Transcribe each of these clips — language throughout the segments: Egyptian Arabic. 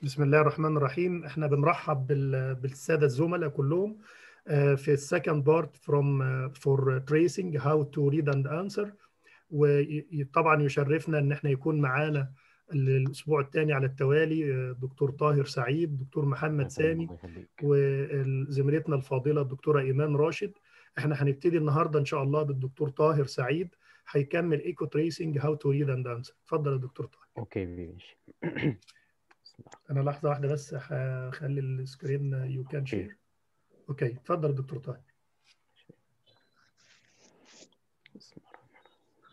بسم الله الرحمن الرحيم احنا بنرحب بال- بالساده الزملاء كلهم آه، في السكند بارت فروم فور تريسنج هاو تو ريد اند انسر وطبعا يشرفنا ان احنا يكون معانا الاسبوع الثاني على التوالي آه، دكتور طاهر سعيد دكتور محمد سامي الله يخليك. وزميلتنا الفاضله الدكتوره ايمان راشد احنا هنبتدي النهارده ان شاء الله بالدكتور طاهر سعيد هيكمل ايكو تريسنج هاو تو ريد اند انسر اتفضل يا دكتور طاهر اوكي ماشي بسم الله. انا لحظه واحده بس هخلي السكرين يو كان شير اوكي اتفضل يا دكتور طاهر بسم الله الرحمن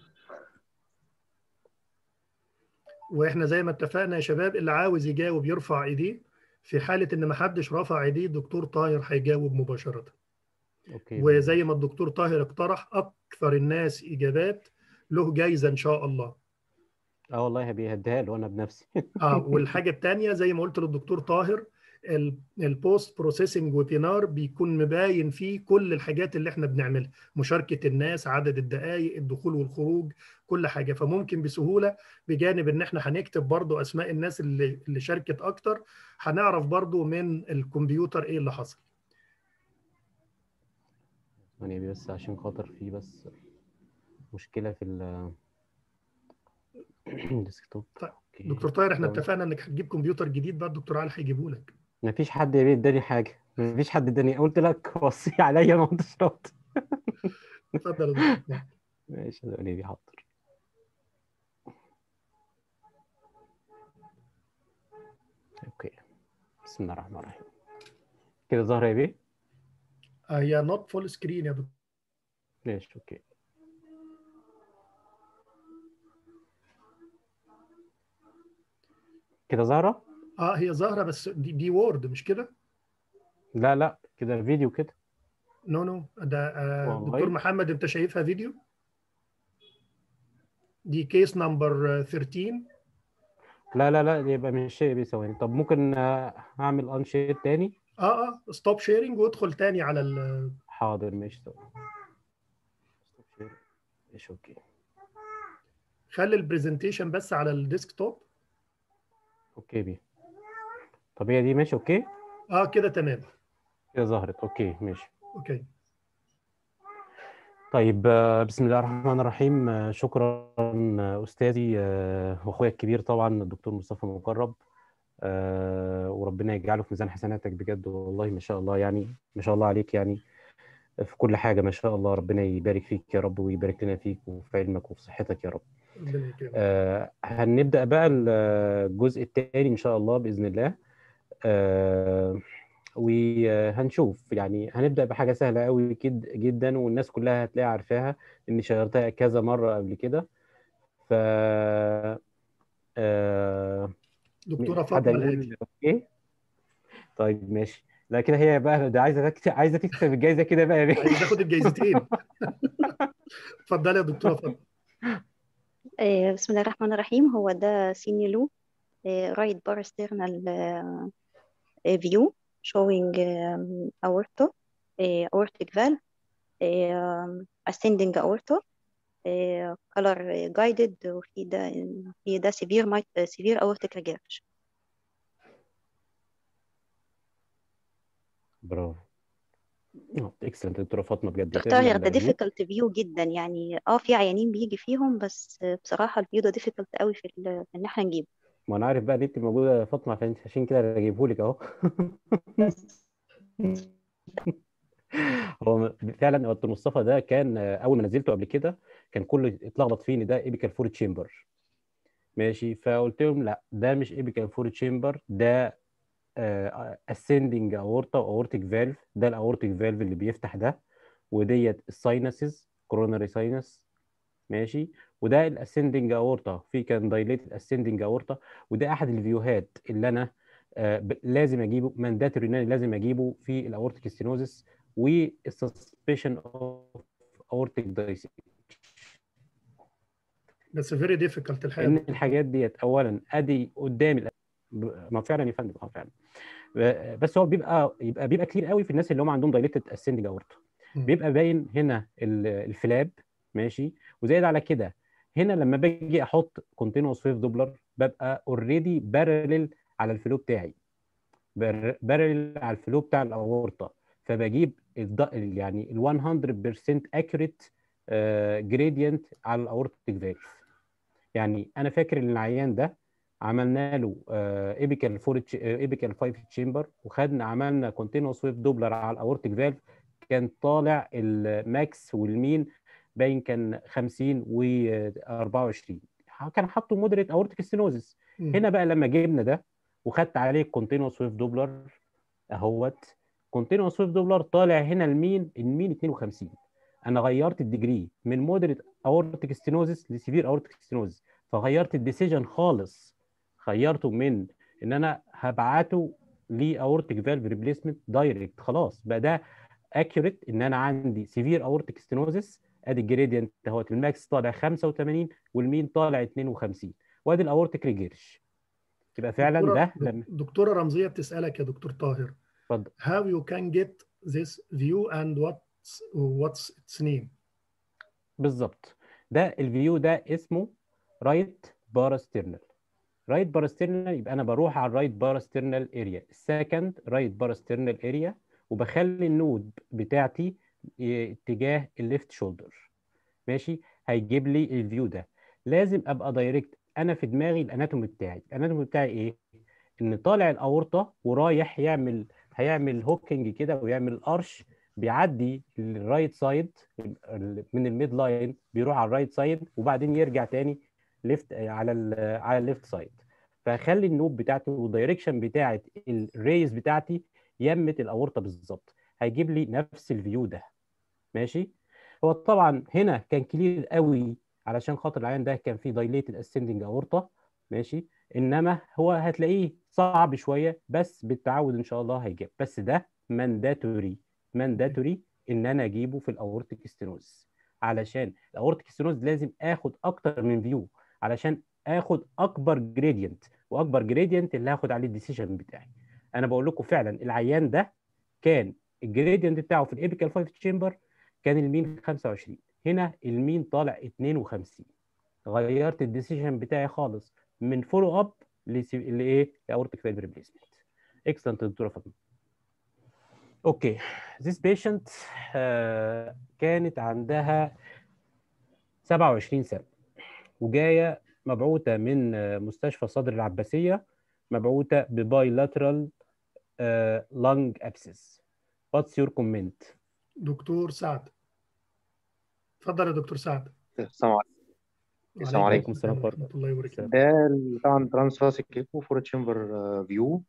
واحنا زي ما اتفقنا يا شباب اللي عاوز يجاوب يرفع ايديه في حاله ان ما حدش رفع ايديه الدكتور طاهر هيجاوب مباشره اوكي وزي ما الدكتور طاهر اقترح اكثر الناس اجابات له جايزه ان شاء الله اه والله هبي هديها له انا بنفسي اه والحاجه الثانيه زي ما قلت للدكتور طاهر البوست بروسيسنج ويبينار بيكون مباين فيه كل الحاجات اللي احنا بنعملها مشاركه الناس عدد الدقائق الدخول والخروج كل حاجه فممكن بسهوله بجانب ان احنا هنكتب برضو اسماء الناس اللي اللي شاركت اكتر هنعرف برضو من الكمبيوتر ايه اللي حصل يعني بس عشان خاطر في بس مشكلة في ال الديسكتوب طيب، اوكي دكتور طاهر احنا تمام. اتفقنا انك هتجيب كمبيوتر جديد بقى الدكتور علي هيجيبه لك مفيش حد اداني حاجة مفيش حد اداني قلت لك وصي عليا ما كنتش راضي اتفضل يا دكتور طاهر. ماشي يا قريبي حاضر اوكي بسم الله الرحمن الرحيم كده ظهر يا بيه آه، هي نوت فول سكرين يا دكتور ماشي اوكي كده ظاهرة؟ اه هي ظاهره بس دي, دي وورد مش كده لا لا كده فيديو كده نو نو ده آه والله. دكتور محمد انت شايفها فيديو دي كيس نمبر 13 لا لا لا يبقى مش شيء بيساوي طب ممكن آه، اعمل انشيت تاني اه اه ستوب شيرنج وادخل تاني على ال حاضر ماشي ثواني ماشي اوكي خلي البرزنتيشن بس على الديسكتوب اوكي بيه طب هي دي ماشي اوكي اه كده تمام كده ظهرت اوكي ماشي اوكي طيب آه، بسم الله الرحمن الرحيم آه، شكرا آه، استاذي آه، واخويا الكبير طبعا الدكتور مصطفى مقرب آه، وربنا يجعله في ميزان حسناتك بجد والله ما شاء الله يعني ما شاء الله عليك يعني في كل حاجه ما شاء الله ربنا يبارك فيك يا رب ويبارك لنا فيك وفي علمك وفي صحتك يا رب ربنا يكرمك آه، هنبدأ بقى الجزء الثاني إن شاء الله بإذن الله آه، وهنشوف يعني هنبدأ بحاجة سهلة قوي كد جدا والناس كلها هتلاقيها عارفاها إني شغلتها كذا مرة قبل كده ف آه، دكتوره حد فاطمه الهادي هيقول اوكي طيب ماشي لا كده هي بقى ده عايزه تكسب عايزه تكسب الجايزه كده بقى يا بيه. عايز تاخد الجايزتين اتفضلي يا دكتوره فاطمه آه، بسم الله الرحمن الرحيم هو ده سينيلو رايت بار external فيو showing um, aorta آه، aortic valve آه، ascending aorta آه، color guided وفي ده في ده severe mit- severe aortic regurgitation برافو اكسلنت دكتوره فاطمه بجد دكتور كده ده ده ريموت. difficult view جدا يعني اه في عيانين بيجي فيهم بس آه، بصراحة الفيو ده difficult قوي في ال- في ان احنا نجيبه ما انا عارف بقى ان انت موجوده يا فاطمه عشان عشان كده بجيبه لك اهو هو فعلا هو دكتور مصطفى ده كان آه، اول ما نزلته قبل كده كان كله اتلخبط فيه ان ده ايبيكال فور تشامبر ماشي فقلت لهم لا ده مش ايبيكال فور تشامبر ده اسcending اورتا واورتيك فالف ده الاورتيك فالف اللي بيفتح ده وديت الساينسز كوروناري ساينس ماشي وده الاسcending اورتا في كان دايليتد اسcending اورتا وده احد الفيوهات اللي انا آه، ب- لازم اجيبه مانداتوري ان انا لازم اجيبه في الاورتيك ستينوزس والسسبشن اوف اورتيك دايسيك بس فيري ديفيكالت ان الحقيقه الحاجات ديت اولا ادي قدامي الأ- ب- ما فعلا يا فندم اه فعلا ب- بس هو بيبقى يبقى بيبقى كتير قوي في الناس اللي هم عندهم دايليتد اسندنج اورتا مم. بيبقى باين هنا ال- الفلاب ماشي وزائد على كده هنا لما باجي احط كونتينوس ويف دوبلر ببقى اوريدي بارلل على الفلو بتاعي بارل على الفلو بتاع الاورطه فبجيب الض- يعني ال 100% accurate جريدينت على الاورتيك فالف يعني انا فاكر ان العيان ده عملنا له ايبيكال 4 ايبيكال 5 تشامبر وخدنا عملنا كونتينوس ويف دوبلر على الاورتيك فالف كان طالع الماكس والمين باين كان 50 و 24 كان حاطه مودريت اورتيك ستينوزس مم. هنا بقى لما جبنا ده وخدت عليه كونتينوس ويف دوبلر اهوت كونتينوس ويف دوبلر طالع هنا المين المين 52 انا غيرت الديجري من مودريت اورتيك ستينوزس لسيفير اورتيك ستينوزس فغيرت الديسيجن خالص غيرته من ان انا هبعته لاورتيك فالف ريبليسمنت دايركت خلاص بقى ده اكيوريت ان انا عندي سيفير اورتيك ستينوزس ادي الجريدينت اهوت الماكس طالع 85 والمين طالع 52 وادي الاورتيك ريجيرش يبقى فعلا دكتورة- ده دك- لما دكتوره رمزيه بتسالك يا دكتور طاهر اتفضل how you can get this view and what's what's its name بالظبط ده الفيو ده اسمه رايت باراسترنال رايت باراسترنال يبقى انا بروح على الرايت باراسترنال اريا السكند رايت باراسترنال اريا وبخلي النود بتاعتي ي- اتجاه الليفت شولدر ماشي هيجيب لي الفيو ده لازم ابقى دايركت انا في دماغي الاناتومي بتاعي الاناتومي بتاعي ايه ان طالع الاورطه ورايح يعمل هيعمل هوكينج كده ويعمل ارش بيعدي الرايت سايد من الميد لاين بيروح على الرايت سايد وبعدين يرجع تاني ليفت على ال على الليفت سايد فخلي النوب بتاعتي والدايركشن بتاعت الريز بتاعتي يمة الاورطه بالظبط هيجيب لي نفس الفيو ده ماشي هو طبعا هنا كان كلير قوي علشان خاطر العيان ده كان فيه دايليتد اسندنج اورطه ماشي انما هو هتلاقيه صعب شويه بس بالتعود ان شاء الله هيجيب بس ده مانداتوري مانداتوري ان انا اجيبه في الاورتيك ستينوز علشان الاورتيك ستينوز لازم اخد اكتر من فيو علشان اخد اكبر جريدينت واكبر جريدينت اللي هاخد عليه الديسيجن بتاعي انا بقول لكم فعلا العيان ده كان الجريدينت بتاعه في الابيكال 5 تشامبر كان المين 25 هنا المين طالع 52 غيرت الديسيجن بتاعي خالص من فولو اب لايه لاورتيك فالف ريبليسمنت اكسلنت دكتوره فاطمه اوكي this patient آه كانت عندها 27 سنه وجايه مبعوثه من آه، مستشفى صدر العباسيه مبعوثه ببايلاترال لانج ابسس واتس يور كومنت دكتور سعد اتفضل يا دكتور سعد السلام عليكم السلام عليكم. السلام ورحمه الله وبركاته ده ال- طبعا ترانس راسك ايكو فور تشامبر فيو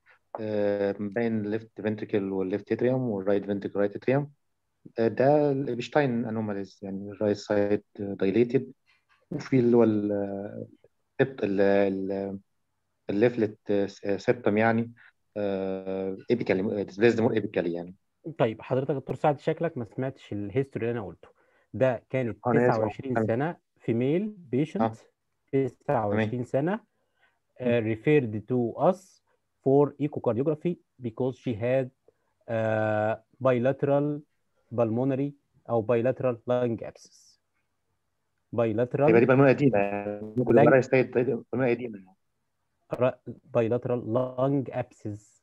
بين الليفت فنتريكل والليفت اتريوم والرايت فنتريكل رايت اتريوم ده الابشتاين انوماليز يعني الرايت سايد دايليتد وفي اللي هو ال- السبت- ال- ال- الليفلت سيبتم يعني ايبيكالي ديسبليسد مور ايبيكالي يعني طيب حضرتك يا دكتور سعد شكلك ما سمعتش الهيستوري اللي انا قلته ده كانت أنا آسف. 29 سنه فيميل بيشنت 29 سنه uh, referred to us for echocardiography because she had uh, bilateral pulmonary او bilateral lung abscess يبقى دي bilateral بالمونة قديمة يعني ممكن لا. الرايت سايد بالمونة قديمة يعني. ra- bilateral lung abscess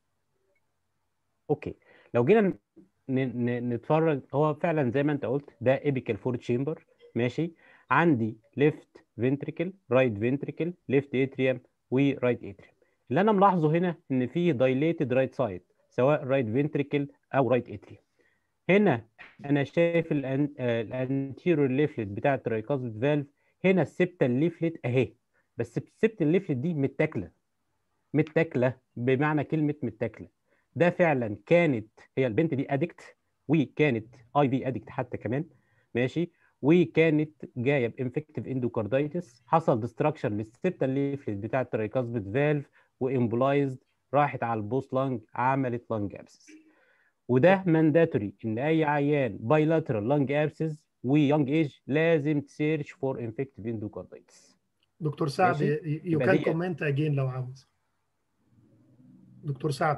اوكي لو جينا ن- ن- نتفرج هو فعلا زي ما انت قلت ده ايبيكال فور تشامبر ماشي عندي ليفت فنتريكل رايت فنتريكل ليفت اتريوم ورايت اتريوم اللي انا ملاحظه هنا ان في دايليتد رايت سايد سواء رايت فنتريكل او رايت اتريوم هنا انا شايف الانتيريور ليفلت بتاع الترايكازميد فالف هنا السبتال ليفلت اهي بس السبتال ليفلت دي متاكله متاكله بمعنى كلمه متاكله ده فعلا كانت هي البنت دي ادكت وكانت اي في ادكت حتى كمان ماشي وكانت جايه بانفكتيف اندوكاردايتس حصل ديستراكشن للسبتال ليفلت بتاع الترايكاسبيد فالف وامبلايزد راحت على البوست لانج عملت لانج ابسس وده مانداتوري ان اي عيان بايلاترال لانج ابسس ويونج ايج لازم تسيرش فور انفكتيف اندوكاردايتس دكتور سعد ماشي. يو يبقى كان دي- كومنت اجين لو عاوز دكتور سعد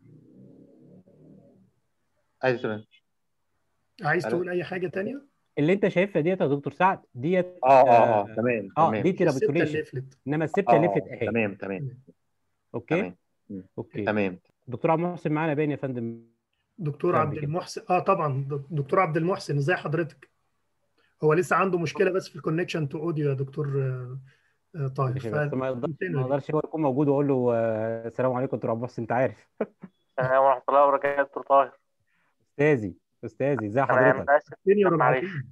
عايز تمام عايز ألو. تقول اي حاجه تانية اللي انت شايفها ديت يا دكتور سعد ديت اه اه اه تمام اه تمام دي السبتة تيرابيكوليشن الليفلت انما السبتة اه ليفت اهي تمام تمام اوكي تمام اوكي تمام دكتور عبد المحسن معانا باين يا فندم دكتور شاب عبد كده. المحسن اه طبعا دكتور عبد المحسن ازي حضرتك هو لسه عنده مشكله بس في الكونكشن تو اوديو يا دكتور آه، آه، طاهر ماشي بس ما يقدرش فننتهي ما يقدرش هو يكون موجود واقول له آه، السلام عليكم دكتور عبد المحسن انت عارف السلام ورحمة الله وبركاته دكتور طاهر استاذي استاذي ازي أنا حضرتك متأسف سينيور معلش. العظيم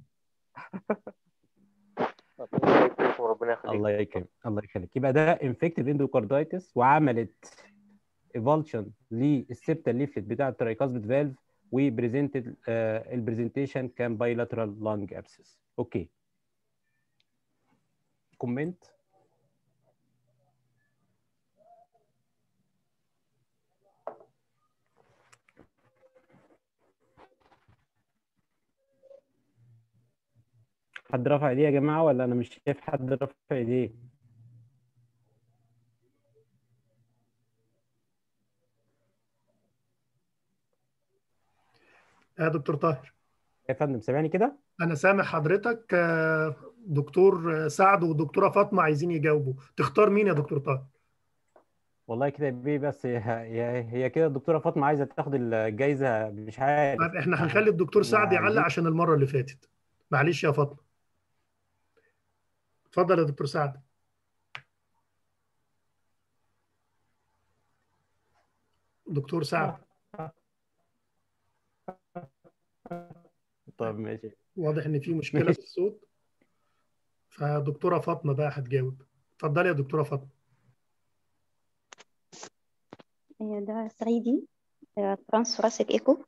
ربنا يبارك فيكم وربنا يخليك الله يكرمك الله يخليك يبقى ده انفكتيف اندوكاردايتس وعملت ايفولشن للسبتال ليفلت بتاع الترايكاسبيد فالف وبريزنتد البرزنتيشن كان بايلاترال لانج ابسس اوكي كومنت حد رفع ايديه يا جماعه ولا انا مش شايف حد رفع ايديه يا دكتور طاهر يا فندم سامعني كده انا سامع حضرتك آه، دكتور آه، سعد ودكتوره فاطمه عايزين يجاوبوا تختار مين يا دكتور طاهر والله كده بيه بس هي هي هي كده الدكتوره فاطمه عايزه تاخد الجايزه مش عارف طيب احنا هنخلي الدكتور سعد يعلق عايزين- عشان المره اللي فاتت معلش يا فاطمه اتفضل يا دكتور سعد دكتور سعد طب ماشي واضح ان في مشكله في الصوت فدكتوره فاطمه بقى هتجاوب اتفضلي يا دكتوره فاطمه هي ده 3D ترانس ثوراسيك ايكو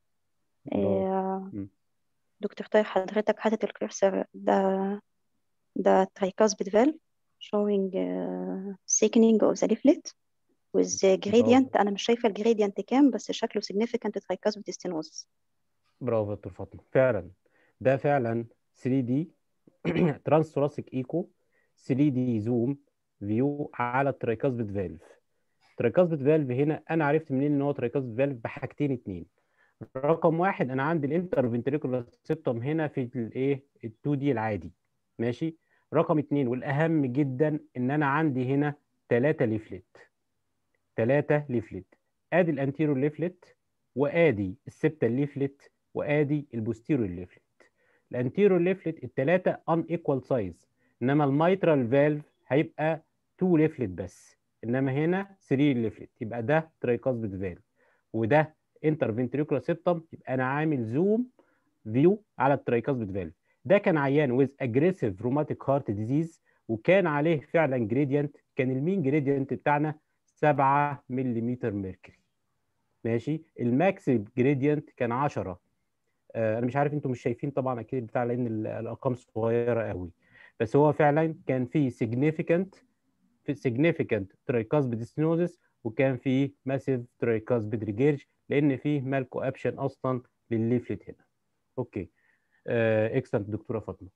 مم. دكتور طاهر حضرتك حاطط الكرسر ده ده tricuspid valve showing uh, thickening of the leaflet with the gradient أنا مش شايفة الجريدينت كام بس شكله significant tricuspid stenosis برافو يا دكتور فاطمه فعلا ده فعلا 3 دي ترانس ثوراسيك ايكو 3 دي زوم فيو على الترايكاسبيد فالف الترايكاسبيد فالف هنا انا عرفت منين ان هو ترايكاسبيد فالف بحاجتين اتنين رقم واحد انا عندي الانترفنتريكولار سيبتوم هنا في الايه ال 2 دي العادي ماشي رقم اتنين والاهم جدا ان انا عندي هنا ثلاثة ليفلت ثلاثة ليفلت ادي الانتيرور ليفلت وادي السبتال ليفلت وادي البوستيرور ليفلت الانتيرور ليفلت الثلاثه ان ايكوال سايز انما الميترال فالف هيبقى 2 ليفلت بس انما هنا 3 ليفلت يبقى ده ترايكاسبيد فالف وده انترفنتريكولار سيبتم يبقى انا عامل زوم فيو على الترايكاسبيد فالف ده كان عيان ويز اجريسيف روماتيك هارت ديزيز وكان عليه فعلا جريدينت كان المين جريدينت بتاعنا 7 ملم ميركوري ماشي الماكس جريدينت كان 10 آه، انا مش عارف انتم مش شايفين طبعا اكيد بتاع لان ال- الارقام صغيره قوي بس هو فعلا كان في significant في significant tricuspid stenosis وكان في massive tricuspid regurg لان في مال كوابشن اصلا للليفلت هنا اوكي اكسلنت دكتوره فاطمه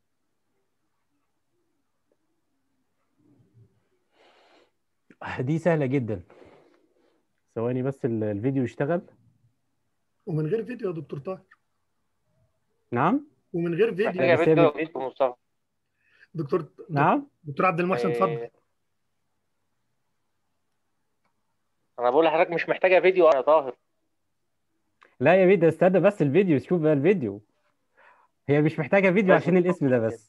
دي سهله جدا ثواني بس ال- الفيديو يشتغل ومن غير فيديو يا دكتور طاهر نعم ومن غير فيديو محتاجة بس هي فيديو بت- فيديو مصطفى دكتور نعم دكتور عبد المحسن اتفضل إيه، أنا بقول لحضرتك مش محتاجة فيديو يا طاهر لا يا بيه استنى بس الفيديو شوف بقى الفيديو هي مش محتاجه فيديو لازم عشان الاسم ده بس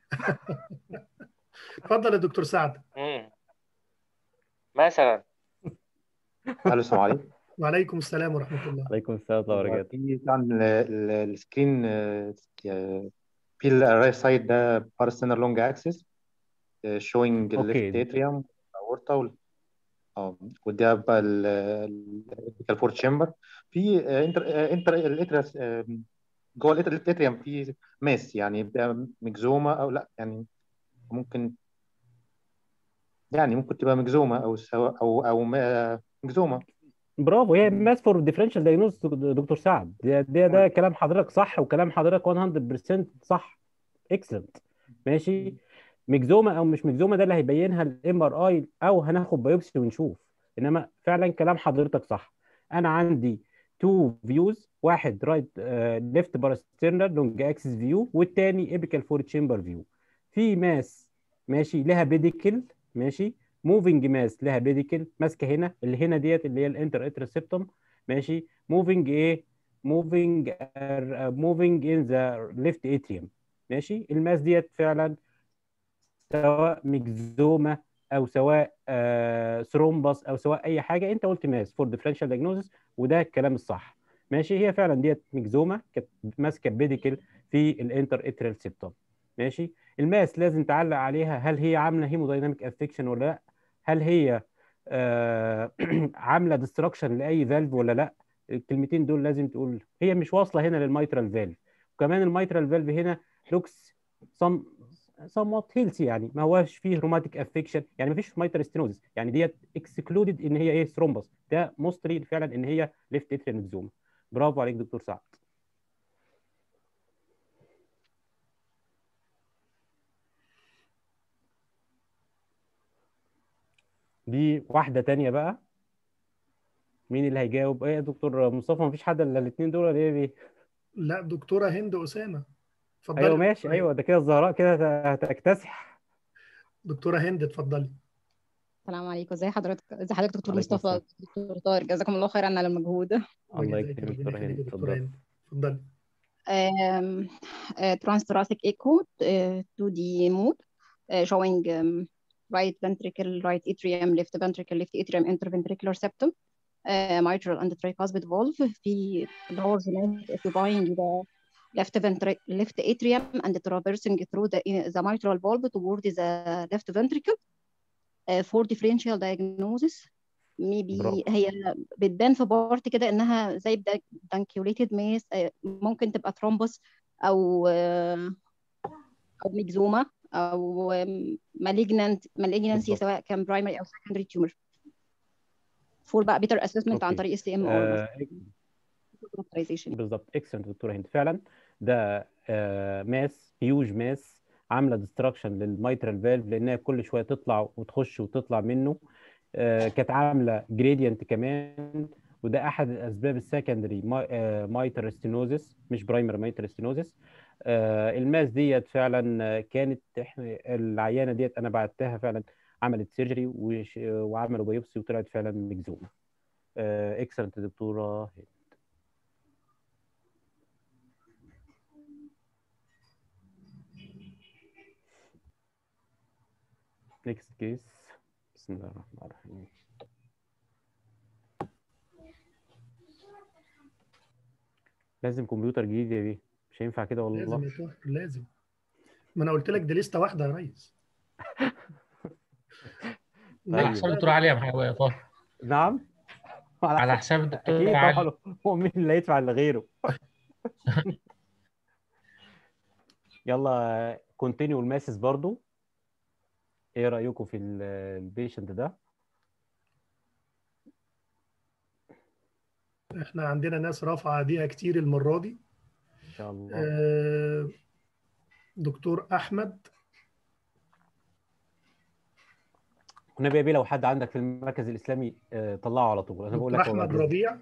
اتفضل يا دكتور سعد مم. مثلا الو السلام عليكم وعليكم السلام ورحمه الله عليكم السلام ورحمه الله وبركاته في طبعا ال- ال- السكرين آه، آه، في الرايت سايد ده بارستينر لونج اكسس شوينج أوكي. الليفت اتريوم اورتا وال اه وده بقى الفور تشامبر في آه، انتر آه، انتر الاتريس آه، جوه الاتر- الاتريوم في ماس يعني بيبقى مجزومه او لا يعني ممكن يعني ممكن تبقى مجزومه او سواء او او ما- مجزومه برافو هي ماس فور ديفرنشال دايجنوز دكتور سعد ده, ده ده كلام حضرتك صح وكلام حضرتك 100% صح اكسلنت ماشي مجزومه او مش مجزومه ده اللي هيبينها الام ار اي او هناخد بايوبسي ونشوف انما فعلا كلام حضرتك صح انا عندي تو فيوز واحد رايت ليفت باراسترنال لونج اكسس فيو والتاني ايبيكال فور تشامبر فيو في ماس ماشي لها بيديكل ماشي موفينج ماس لها بيديكل ماسكه هنا اللي هنا ديت اللي هي الانتر اترسبتوم ماشي موفينج ايه موفينج موفينج ان ذا ليفت اتريوم ماشي الماس ديت فعلا سواء ميكزوما او سواء آه ثرومبس او سواء اي حاجه انت قلت ماس فور ديفرنشال دايجنوزس وده الكلام الصح ماشي هي فعلا ديت ميكزوما كانت ماسكه بيديكل في الانتر اتريال سيبتوم ماشي الماس لازم تعلق عليها هل هي عامله هيمودايناميك افكشن ولا لا هل هي آه عامله ديستراكشن لاي فالف ولا لا الكلمتين دول لازم تقول هي مش واصله هنا للميترال فالف وكمان الميترال فالف هنا لوكس سم somewhat healthy يعني ما هواش فيه روماتيك افكشن يعني ما فيش مايتر ستينوزس يعني ديت اكسكلودد ان هي ايه ثرومبس ده موستلي فعلا ان هي ليفت اتريال ميكزوما برافو عليك دكتور سعد دي واحده تانية بقى مين اللي هيجاوب ايه يا دكتور مصطفى ما فيش حد الا الاثنين دول ولا ايه بيه لا دكتوره هند اسامه اتفضلي ايوه ماشي دكتورة ايوه ده كده الزهراء كده هتكتسح دكتوره هند اتفضلي السلام عليكم ازي حضرتك ازي حضرتك دكتور عليكم مصطفى السلام. دكتور طارق جزاكم الله خيرا على المجهود الله وجزاك يكرمك ربنا دكتور هند يخليك يا دكتوره اتفضل هند اتفضلي ترانس thoracic echo uh, 2D mode uh, showing um, right ventricle, right atrium, left ventricle, left atrium, interventricular septum, uh, mitral and tricuspid valve في large mass occupying the left ventricle, left atrium and traversing through the, the mitral valve toward the left ventricle uh, for differential diagnosis maybe برافو هي بتبان في بارت كده انها زي دانكيوليتد ماس ممكن تبقى ثرومبس او آه، او ميكزوما او مالجنانت مالجنانسي بالظبط سواء كان برايمري او سكندري تيومر فور بقى بيتر اسسمنت عن اوكي طريق اس ام ار آه مثلا بالظبط اكسلنت دكتوره هند فعلا ده آه ماس هيوج ماس عامله ديستراكشن للميترال فالف لانها كل شويه تطلع وتخش وتطلع منه آه كانت عامله جريدينت كمان وده احد الاسباب السكندري مايتر ستينوزس مش برايمري مايتر ستينوزس آه الماس ديت فعلا آه، كانت احنا العيانه ديت انا بعتها فعلا عملت سيرجري وعملوا بايوبسي وطلعت فعلا مجزومه اكسلنت دكتوره هند نيكست كيس بسم الله الرحمن الرحيم لازم كمبيوتر جديد يا بيه مش هينفع كده لازم والله يا طاهر لازم ما انا قلت لك دي لسته واحده يا ريس على طيب حساب الدكتور علي يا محمد يا طاهر نعم على على حسب حساب الدكتور اكيد علي طبعا هو مين اللي هيدفع الا غيره يلا كونتينيو الماسس برضو ايه رايكم في البيشنت ده احنا عندنا ناس رافعه ايديها كتير المره دي ان شاء الله آه، دكتور احمد والنبي يا بيه لو حد عندك في المركز الاسلامي آه، طلعه على طول انا بقول دكتور لك هو احمد بعد إذنك. ربيع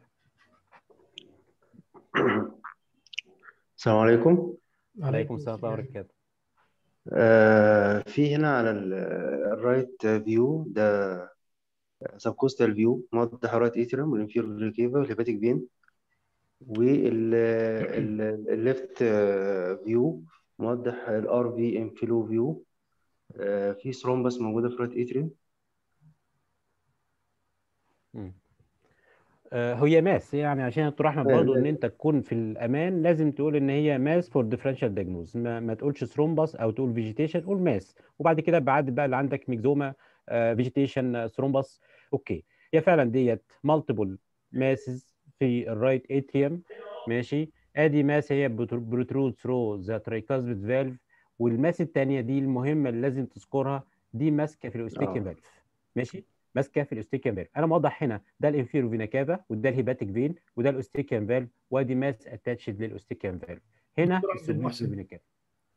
السلام عليكم عليكم السلام ورحمه الله وبركاته آه في هنا على ال- الرايت فيو ده سبكوستال فيو موضح الرايت اتريوم والانفيرور ريكيفا والهيباتيك فين والليفت فيو موضح الار في انفلو فيو في ثرومبس موجوده في الرايت اتريوم مم. آه، هي ماس يعني عشان يا دكتور احمد آه، برضو ان لا. انت تكون في الامان لازم تقول ان هي ماس فور ديفرنشال دايجنوز ما, ما تقولش ثرومبس او تقول فيجيتيشن قول ماس وبعد كده بعد بقى اللي عندك ميكزوما فيجيتيشن ثرومبس اوكي هي فعلا ديت مالتيبل ماسز في الرايت اتريوم ماشي ادي ماس هي بروترود ثرو ذا ترايكاسبيد فالف والماس الثانيه دي المهمه اللي لازم تذكرها دي ماسكه في الاوستيكيان آه. فالف ماشي ماسكه في الاوستيكيان فالف انا موضح هنا ده الانفيرو فينا كافا وده الهيباتيك فين وده الاوستيكيان فالف وادي ماس اتاتشد للاوستيكيان فالف هنا دكتور عبد السوبيريور المحسن. فينا كافا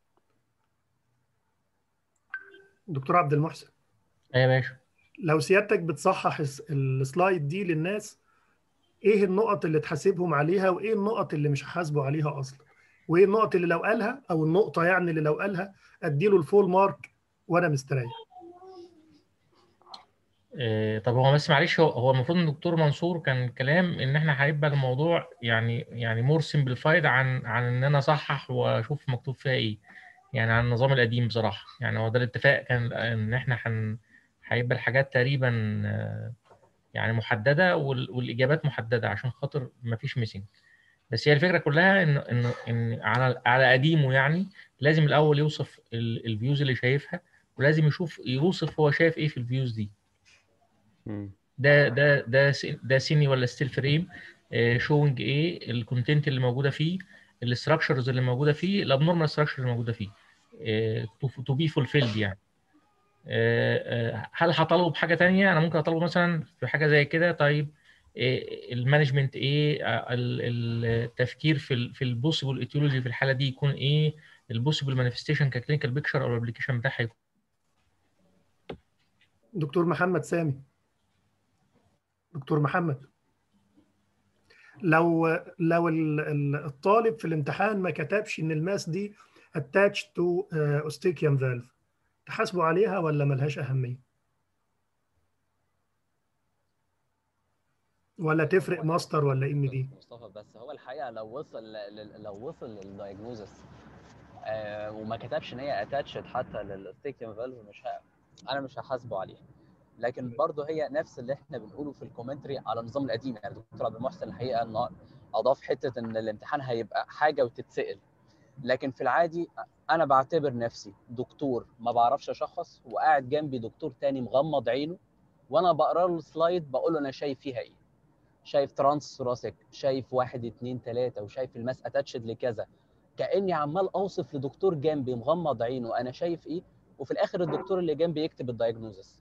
دكتور عبد المحسن ايه يا باشا لو سيادتك بتصحح الس- السلايد دي للناس ايه النقط اللي تحاسبهم عليها وايه النقط اللي مش هحاسبه عليها اصلا وايه النقط اللي لو قالها او النقطه يعني اللي لو قالها اديله الفول مارك وانا مستريح آه، طب هو بس معلش هو هو المفروض ان الدكتور منصور كان الكلام ان احنا هيبقى الموضوع يعني يعني مور سمبليفايد عن عن ان انا اصحح واشوف مكتوب فيها ايه يعني عن النظام القديم بصراحه يعني هو ده الاتفاق كان ان احنا هن هيبقى الحاجات تقريبا آه، يعني محدده وال- والاجابات محدده عشان خاطر ما فيش ميسنج بس هي الفكره كلها ان ان ان على على قديمه يعني لازم الاول يوصف الفيوز اللي شايفها ولازم يشوف يوصف هو شايف ايه في الفيوز دي مم. ده ده ده س- ده سيني ولا ستيل فريم شوينج ايه الكونتنت اللي موجوده فيه الاستراكشرز اللي موجوده فيه الابنورمال ستراكشر اللي موجوده فيه تو بي فولفيلد يعني آه، آه، هل هطالبه بحاجه تانية انا ممكن اطالبه مثلا في حاجه زي كده طيب المانجمنت ايه آه، ال- ال- التفكير في ال في البوسيبل ايتيولوجي في الحاله دي يكون ايه البوسيبل مانيفستيشن ككلينيكال بيكتشر او الابلكيشن بتاعها يكون دكتور محمد سامي دكتور محمد لو لو ال- ال- الطالب في الامتحان ما كتبش ان الماس دي attached to uh, ostichian valve تحاسبوا عليها ولا ملهاش أهمية؟ ولا تفرق ماستر ولا ام دي؟ مصطفى بس هو الحقيقه لو وصل ل- لو وصل للدايجنوزس آه وما كتبش ان هي اتاتشد حتى للستيكيوم فالف مش ه... انا مش هحاسبه عليها لكن برضه هي نفس اللي احنا بنقوله في الكومنتري على النظام القديم يعني دكتور عبد المحسن الحقيقه انه اضاف حته ان الامتحان هيبقى حاجه وتتسال لكن في العادي انا بعتبر نفسي دكتور ما بعرفش اشخص وقاعد جنبي دكتور تاني مغمض عينه وانا بقرا له السلايد بقول له انا شايف فيها ايه شايف ترانس ثوراسيك شايف واحد اتنين تلاته وشايف الماس اتاتشد لكذا كاني عمال اوصف لدكتور جنبي مغمض عينه انا شايف ايه وفي الاخر الدكتور اللي جنبي يكتب الدايجنوزس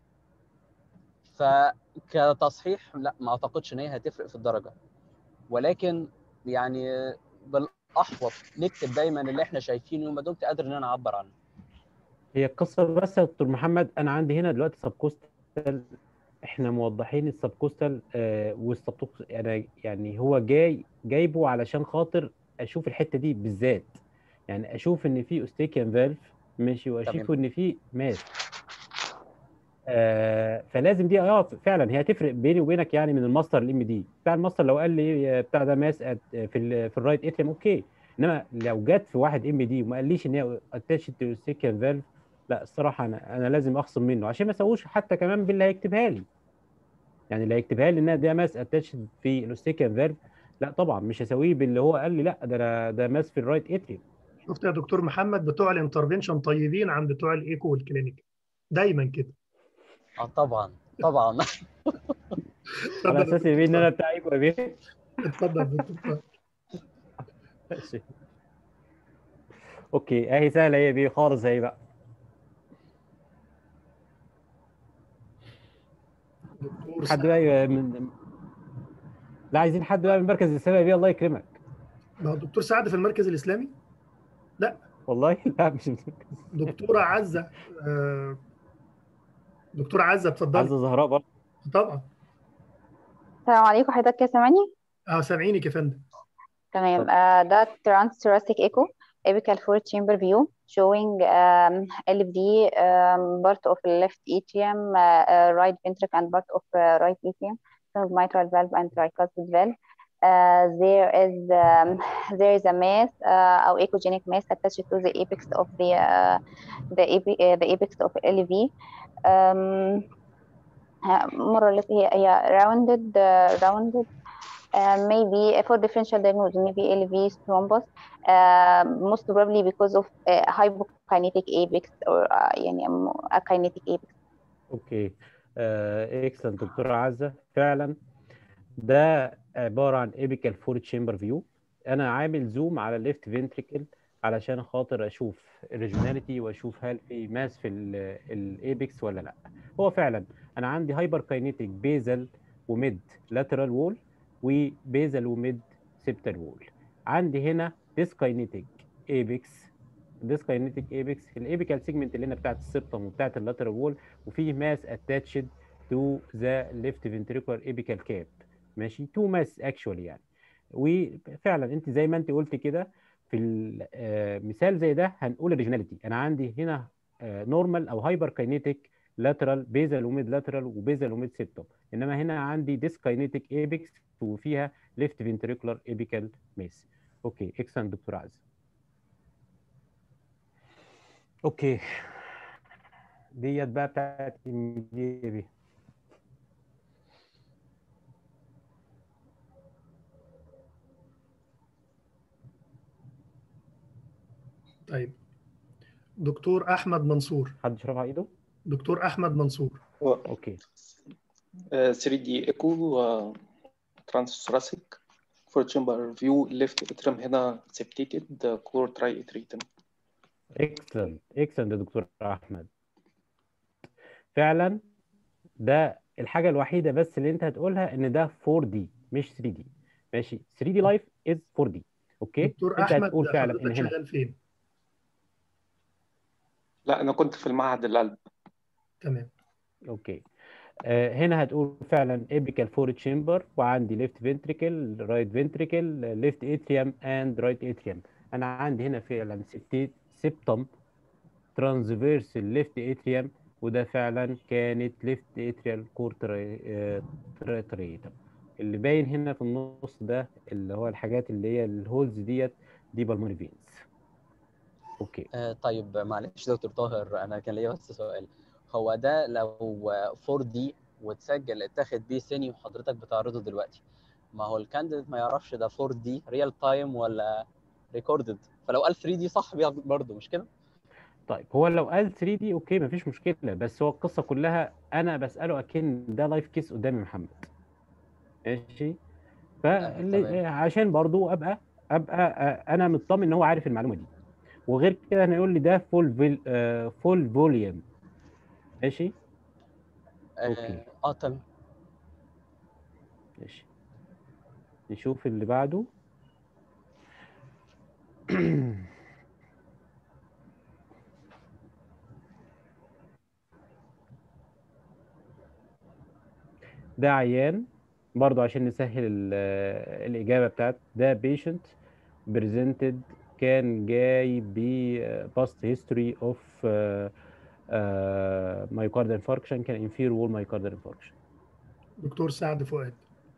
فكتصحيح لا ما اعتقدش ان هي هتفرق في الدرجه ولكن يعني بالاحوط نكتب دايما اللي احنا شايفينه وما دمت قادر ان انا اعبر عنه هي القصه بس يا دكتور محمد انا عندي هنا دلوقتي سبكوستال احنا موضحين السبكوستال آه والسبكوستال يعني يعني هو جاي جايبه علشان خاطر اشوف الحته دي بالذات يعني اشوف ان في اوستيكيان فالف ماشي واشوف ان في ماس آه فلازم دي اه فعلا هي هتفرق بيني وبينك يعني من الماستر الام دي بتاع الماستر لو قال لي بتاع ده ماس في ال في الرايت اتريم اوكي انما لو جت في واحد ام دي وما قاليش ان هي اتاتش تو اوستيكيان فالف لا الصراحه انا انا لازم اخصم منه عشان ما اسووش حتى كمان باللي هيكتبها لي يعني اللي هيكتبها لي انها ده ماس اتاتش في الاوستيكيان فالف لا طبعا مش هسويه باللي هو قال لي لا ده أنا ده ماس في الرايت اتريم شفت يا دكتور محمد بتوع الانترفنشن طيبين عن بتوع الايكو والكلينيك دايما كده اه طبعا طبعا على اساس ان انا بتاع ايكو يا بيه اتفضل دكتور ماشي اوكي اهي سهله هي بيه خالص اهي بقى حد بقى من لا عايزين حد بقى من المركز الاسلامي بيه الله يكرمك ما هو دكتور سعد في المركز الاسلامي؟ لا والله لا مش دكتوره عزه آه، دكتوره عزه اتفضلي عزه زهراء برضه طبعا السلام عليكم حضرتك كده سامعني؟ اه سامعينك يا فندم تمام آه ده ترانس thoracic echo apical four chamber view showing um, LV um, part of left atrium, uh, uh, right ventricle and part of uh, right atrium, showing mitral valve and tricuspid valve. Uh, there is um, there is a mass uh, or echogenic mass attached to the apex of the uh, the, ape, uh, the apex of LV. Um, more or less هي هي rounded uh, rounded uh, maybe for differential diagnosis maybe LV thrombus uh, most probably because of uh, hypokinetic apex or uh, يعني a kinetic apex اوكي اكسلنت دكتوره عزه فعلا ده عباره عن ايبيكال فور تشامبر فيو انا عامل زوم على الليفت فنتريكل علشان خاطر اشوف الريجوناليتي واشوف هل في ماس في الايبكس ولا لا هو فعلا انا عندي هايبر كاينيتيك بيزل وميد لاترال وول وبيزل وميد سيبتال وول عندي هنا ديسكاينيتيك ايبكس ديسكاينيتيك ايبكس الايبيكال سيجمنت اللي هنا بتاعت السبتم وبتاعت اللاترال وول وفي ماس اتاتشد تو ذا ليفت فنتريكولار ايبيكال كاب ماشي تو ماس اكشوالي يعني وفعلا انت زي ما انت قلت كده في المثال زي ده هنقول الريجناليتي انا عندي هنا نورمال او هايبر كاينيتيك لاترال بيزال وميد لاترال وبيزال وميد سيبتوم انما هنا عندي ديسكاينيتك ايبكس وفيها ليفت فينتريكولار ايبيكال ميس اوكي اكسن دكتور عز اوكي ديت بقى بتاعت دي بي طيب دكتور احمد منصور حد رفع ايده دكتور احمد منصور اوكي 3 دي ايكو ترانس فور تشامبر فيو ليفت اترم هنا سبتيتد كور تراي اتريتم اكسلنت اكسلنت يا دكتور احمد فعلا ده الحاجه الوحيده بس اللي انت هتقولها ان ده 4 دي مش 3 دي ماشي 3 دي لايف از 4 دي اوكي دكتور انت احمد هتقول فعلا ان حضرتك هنا شغال فين لا انا كنت في المعهد القلب تمام اوكي آه هنا هتقول فعلا ايبيكال فور تشامبر وعندي ليفت فنتريكل رايت فنتريكل ليفت اتريوم اند رايت اتريوم انا عندي هنا فعلا سبتيت سبتم ترانسفيرس ليفت اتريوم وده فعلا كانت ليفت اتريال كور تريتم اللي باين هنا في النص ده اللي هو الحاجات اللي هي الهولز ديت دي بالموني فينز اوكي آه طيب معلش دكتور طاهر انا كان ليا بس سؤال هو ده لو 4 دي واتسجل اتاخد بيه سيني وحضرتك بتعرضه دلوقتي ما هو الكانديديت ما يعرفش ده 4 دي ريال تايم ولا ريكوردد فلو قال 3 دي صح بياخد برضه مش كده؟ طيب هو لو قال 3 دي اوكي مفيش مشكله بس هو القصه كلها انا بساله اكن ده لايف كيس قدامي محمد ماشي فاللي عشان برضو ابقى ابقى آه، انا مطمن ان هو عارف المعلومه دي وغير كده انا يقول لي ده فول فيل فول فوليوم ماشي اوكي اه, آه تمام ماشي نشوف اللي بعده ده عيان برضو عشان نسهل ال- الإجابة بتاعت ده بيشنت بريزنتد كان جاي ب باست هيستوري اوف مايوكاردال انفاركشن كان انفير وول مايوكاردال انفاركشن دكتور سعد فؤاد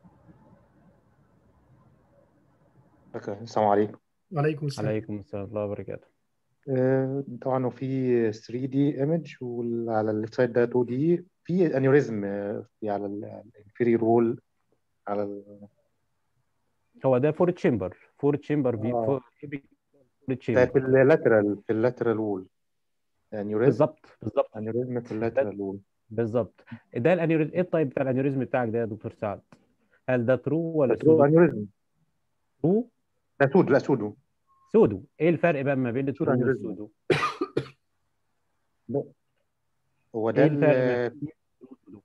اوكي السلام عليكم وعليكم السلام عليكم السلام ورحمة الله وبركاته آه، طبعا وفي 3 دي ايمج وعلى الليفت سايد ده 2 دي في انيوريزم في على الانفيري رول على ال- هو ده فور تشامبر فور تشامبر في آه. فور فور ده تشامبر في اللاترال في اللاترال وول انيوريزم بالظبط بالظبط انيوريزم في اللاترال وول بالظبط ده الانيوريزم ايه الطيب بتاع الانيوريزم بتاعك ده يا دكتور سعد هل ده ترو ولا ترو سودو انيوريزم ترو لا سود لا سودو سودو ايه الفرق بقى ما بين سودو الترو انيوريزم والسودو لا. هو ده ايه الفرق ما ال- بين الترو والسودو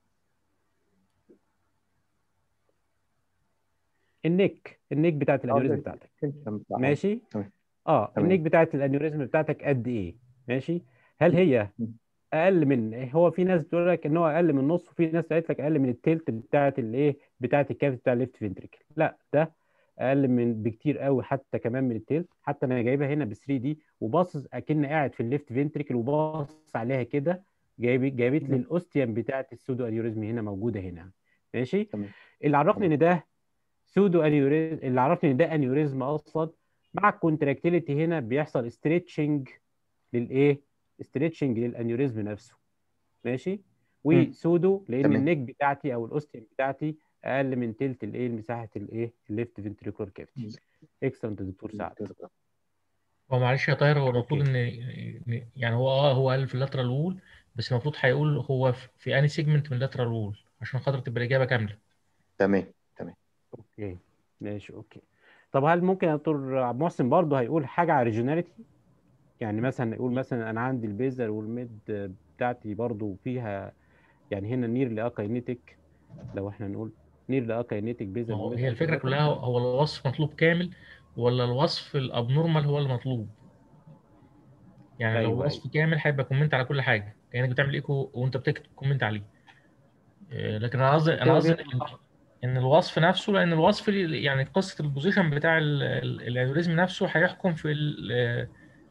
النيك النيك بتاعت اه الانيوريزم ده بتاعتك التنشن بتاع اه ماشي تمام اه النيك تمام بتاعت الانيوريزم بتاعتك قد ايه ماشي هل هي اقل من هو في ناس بتقول لك ان هو اقل من النص وفي ناس قالت لك اقل من التلت بتاعت الايه بتاعت الكافيتي بتاع الليفت فنتريكل لا ده اقل من بكتير قوي حتى كمان من التلت حتى انا جايبها هنا ب 3 دي وباصص اكن قاعد في الليفت فنتريكل وباصص عليها كده جايب جايبت لي مم. الاوستيوم بتاعت السودو انيوريزم هنا موجوده هنا ماشي تمام اللي عرفني تمام ان ده سودو انيوريزم اللي عرفني ان ده انيوريزم اصلا مع الكونتراكتيليتي هنا بيحصل ستريتشنج للايه ستريتشنج للانيوريزم نفسه ماشي مم. وسودو لان تمام النيك بتاعتي او الاوستيوم بتاعتي اقل من تلت الايه مساحه الايه الليفت فنتريكولار كافيتي اكسلنت دكتور سعد ممتاز. هو معلش يا طاهر هو المفروض اوكي ان إن- يعني هو اه هو قال في اللاترال وول بس المفروض هيقول هو في في انهي سيجمنت من اللاترال وول عشان خاطر تبقى الاجابه كامله تمام تمام اوكي ماشي اوكي طب هل ممكن يا دكتور عبد المحسن برضه هيقول حاجه على ريجوناليتي يعني مثلا يقول مثلا انا عندي البيزر والميد بتاعتي برضه فيها يعني هنا نير لاكاينيتك لو احنا نقول نير لاكاينيتك بيزر ما هو وميد هي الفكره انترفال كلها هو الوصف مطلوب كامل ولا الوصف الابنورمال هو اللي مطلوب يعني لو ايوه ايوه الوصف كامل هيبقى كومنت على كل حاجه كانك بتعمل ايكو وانت بتكتب كومنت عليه آه، لكن انا قصدي انا قصدي بالتالي ان إن الوصف نفسه لان الوصف اللي- يعني قصه البوزيشن بتاع ال- ال- الالجوريزم نفسه هيحكم في ال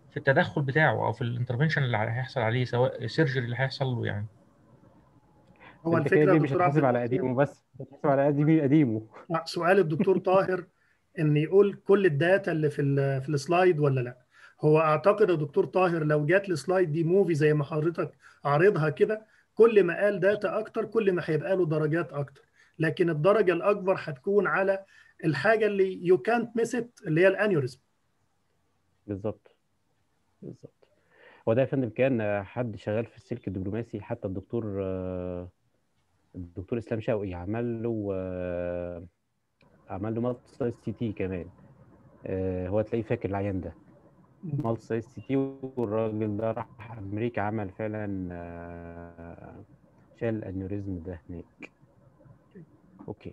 في التدخل بتاعه او في الانترفنشن اللي هيحصل عليه سواء سيرجري اللي هيحصل له يعني هو انت كده الفكره دي يا مش دكتور عبد هتحاسب على الباسط قديمه بس هتحاسب على قديم قديمه لا، سؤال الدكتور طاهر ان يقول كل الداتا اللي في ال في السلايد ولا لا هو اعتقد يا دكتور طاهر لو جات السلايد دي موفي زي ما حضرتك عارضها كده كل ما قال داتا اكتر كل ما هيبقى له درجات اكتر لكن الدرجه الاكبر هتكون على الحاجه اللي يو كانت ميس ات اللي هي الانيوريزم بالظبط بالظبط هو ده يا فندم كان آه، حد شغال في السلك الدبلوماسي حتى الدكتور آه، الدكتور اسلام شوقي عمل له آه، عمل له مالتي سايز سي تي كمان آه، هو تلاقيه فاكر العيان ده مالتي سايز سي تي والراجل ده راح امريكا عمل فعلا آه، شال الانيوريزم ده هناك اوكي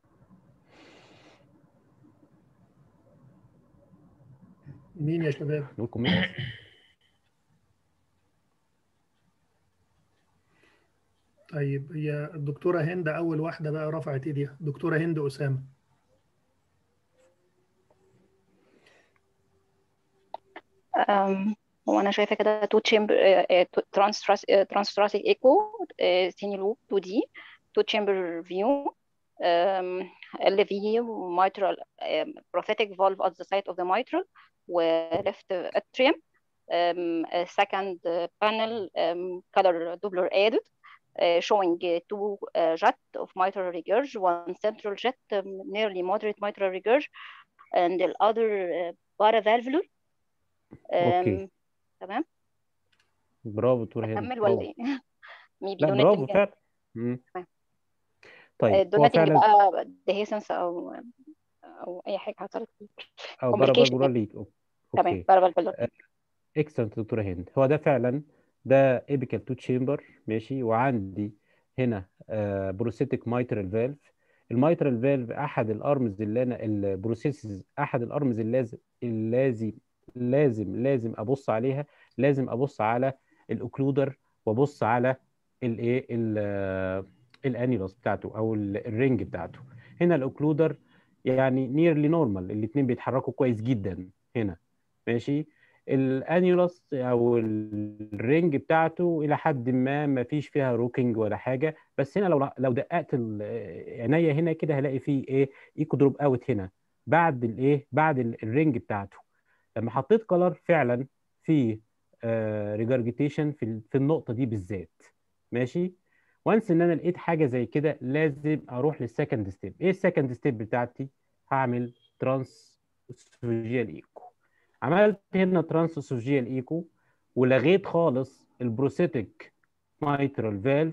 مين يا شباب نقولكم مين أصلاً؟ طيب هي الدكتوره هند اول واحده بقى رفعت ايديها دكتوره هند اسامه أم، هو انا شايفه كده تو تشامبر ترانس ترانس ثوراسيك ايكو سيني لوب 2 دي تو تشامبر فيو ال في mitral um, prosthetic valve at the site of the mitral و left atrium um, a second uh, panel um, color Doppler added uh, showing uh, two uh, jet of mitral regurg, one central jet um, nearly moderate mitral regurg, and the other uh, paravalvular. اوكي Um, تمام برافو دكتور هند اكمل ولا برافو ايه؟ مي لا بدون برافو التنجان فعلا مم. تمام طيب هو الدوناتنج فعلا بقى ديهيسنس او او اي حاجه حصلت او بارا complication فالفولار يعني ليك تمام اوكي paravalvular اكسلنت دكتوره هند هو ده فعلا ده ايبيكال تو تشامبر ماشي وعندي هنا بروسيتك مايترال فالف المايترال فالف احد الارمز اللي انا البروسيسز احد الارمز اللازم اللازم لازم لازم ابص عليها لازم ابص على الاوكلودر وابص على الايه الانيلوس بتاعته او ال- الرينج بتاعته هنا الاوكلودر يعني نيرلي نورمال الاثنين بيتحركوا كويس جدا هنا ماشي الانيولوس او الرينج بتاعته الى حد ما ما فيش فيها روكينج ولا حاجه بس هنا لو لو دققت ال- عينيا هنا كده هلاقي فيه ايه ايكو دروب اوت هنا بعد الايه بعد ال- الرينج بتاعته لما حطيت كلر فعلا في ريجارجيتيشن في ال- في النقطه دي بالذات ماشي وانس ان انا لقيت حاجه زي كده لازم اروح للسكند ستيب ايه السكند ستيب بتاعتي هعمل ترانس اسوفيجيال ايكو عملت هنا ترانس اسوفيجيال ايكو ولغيت خالص البروسيتك مايترال فالف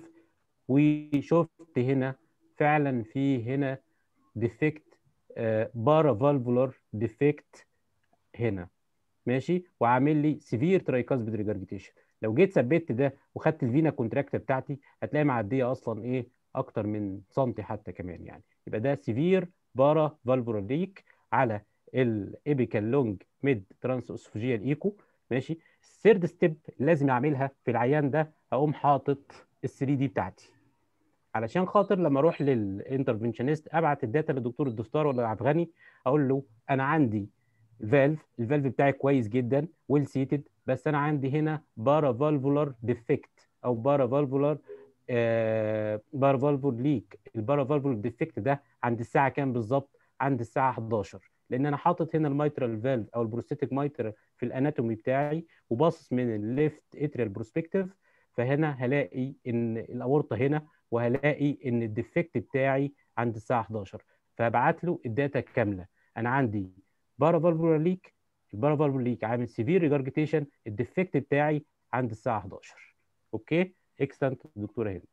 وشفت هنا فعلا في هنا ديفكت بارا فالفولار ديفكت هنا ماشي وعامل لي سيفير ترايكاسبيد ريجارجيتيشن لو جيت ثبت ده وخدت الفينا كونتراكت بتاعتي هتلاقي معديه اصلا ايه اكتر من سنتي حتى كمان يعني يبقى ده سيفير بارا فالفولار ليك على الابيكال لونج ميد ترانس اسوفيجيال ايكو ماشي الثيرد ستيب لازم اعملها في العيان ده هقوم حاطط ال 3 دي بتاعتي علشان خاطر لما اروح للانترفنشنست ابعت الداتا للدكتور الدفتار ولا عبد الغني اقول له انا عندي فالف الفالف بتاعي كويس جدا ويل سيتد بس انا عندي هنا بارا فالفولار ديفكت او بارا فالفولار آه بارا فالفول ليك البارا فالفولار ديفكت ده عند الساعه كام بالظبط عند الساعه 11 لان انا حاطط هنا الميترال فالف او البروستاتيك مايتر في الاناتومي بتاعي وباصص من الليفت اتريال بروسبكتيف فهنا هلاقي ان الاورطه هنا وهلاقي ان الديفكت بتاعي عند الساعه 11 فهبعت له الداتا كامله انا عندي بارا فالفولار ليك البارا فالفولار ليك عامل سيفير ريجارجيتيشن الديفكت بتاعي عند الساعه 11 اوكي اكسلنت دكتوره هند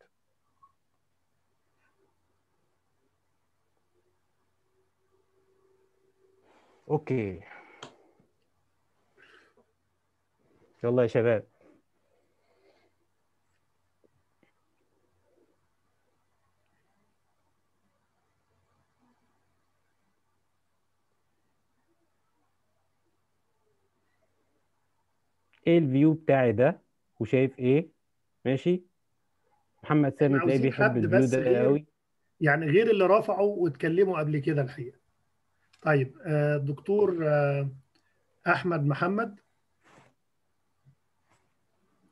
اوكي يلا يا شباب ايه الفيو بتاعي ده وشايف ايه ماشي محمد سامي احنا تلاقيه عاوزين بيحب حد الفيو بس ده غير قوي يعني غير اللي رفعوا واتكلموا قبل كده الحقيقه طيب آه، دكتور آه، احمد محمد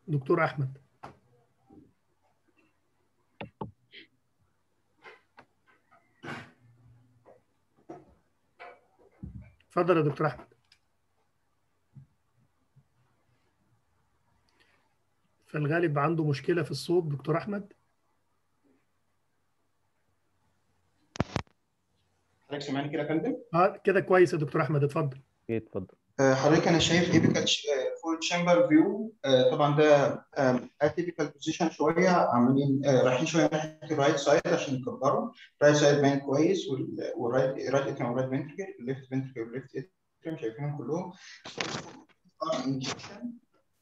دكتور احمد اتفضل يا دكتور احمد في الغالب عنده مشكله في الصوت دكتور احمد حضرتك سامعني كده يا فندم؟ اه كده كويس يا دكتور احمد اتفضل اتفضل آه، حضرتك انا شايف ايبيكال فول تشامبر فيو طبعا ده اتيبيكال بوزيشن شويه عاملين آه، رايحين شويه ناحيه الرايت سايد عشان يكبروا الرايت سايد باين كويس وال- والرايت رايت اتريم والرايت فنتركل الليفت فنتركل والليفت اتريم شايفينهم كلهم انجكشن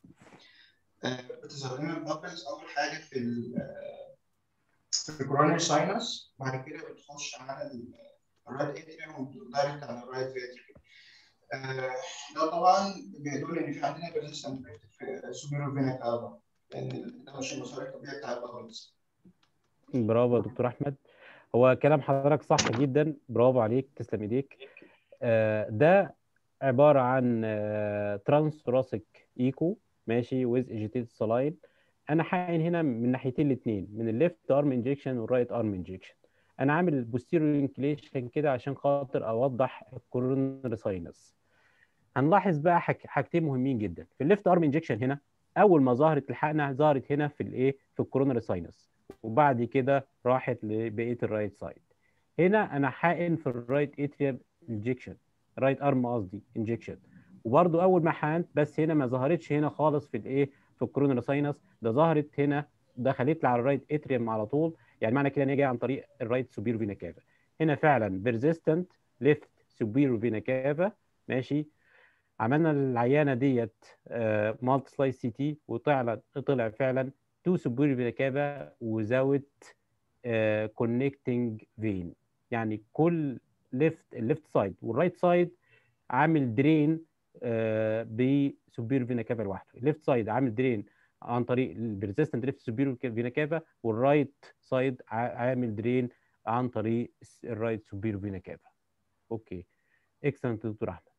بتظهر لنا البابلز اول حاجه في ال في الكورونري ساينس بعد كده بتخش على الرايت اتريم ودايركت على الرايت فنتركل آه، ده طبعا بيدل ان في عندنا ريزيستنت في سوبيرو فينا كافا لان ده مش المسار الطبيعي بتاع البابلز برافو يا دكتور احمد هو كلام حضرتك صح جدا برافو عليك تسلم ايديك آه، ده عباره عن ترانس ثوراسيك ايكو ماشي ويز ايجيتيد سلاين انا حاقن هنا من ناحيتين الاثنين من الليفت ارم انجكشن والرايت ارم انجكشن انا عامل البوستيريور انكليشن كده عشان خاطر اوضح الكورونري ساينس هنلاحظ بقى حاج- حاجتين مهمين جدا في الليفت ارم انجكشن هنا اول ما ظهرت الحقنه ظهرت هنا في الايه في الكورونري ساينس وبعد كده راحت لبقيه الرايت سايد هنا انا حاقن في الرايت اتريال انجكشن رايت ارم قصدي انجكشن وبرده اول ما حقنت بس هنا ما ظهرتش هنا خالص في الايه في الكورونري ساينس ده ظهرت هنا دخلت لي على الرايت اتريوم على طول يعني معنى كده ان هي جايه عن طريق الرايت سوبير فينا كافا هنا فعلا بيرزيستنت ليفت سوبير فينا كافا ماشي عملنا العيانه ديت مالتي سلايس سي تي وطلع طلع فعلا تو سوبير فينا كافا وزاوت كونكتنج فين يعني كل ليفت الليفت سايد والرايت سايد عامل درين بسوبير فينا كافا لوحده الليفت سايد عامل درين عن طريق البريزيستنت ليفت سوبير فينا كافا والرايت سايد عامل درين عن طريق الرايت سوبير فينا كافا اوكي اكسلنت دكتور احمد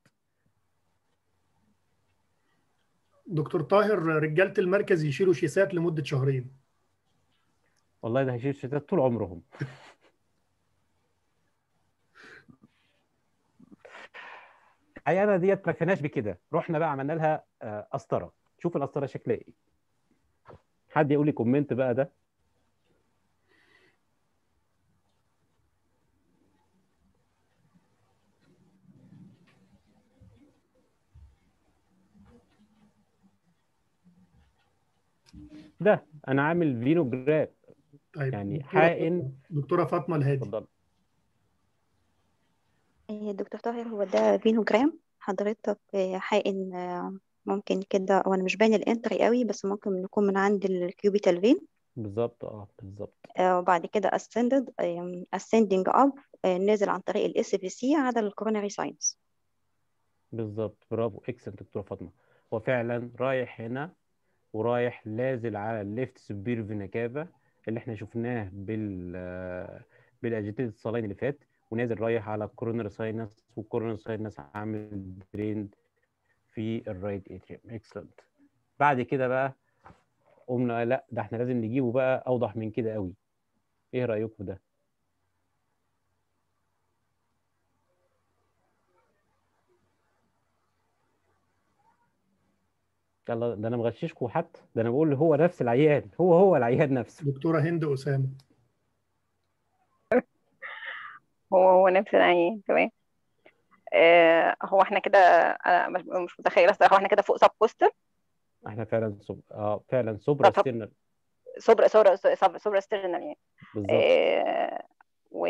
دكتور طاهر رجاله المركز يشيلوا شيسات لمده شهرين والله ده هيشيل شتات طول عمرهم العيانه ديت ما كناش بكده رحنا بقى عملنا لها آه، قسطره شوف القسطره شكلها ايه حد يقول لي كومنت بقى ده ده انا عامل فينوجرام طيب يعني دكتورة حائن دكتوره فاطمه الهادي اتفضل إيه، دكتور طاهر هو ده فينوجرام حضرتك إيه، حقن آه، ممكن كده وانا مش باين الانتري قوي بس ممكن يكون من عند الكيوبيتال فين بالظبط اه بالظبط آه، وبعد كده ascended آم، ascending up آه، نازل عن طريق الاس في سي على الكوروناري ساينس بالظبط برافو اكسلنت دكتوره فاطمه هو فعلا رايح هنا ورايح لازل على الليفت سوبير فينا كافا اللي احنا شفناه بال بالاجيتيد الصلاين اللي فات ونازل رايح على الكورونر ساينس والكورونر ساينس عامل دريند في الرايت اتريوم اكسلنت بعد كده بقى قمنا لا ده احنا لازم نجيبه بقى اوضح من كده قوي ايه رايكم في ده يلا ده انا مغششكم حتى ده انا بقول هو نفس العيان هو هو العيان نفسه دكتوره هند اسامه هو هو نفس العين تمام آه هو احنا كده انا مش مش متخيله الصراحه هو احنا كده فوق سب كوستر احنا فعلا سب... اه فعلا سوبرا طب- ستيرنال سوبرا سوبرا سوبرا سوبرا ستيرنال يعني بالظبط آه و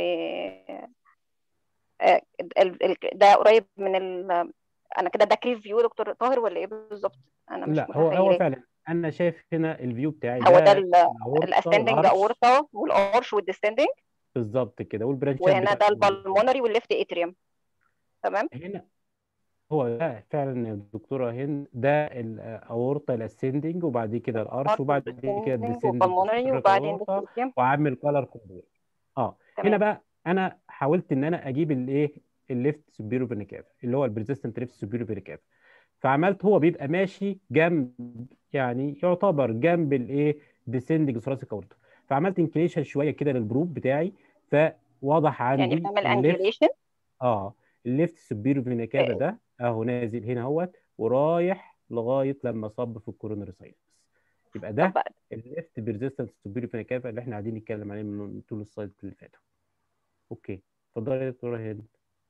آه ال- ال- ده قريب من ال انا كده ده كيف فيو دكتور طاهر ولا ايه بالظبط انا مش لا هو هو متخيله فعلا انا شايف هنا الفيو بتاعي هو ده الأورطة الاسندنج والعرش. اورتا والارش والديسندنج بالظبط كده والبرانشات وهنا بتاعت ده البلمونري والليفت اتريوم تمام هنا هو ده فعلا يا دكتوره هند ده الاورطه الاسندنج وبعد كده الارش وبعد كده الديسندنج والبلمونري وبعدين اتريوم وعامل كولر كومبير اه تمام. هنا بقى انا حاولت ان انا اجيب الايه الليفت سوبيرو فينيكاف اللي هو البريزيستنت ليفت سوبيرو فينيكاف فعملت هو بيبقى ماشي جنب يعني يعتبر جنب الايه ديسندنج ثوراسيك اورتا فعملت انكليشن شويه كده للجروب بتاعي فواضح عندي يعني بتعمل الليفت انجليشن اه الليفت سوبيريور فينا كافا ده اهو نازل هنا اهوت ورايح لغايه لما صب في الكورونري ساينس يبقى ده الليفت بيرزيستنس سوبيريور فينا كافا اللي احنا قاعدين نتكلم عليه من طول السلايد اللي فاتوا اوكي اتفضلي يا دكتوره هند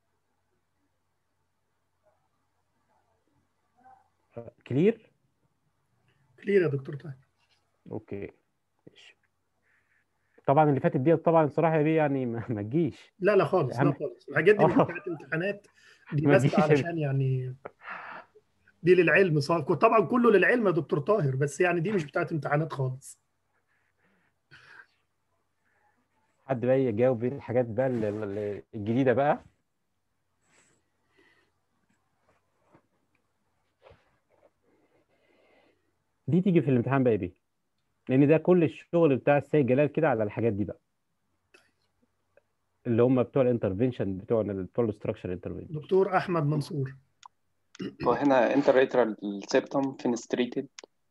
كلير كلير يا دكتور طاهر اوكي ماشي طبعا اللي فاتت دي طبعا الصراحه يا بيه يعني ما ما تجيش لا لا خالص لا أهم خالص الحاجات دي مش اه بتاعت امتحانات دي ما بس تجيش علشان يعني دي للعلم صح طبعا كله للعلم يا دكتور طاهر بس يعني دي مش بتاعت امتحانات خالص حد بقى يجاوب الحاجات بقى ال- ال- الجديده بقى دي تيجي في الامتحان بقى يا بيه لان ده كل الشغل بتاع السيد جلال كده على الحاجات دي بقى اللي هم بتوع الانترفنشن بتوع بتوع الاستراكشر انترفنشن دكتور احمد منصور وهنا انتريترال سيبتم فينستريتد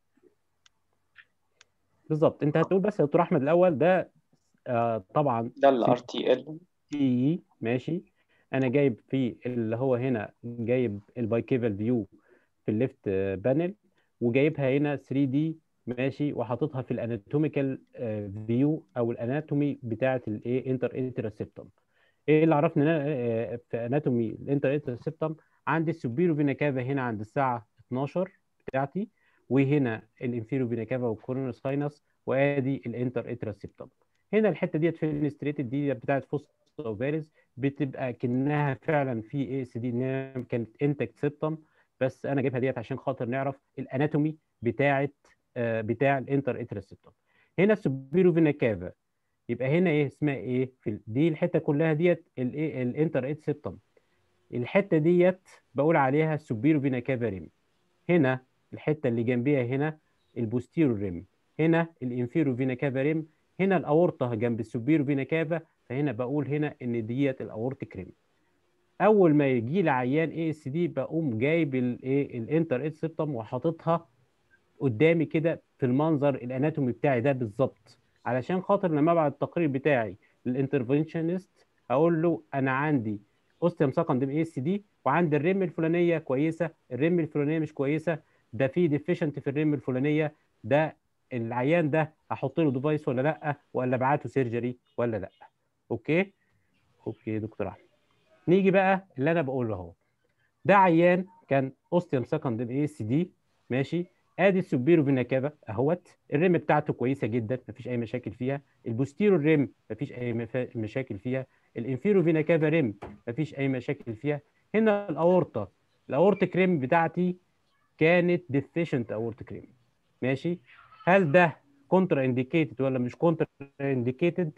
بالظبط انت هتقول بس يا دكتور احمد الاول ده آه طبعا ده الار تي ال تي ماشي انا جايب في اللي هو هنا جايب البايكيفال فيو في الليفت بانل وجايبها هنا 3 دي ماشي وحاططها في الاناتوميكال فيو او الاناتومي بتاعه الايه انتر انترسبتم ايه اللي عرفني ان انا آه، في اناتومي الانتر انترسبتم عندي السوبيرو فينا كافا هنا عند الساعه 12 بتاعتي وهنا الانفيرو فينا كافا والكورونر ساينس وادي الانتر انترسبتم هنا الحته ديت فينستريتد دي بتاعت فوس اوفاريز بتبقى كانها فعلا في اي اس دي انها كانت انتكت سيبتم بس انا جايبها ديت عشان خاطر نعرف الاناتومي بتاعت آه، بتاع الانتر انترسبتم هنا السوبيرو فينا كافا يبقى هنا ايه اسمها ايه في ال- دي الحته كلها ديت الايه الانتر انترسبتم الحته ديت بقول عليها السوبيرو فينا كافا ريم هنا الحته اللي جنبيها هنا البوستيرو ريم هنا الانفيرو فينا كافا ريم هنا الاورطه جنب السوبيرو فينا كافا فهنا بقول هنا ان ديت الاورتيك ريم اول ما يجي لي عيان اي اس دي بقوم جايب الايه الانتر انترسبتم وحاططها قدامي كده في المنظر الاناتومي بتاعي ده بالظبط علشان خاطر لما ابعت التقرير بتاعي للانترفنشنست اقول له انا عندي اوستيوم سكندم اي اس دي وعندي الريم الفلانيه كويسه الريم الفلانيه مش كويسه ده في ديفيشنت في الريم الفلانيه ده العيان ده احط له ديفايس ولا لا ولا ابعته سيرجري ولا لا اوكي اوكي دكتور احمد نيجي بقى اللي انا بقوله اهو ده عيان كان اوستيوم سكندم اي اس دي ماشي ادي السوبيرو فينا كافا اهوت الريم بتاعته كويسه جدا مفيش اي مشاكل فيها البوستيرو ريم مفيش اي مفا- مشاكل فيها الانفيرو فينا كافا ريم مفيش اي مشاكل فيها هنا الاورطه الاورتيك ريم بتاعتي كانت ديفيشنت اورتيك ريم ماشي هل ده كونترا انديكيتد ولا مش كونترا انديكيتد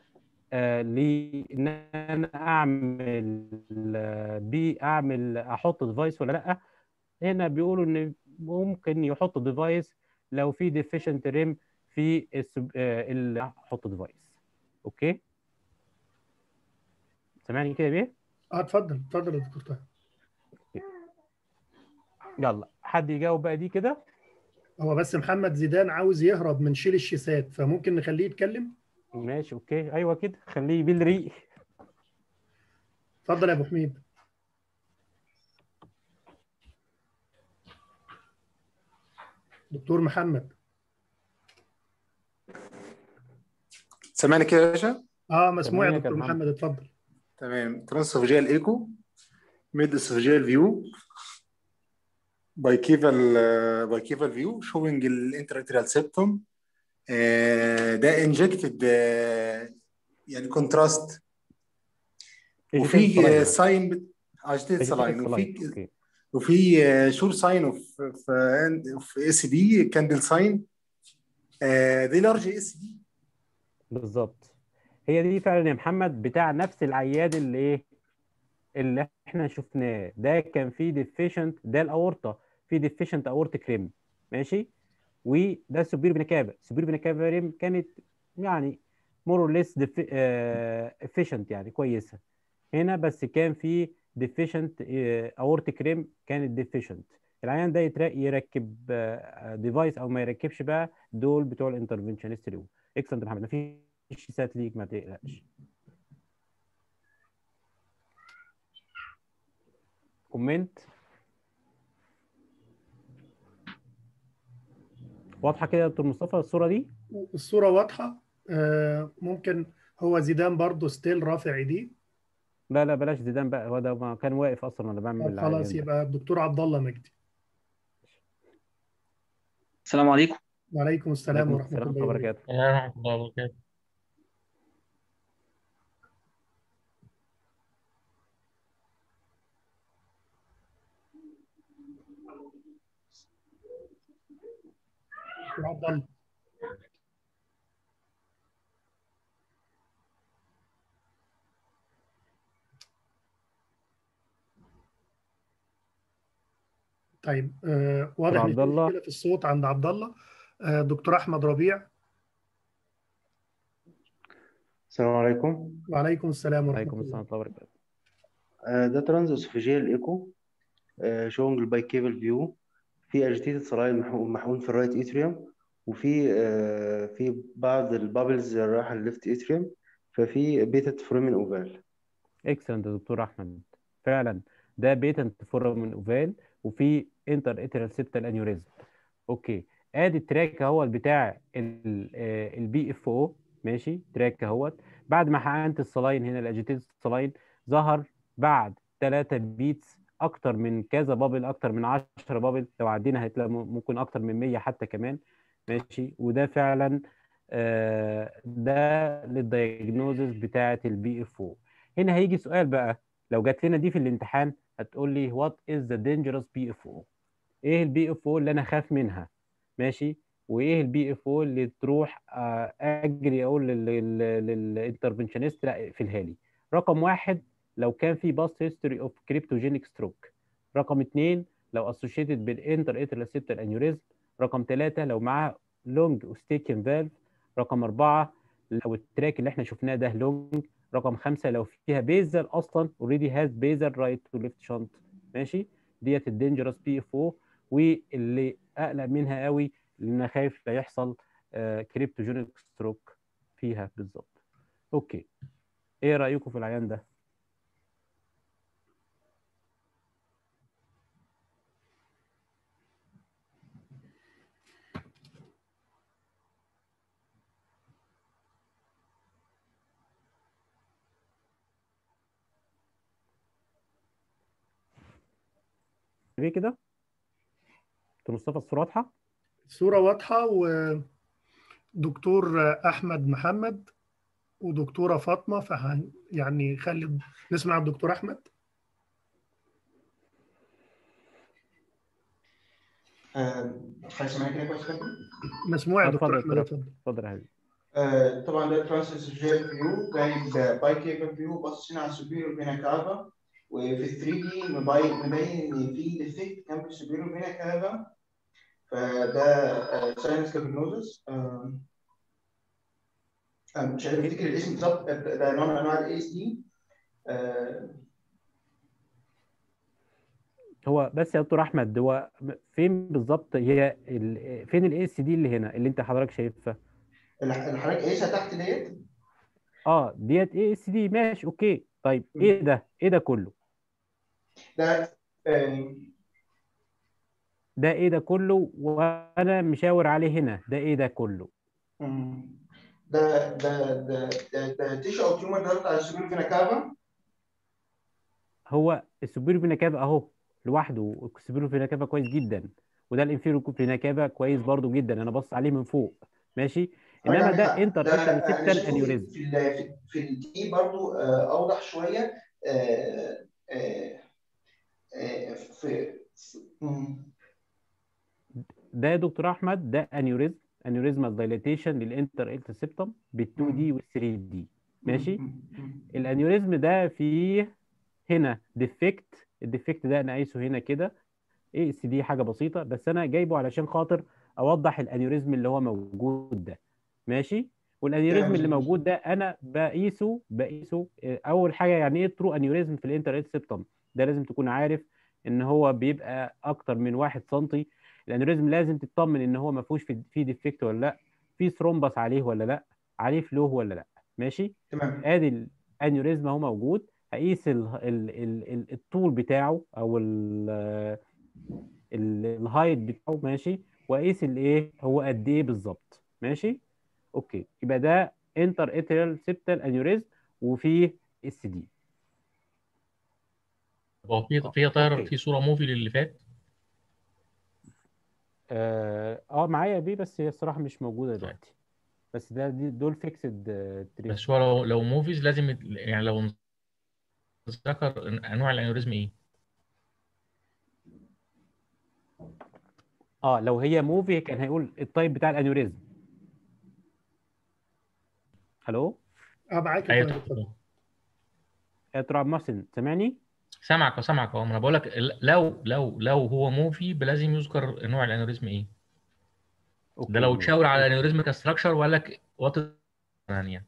آه لان انا اعمل آه، بي اعمل احط ديفايس ولا لا هنا بيقولوا ان ممكن يحط ديفايس لو في ديفيشنت ريم في السب... آه، ال- احط ديفايس اوكي سامعني كده بيه اه اتفضل اتفضل يا دكتور طاهر يلا حد يجاوب بقى دي كده هو بس محمد زيدان عاوز يهرب من شيل الشيسات فممكن نخليه يتكلم ماشي اوكي ايوه كده خليه يبيل ريق اتفضل يا ابو حميد دكتور محمد سامعني كده يا باشا؟ اه مسموع يا سامعينك يا دكتور محمد. محمد اتفضل تمام ترانسوفيجيال ايكو ميد اسوفيجيال فيو بايكيفال بايكيفال فيو شوينج الانتراتريال سيبتوم ده انجكتد يعني كونتراست وفي ساين اجتيد سلاين وفي اوكي وفي شور ساين اوف اوف اس دي كاندل ساين دي لارج اس دي بالظبط هي دي فعلا يا محمد بتاع نفس العياد اللي ايه اللي احنا شفناه ده كان فيه ديفيشنت ده الاورطه فيه ديفيشنت اورتيك ريم ماشي وده السوبير فيناكافا السوبير فيناكافا ريم كانت يعني مور اور ليس افيشنت يعني كويسه هنا بس كان في ديفيشنت اورتيك ريم كانت ديفيشنت العيان ده يتر- يركب ديفايس او ما يركبش بقى دول بتوع الانترفنشنست ريو اكسلنت محمد مفيش سات ليك ما تقلقش كومنت واضحه كده يا دكتور مصطفى الصوره دي الصورة واضحة آه، ممكن هو زيدان برضو ستيل رافع ايديه لا لا بلاش زيدان بقى هو ده ما كان واقف اصلا وانا بعمل طب العيان خلاص ده يبقى الدكتور عبد الله مجدي السلام عليكم وعليكم السلام عليكم ورحمة السلام الله ورحمه الله وبركاته وبركاته ورحمة الله وبركاته دكتور عبد الله طيب آه، واضح ان عبد في الله. مشكلة في الصوت عند عبد الله آه، دكتور احمد ربيع السلام عليكم وعليكم السلام ورحمة عليكم الله السلام ورحمه الله وبركاته آه، ده ترانز اسوفيجيال ايكو شونج الباي كيبل فيو في اجيتيتد سلايد محقون في الرايت اتريوم وفي آه، في بعض البابلز رايحه الليفت اتريوم ففي بيتت فورمين اوفال اكسلنت يا دكتور احمد فعلا ده بيتنت فورامين اوفال وفي انتر اترال سيبتال انيوريزم اوكي ادي التراك اهو بتاع البي اف او ماشي تراك اهوت بعد ما حقنت الصلاين هنا الاجيتيد الصلاين ظهر بعد 3 بيتس اكتر من كذا بابل اكتر من 10 بابل لو عدينا هتلاقي ممكن اكتر من 100 حتى كمان ماشي وده فعلا آه، ده للدايجنوزس بتاعه البي اف او هنا هيجي سؤال بقى لو جات لنا دي في الامتحان هتقول لي وات از ذا دينجرس بي اف او ايه البي اف او اللي انا خاف منها ماشي وايه البي اف او اللي تروح آه، اجري اقول للانترفنشنست لا اقفلها لي رقم واحد لو كان في باست هيستوري اوف كريبتوجينيك ستروك رقم اثنين لو اسوشيتد بالانتر اترال سيبتال انيوريزم رقم ثلاثة لو معاه لونج اوستيكن فالف رقم أربعة لو التراك اللي احنا شفناه ده لونج رقم خمسة لو فيها بيزل اصلا اوريدي هاز بيزل رايت تو ليفت شنط ماشي ديت الدينجرس بي اف او واللي اقلق منها قوي لان انا خايف لا يحصل كريبتوجينيك ستروك فيها بالظبط اوكي ايه رايكم في العيان ده ايه كده دكتور مصطفى الصوره واضحه الصورة واضحة ودكتور أحمد محمد ودكتورة فاطمة فه يعني خلي نسمع الدكتور أحمد حضرتك سامعني كده كويس كده؟ مسموع يا دكتور اتفضل أحمد يا دكتور اتفضل اتفضل يا حبيبي آه، طبعا ده ترانسفيرجيال فيو جايب باي كيبل فيو باصصين على السوبيريور فينا كافا وفي ال 3 دي مبين مبين ان في ديفكت كان في السوبيريور فينا كافا فده ساينس كابينوزس مش قادر افتكر الاسم بالظبط ده نوع من انواع الاي اس دي هو بس يا دكتور احمد هو فين بالظبط هي ال... فين الاي اس دي اللي هنا اللي انت حضرتك شايفها اللي حضرتك قايسها تحت ديت اه ديت اي اس دي ماشي اوكي طيب ايه ده ايه ده كله ده آه، ده ايه ده كله وانا مشاور عليه هنا ده ايه ده كله مم. ده ده ده ده ده تيشو او تيومر ده بتاع السوبر فينا كافا هو السوبيرو فينا كافا اهو لوحده السوبيرو فينا كافا كويس جدا وده الانفيرو فينا كافا كويس برضو جدا انا بص عليه من فوق ماشي انما عندك ده حق. انتر ده اترال انا سيبتال شايفه انيوريزم في ال في, في الدي برضو آه، اوضح شويه آه، آه، آه، في في- مم. ده يا دكتور احمد ده انيوريزم انيوريزمال دايليتيشن للانتر اترال سيبتم بال 2 دي وال 3 دي ماشي الانيوريزم ده فيه هنا ديفكت الديفكت ده انا قايسه هنا كده اي اس دي حاجه بسيطه بس انا جايبه علشان خاطر اوضح الانيوريزم اللي هو موجود ده ماشي والانيوريزم تمام. اللي موجود ده انا بقيسه بقيسه آه، اول حاجه يعني ايه ترو انيوريزم في الانتر سيبتم ده لازم تكون عارف ان هو بيبقى اكتر من 1 سم الانوريزم لازم تطمن ان هو ما فيهوش في في ديفكت ولا لا في ثرومبس عليه ولا لا عليه فلو ولا لا ماشي تمام ادي الانوريزم اهو موجود هقيس ال ال ال ال الطول بتاعه او ال الهايت بتاعه ماشي واقيس الايه هو قد ايه بالظبط ماشي اوكي يبقى ده انتر اتريال سيبتال انيوريزم وفيه اس دي هو في في طاير أوكي. في صوره موفي للي فات اه آه، معايا بيه بس هي الصراحه مش موجوده دلوقتي بس ده دي دول فيكسد بس هو لو لو موفيز لازم يت- يعني لو ذكر انواع الانوريزم ايه اه لو هي موفي كان هيقول التايب بتاع الانيوريزم الو اه معاك يا ايوه طارق اتفضل يا ترى عبد المحسن سامعني سامعك سامعك اهو ما انا بقول لك ال- لو لو لو هو موفي لازم يذكر نوع الانوريزم ايه اوكي ده لو ماشي تشاور على اوكي الانوريزم كستراكشر ولا ك... وات يعني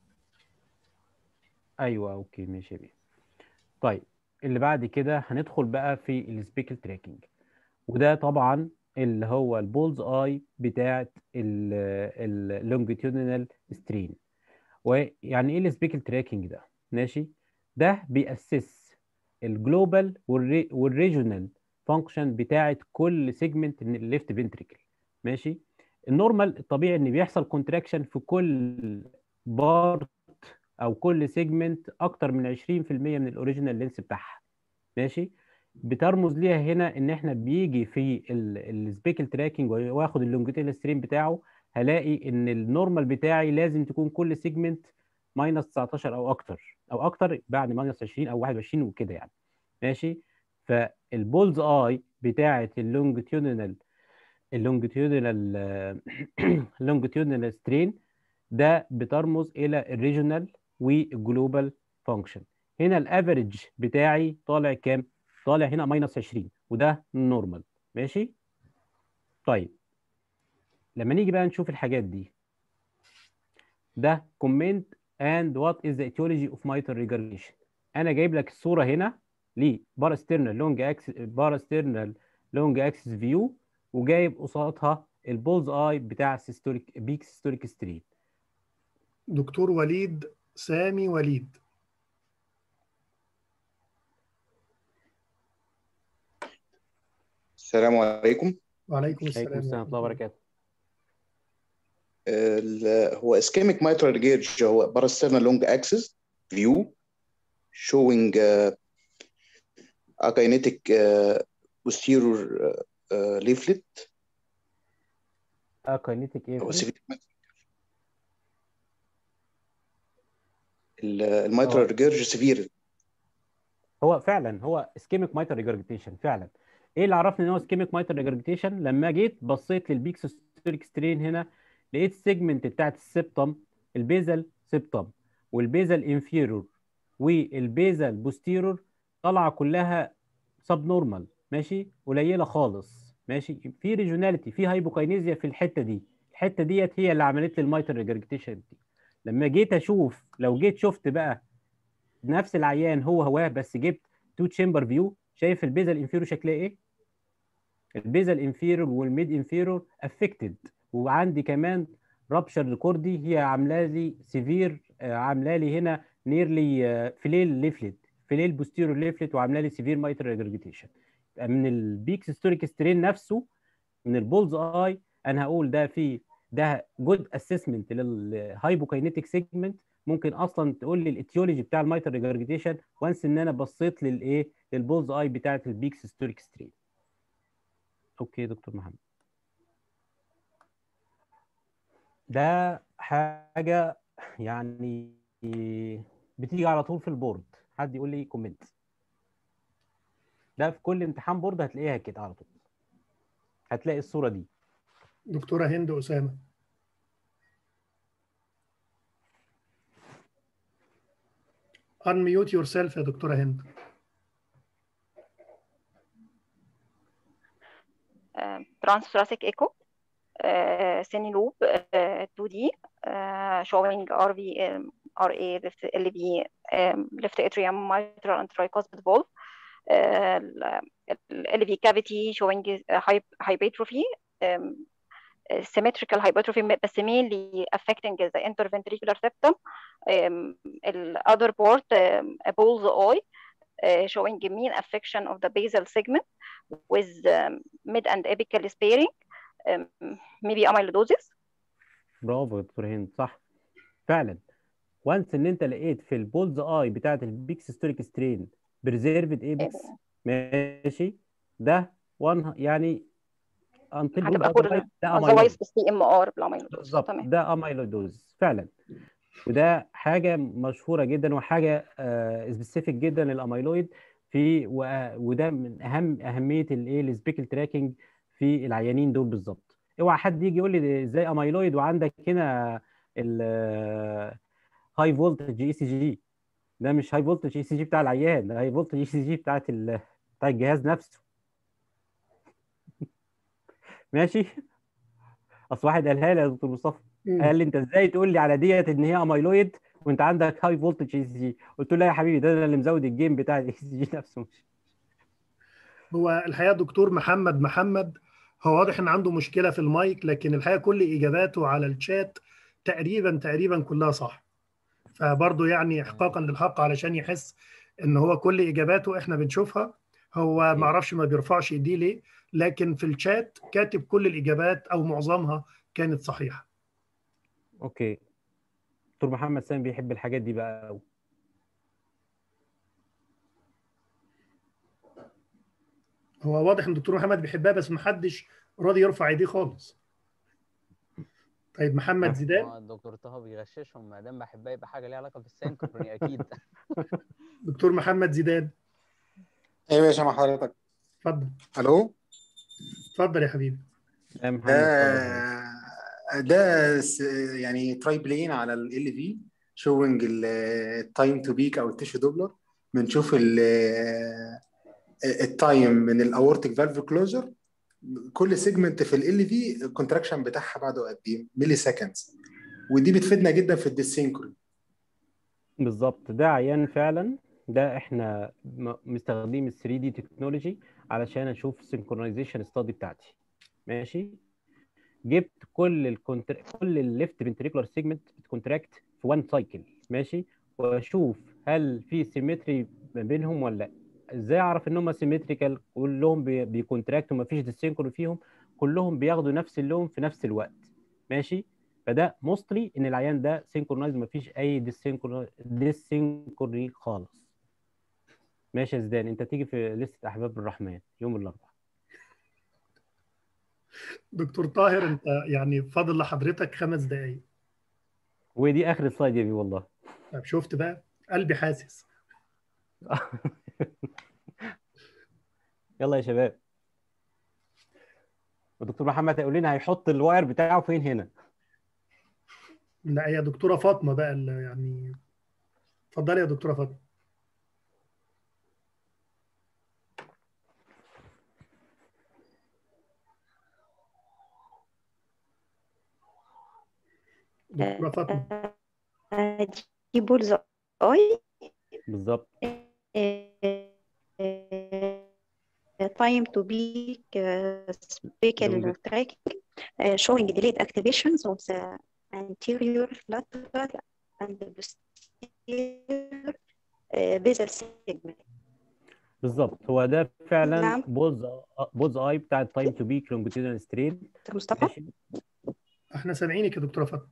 ايوه اوكي ماشي يا بيه طيب اللي بعد كده هندخل بقى في السبيكل تراكنج وده طبعا اللي هو البولز اي بتاعت اللونجيتيودينال سترين ويعني ايه السبيكل تراكنج ده ماشي ده بيأسس الجلوبال والريجونال فانكشن بتاعت كل سيجمنت من الليفت فنتريكل ماشي النورمال الطبيعي ان بيحصل كونتراكشن في كل بارت او كل سيجمنت اكتر من 20% من الاوريجينال لينس بتاعها ماشي بترمز ليها هنا ان احنا بيجي في السبيكل تراكنج واخد اللونجيتيودينال ستريم بتاعه هلاقي ان النورمال بتاعي لازم تكون كل سيجمنت ماينس 19 او اكتر او اكتر بعد ماينس 20 او 21 وكده يعني ماشي فالبولز اي بتاعه اللونجيتيودينال اللونجيتيودينال اللونجيتيودينال سترين ده بترمز الى الريجونال والجلوبال فانكشن هنا الافريج بتاعي طالع كام طالع هنا ماينس 20 وده نورمال ماشي طيب لما نيجي بقى نشوف الحاجات دي ده كومنت and what is the etiology of mitral regurgitation انا جايب لك الصوره هنا لباراسترنال لونج اكس باراسترنال لونج اكسس فيو وجايب قصادها البولز اي بتاع السيستوليك بيك سيستوليك سترين دكتور وليد سامي وليد السلام عليكم وعليكم عليكم السلام السلام ورحمه ورحمة الله الله وبركاته ال- هو ischemic mitral regurg هو parasternal long axis view showing uh, akinetic uh, posterior uh, uh, leaflet اه كاينيتيك ايه هو في severe الميترال اه ريجرج سيفير هو فعلا هو اسكيميك مايتر ريجرجيتيشن فعلا ايه اللي عرفني ان هو اسكيميك مايتر ريجرجيتيشن لما جيت بصيت للبيك سيستوليك سترين هنا لقيت السيجمنت بتاعت السبتم البيزل سبتم والبيزل انفيرور والبيزل بوستيرور طالعه كلها سب نورمال ماشي قليله خالص ماشي في ريجوناليتي في هايبوكاينيزيا في الحته دي الحته ديت هي اللي عملت لي المايتر ريجرجيتيشن دي لما جيت اشوف لو جيت شفت بقى نفس العيان هو هواه بس جبت تو تشامبر فيو شايف البيزل انفيرور شكلها ايه البيزل انفيرور والميد انفيرور افكتد وعندي كمان رابشر ريكوردي هي عامله لي سيفير عامله لي هنا نيرلي فليل ليفلت فليل بوستيرور ليفلت وعامله لي سيفير مايتر ريجرجيتيشن من البيك هيستوريك سترين نفسه من البولز اي انا هقول ده في ده جود اسسمنت للهايبوكاينيتيك سيجمنت ممكن اصلا تقول لي الاتيولوجي بتاع المايتر ريجرجيتيشن وانس ان انا بصيت للايه للبولز اي بتاعت البيك هيستوريك سترين اوكي دكتور محمد ده حاجه يعني بتيجي على طول في البورد حد يقول لي كومنت ده في كل امتحان بورد هتلاقيها كده على طول هتلاقي الصوره دي دكتورة هند أسامة unmute yourself يا دكتورة هند transthoracic echo uh, Cine loop uh, 2D uh, showing RV um, RA left LV um, left atrium mitral and tricuspid valve ال LV cavity showing hy- hypertrophy um, symmetrical hypertrophy بس mainly affecting the interventricular septum um, ال other part um, a bull's eye uh, showing mean affection of the basal segment with um, mid and apical sparing um, maybe amyloidosis برافو يا دكتور هند صح فعلا وانس ان انت لقيت في البولز اي بتاعت البيكس ستوريك سترين بريزيرفد ايبكس ماشي ده وان يعني انتل هتبقى كل ده otherwise اميلويد السي ام ار بالاميلويدوز بالظبط تمام ده اميلويدوز فعلا وده حاجه مشهوره جدا وحاجه سبيسيفيك جدا للاميلويد في و- وده من اهم اهميه الايه السبيكل تراكنج في العيانين دول بالظبط اوعى حد يجي يقول لي ازاي اميلويد وعندك هنا ال هاي فولتج اي سي جي ده مش هاي فولتج اي سي جي بتاع العيان ده هاي فولتج اي سي جي بتاعت ال... بتاع الجهاز نفسه ماشي اصل واحد قالها لي يا دكتور مصطفى قال لي انت ازاي تقول لي على ديت ان هي اميلويد وانت عندك هاي فولتج اي سي جي قلت له لا يا حبيبي ده انا اللي مزود الجيم بتاع الاي سي جي نفسه هو الحقيقه دكتور محمد محمد هو واضح ان عنده مشكله في المايك لكن الحقيقه كل اجاباته على الشات تقريبا تقريبا كلها صح فبرضه يعني احقاقا للحق علشان يحس ان هو كل اجاباته احنا بنشوفها هو ما اعرفش ما بيرفعش ايديه ليه لكن في الشات كاتب كل الاجابات او معظمها كانت صحيحه اوكي دكتور محمد سامي بيحب الحاجات دي بقى قوي هو واضح ان دكتور محمد بيحبها بس محدش راضي يرفع ايديه خالص طيب محمد زيدان هو الدكتور طه بيغششهم ما دام بحبها يبقى حاجه ليها علاقه بالسينكروني اكيد دكتور محمد زيدان ايوه يا باشا مع حضرتك اتفضل الو اتفضل يا حبيبي يا محمد ده ده س- يعني تراي بلين على ال في شوينج التايم تو بيك او التيشو دوبلر بنشوف التايم من الاورتيك فالف كلوجر كل سيجمنت في ال في الكونتراكشن بتاعها بعده قد ايه ملي سكندز ودي بتفيدنا جدا في الديسينكرون بالظبط ده عيان فعلا ده احنا م- مستخدمين ال 3 دي تكنولوجي علشان اشوف السنكرونايزيشن ستادي بتاعتي ماشي جبت كل الكونتر... كل الليفت فنتريكولار سيجمنت بتكونتراكت في وان سايكل ماشي واشوف هل في سيمتري ما بينهم ولا لا ازاي اعرف ان هم سيمتريكال كلهم بي... بيكونتراكت ومفيش ديسينكرون فيهم كلهم بياخدوا نفس اللون في نفس الوقت ماشي فده موستلي ان العيان ده سينكرونايز مفيش اي ديسينكروني خالص ماشي يا زيدان انت تيجي في لستة احباب الرحمن يوم الاربعاء دكتور طاهر انت يعني فاضل لحضرتك خمس دقايق ودي اخر سلايد يا بي والله طب شفت بقى قلبي حاسس يلا يا شباب الدكتور محمد هيقول لنا هيحط الواير بتاعه فين هنا لا يا دكتوره فاطمه بقى اللي يعني اتفضلي يا دكتوره فاطمه دكتوره فاطمه دي بولز اي بالظبط time to peak uh, speckle tracking uh, showing delayed activations of the anterior lateral and the posterior uh, basal segment بالظبط هو ده فعلا نعم. بوز بوز اي بتاع التايم تو بيك لونجيتيودنال سترين دكتور مصطفى احنا سامعينك يا دكتوره فاطمه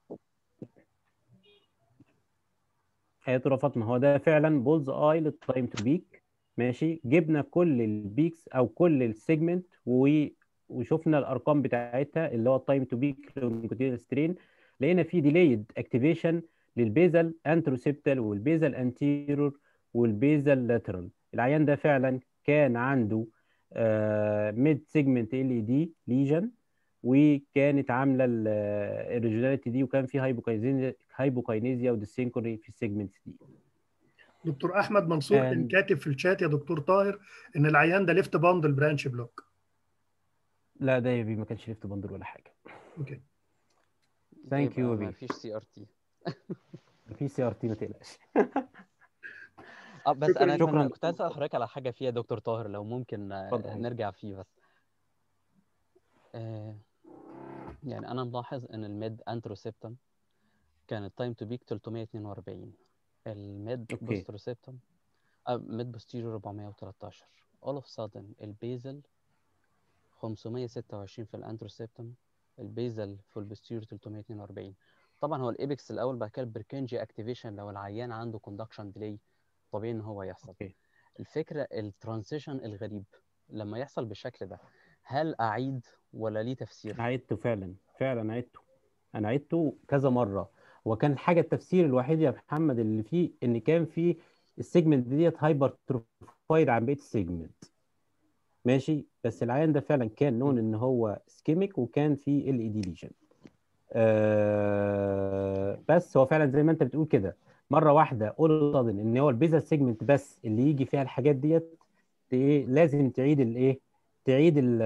يا دكتوره فاطمه هو ده فعلا بولز اي للتايم تو بيك ماشي جبنا كل البيكس او كل السيجمنت و... وشفنا الارقام بتاعتها اللي هو التايم تو بيك لونجيتيودنال سترين لقينا في ديليد اكتيفيشن للبيزل انتروسيبتال والبيزل انتيرور والبيزل لاترال العيان ده فعلا كان عنده ميد سيجمنت ال اي دي ليجن وكانت عامله الريجولاريتي دي وكان في هايبوكاينيزيا هايبوكاينيزيا وديسينكروني في السيجمنتس دي دكتور احمد منصور كان And- كاتب في الشات يا دكتور طاهر ان العيان ده ليفت باندل برانش بلوك لا ده يا بيه ما كانش ليفت باندر ولا حاجه اوكي ثانك يو يبقى يا ما بيه فيش سي ار تي في سي ار تي ما تقلقش اه بس شكرا انا كان شكرا كنت عايز اسال حضرتك على حاجه فيها دكتور طاهر لو ممكن آه، اتفضل حبيبي. نرجع فيه بس آه، يعني انا ملاحظ ان الميد انتروسيبتم كان التايم تو بيك 342 الميد اوكي بوستروسيبتم آه ميد بوستيريور 413 all of sudden البيزل 526 في الانتروسيبتم البيزل في البوستيريور 342 طبعا هو الايبكس الاول بعد كده البركنجي اكتيفيشن لو العيان عنده كوندكشن ديلي طبيعي ان هو يحصل اوكي الفكره الترانزيشن الغريب لما يحصل بالشكل ده هل اعيد ولا ليه تفسير عدته فعلا فعلا عدته انا عدته كذا مره هو كان الحاجه التفسير الوحيد يا محمد اللي فيه ان كان في السيجمنت ديت هايبر تروفايد عن بقيه السيجمنت ماشي بس العيان ده فعلا كان نون ان هو سكيميك وكان في ال اي دي ليجن آه بس هو فعلا زي ما انت بتقول كده مره واحده اول صادن ان هو البيزا سيجمنت بس اللي يجي فيها الحاجات ديت ايه لازم تعيد الايه تعيد ال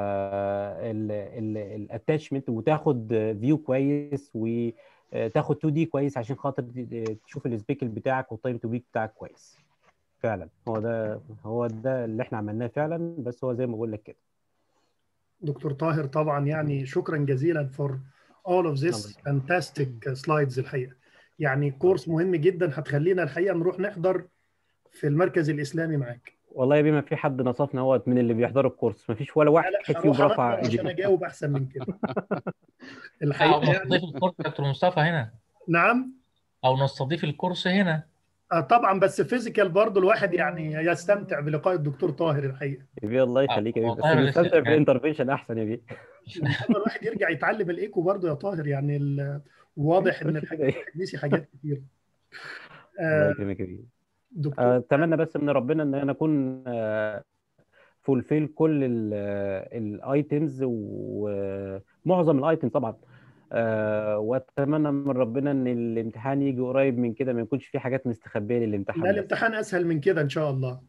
الاتاتشمنت وتاخد فيو كويس وتاخد 2 دي كويس عشان خاطر تشوف السبيكل بتاعك والتايم تو بيك بتاعك كويس فعلا هو ده هو ده اللي احنا عملناه فعلا بس هو زي ما بقول لك كده دكتور طاهر طبعا يعني شكرا جزيلا for all of this fantastic slides الحقيقه يعني كورس مهم جدا هتخلينا الحقيقه نروح نحضر في المركز الاسلامي معاك والله يا بيه ما في حد نصفنا هو من اللي بيحضروا الكورس ما فيش ولا واحد فيهم هروح رفع أحضر عشان ايديه اجاوب احسن من كده او الحقيقه يعني نستضيف الكورس دكتور مصطفى هنا نعم او نستضيف الكورس هنا آه طبعا بس فيزيكال برضه الواحد يعني يستمتع بلقاء الدكتور طاهر الحقيقه يا بيه الله يخليك يا بيه هو بس طاهر نستمتع الاست- بالانترفنشن احسن يا بيه ان شاء الله الواحد يرجع يتعلم الايكو برضه يا طاهر يعني ال- واضح ان الحاجات الحديثي حاجات كتير الله آه يكرمك يا بيه دكتور آه، اتمنى بس من ربنا ان انا اكون فولفيل كل الايتمز ومعظم الايتمز طبعا آه، واتمنى من ربنا ان الامتحان يجي قريب من كده ما يكونش في حاجات مستخبيه لا للامتحان بس الامتحان اسهل من كده ان شاء الله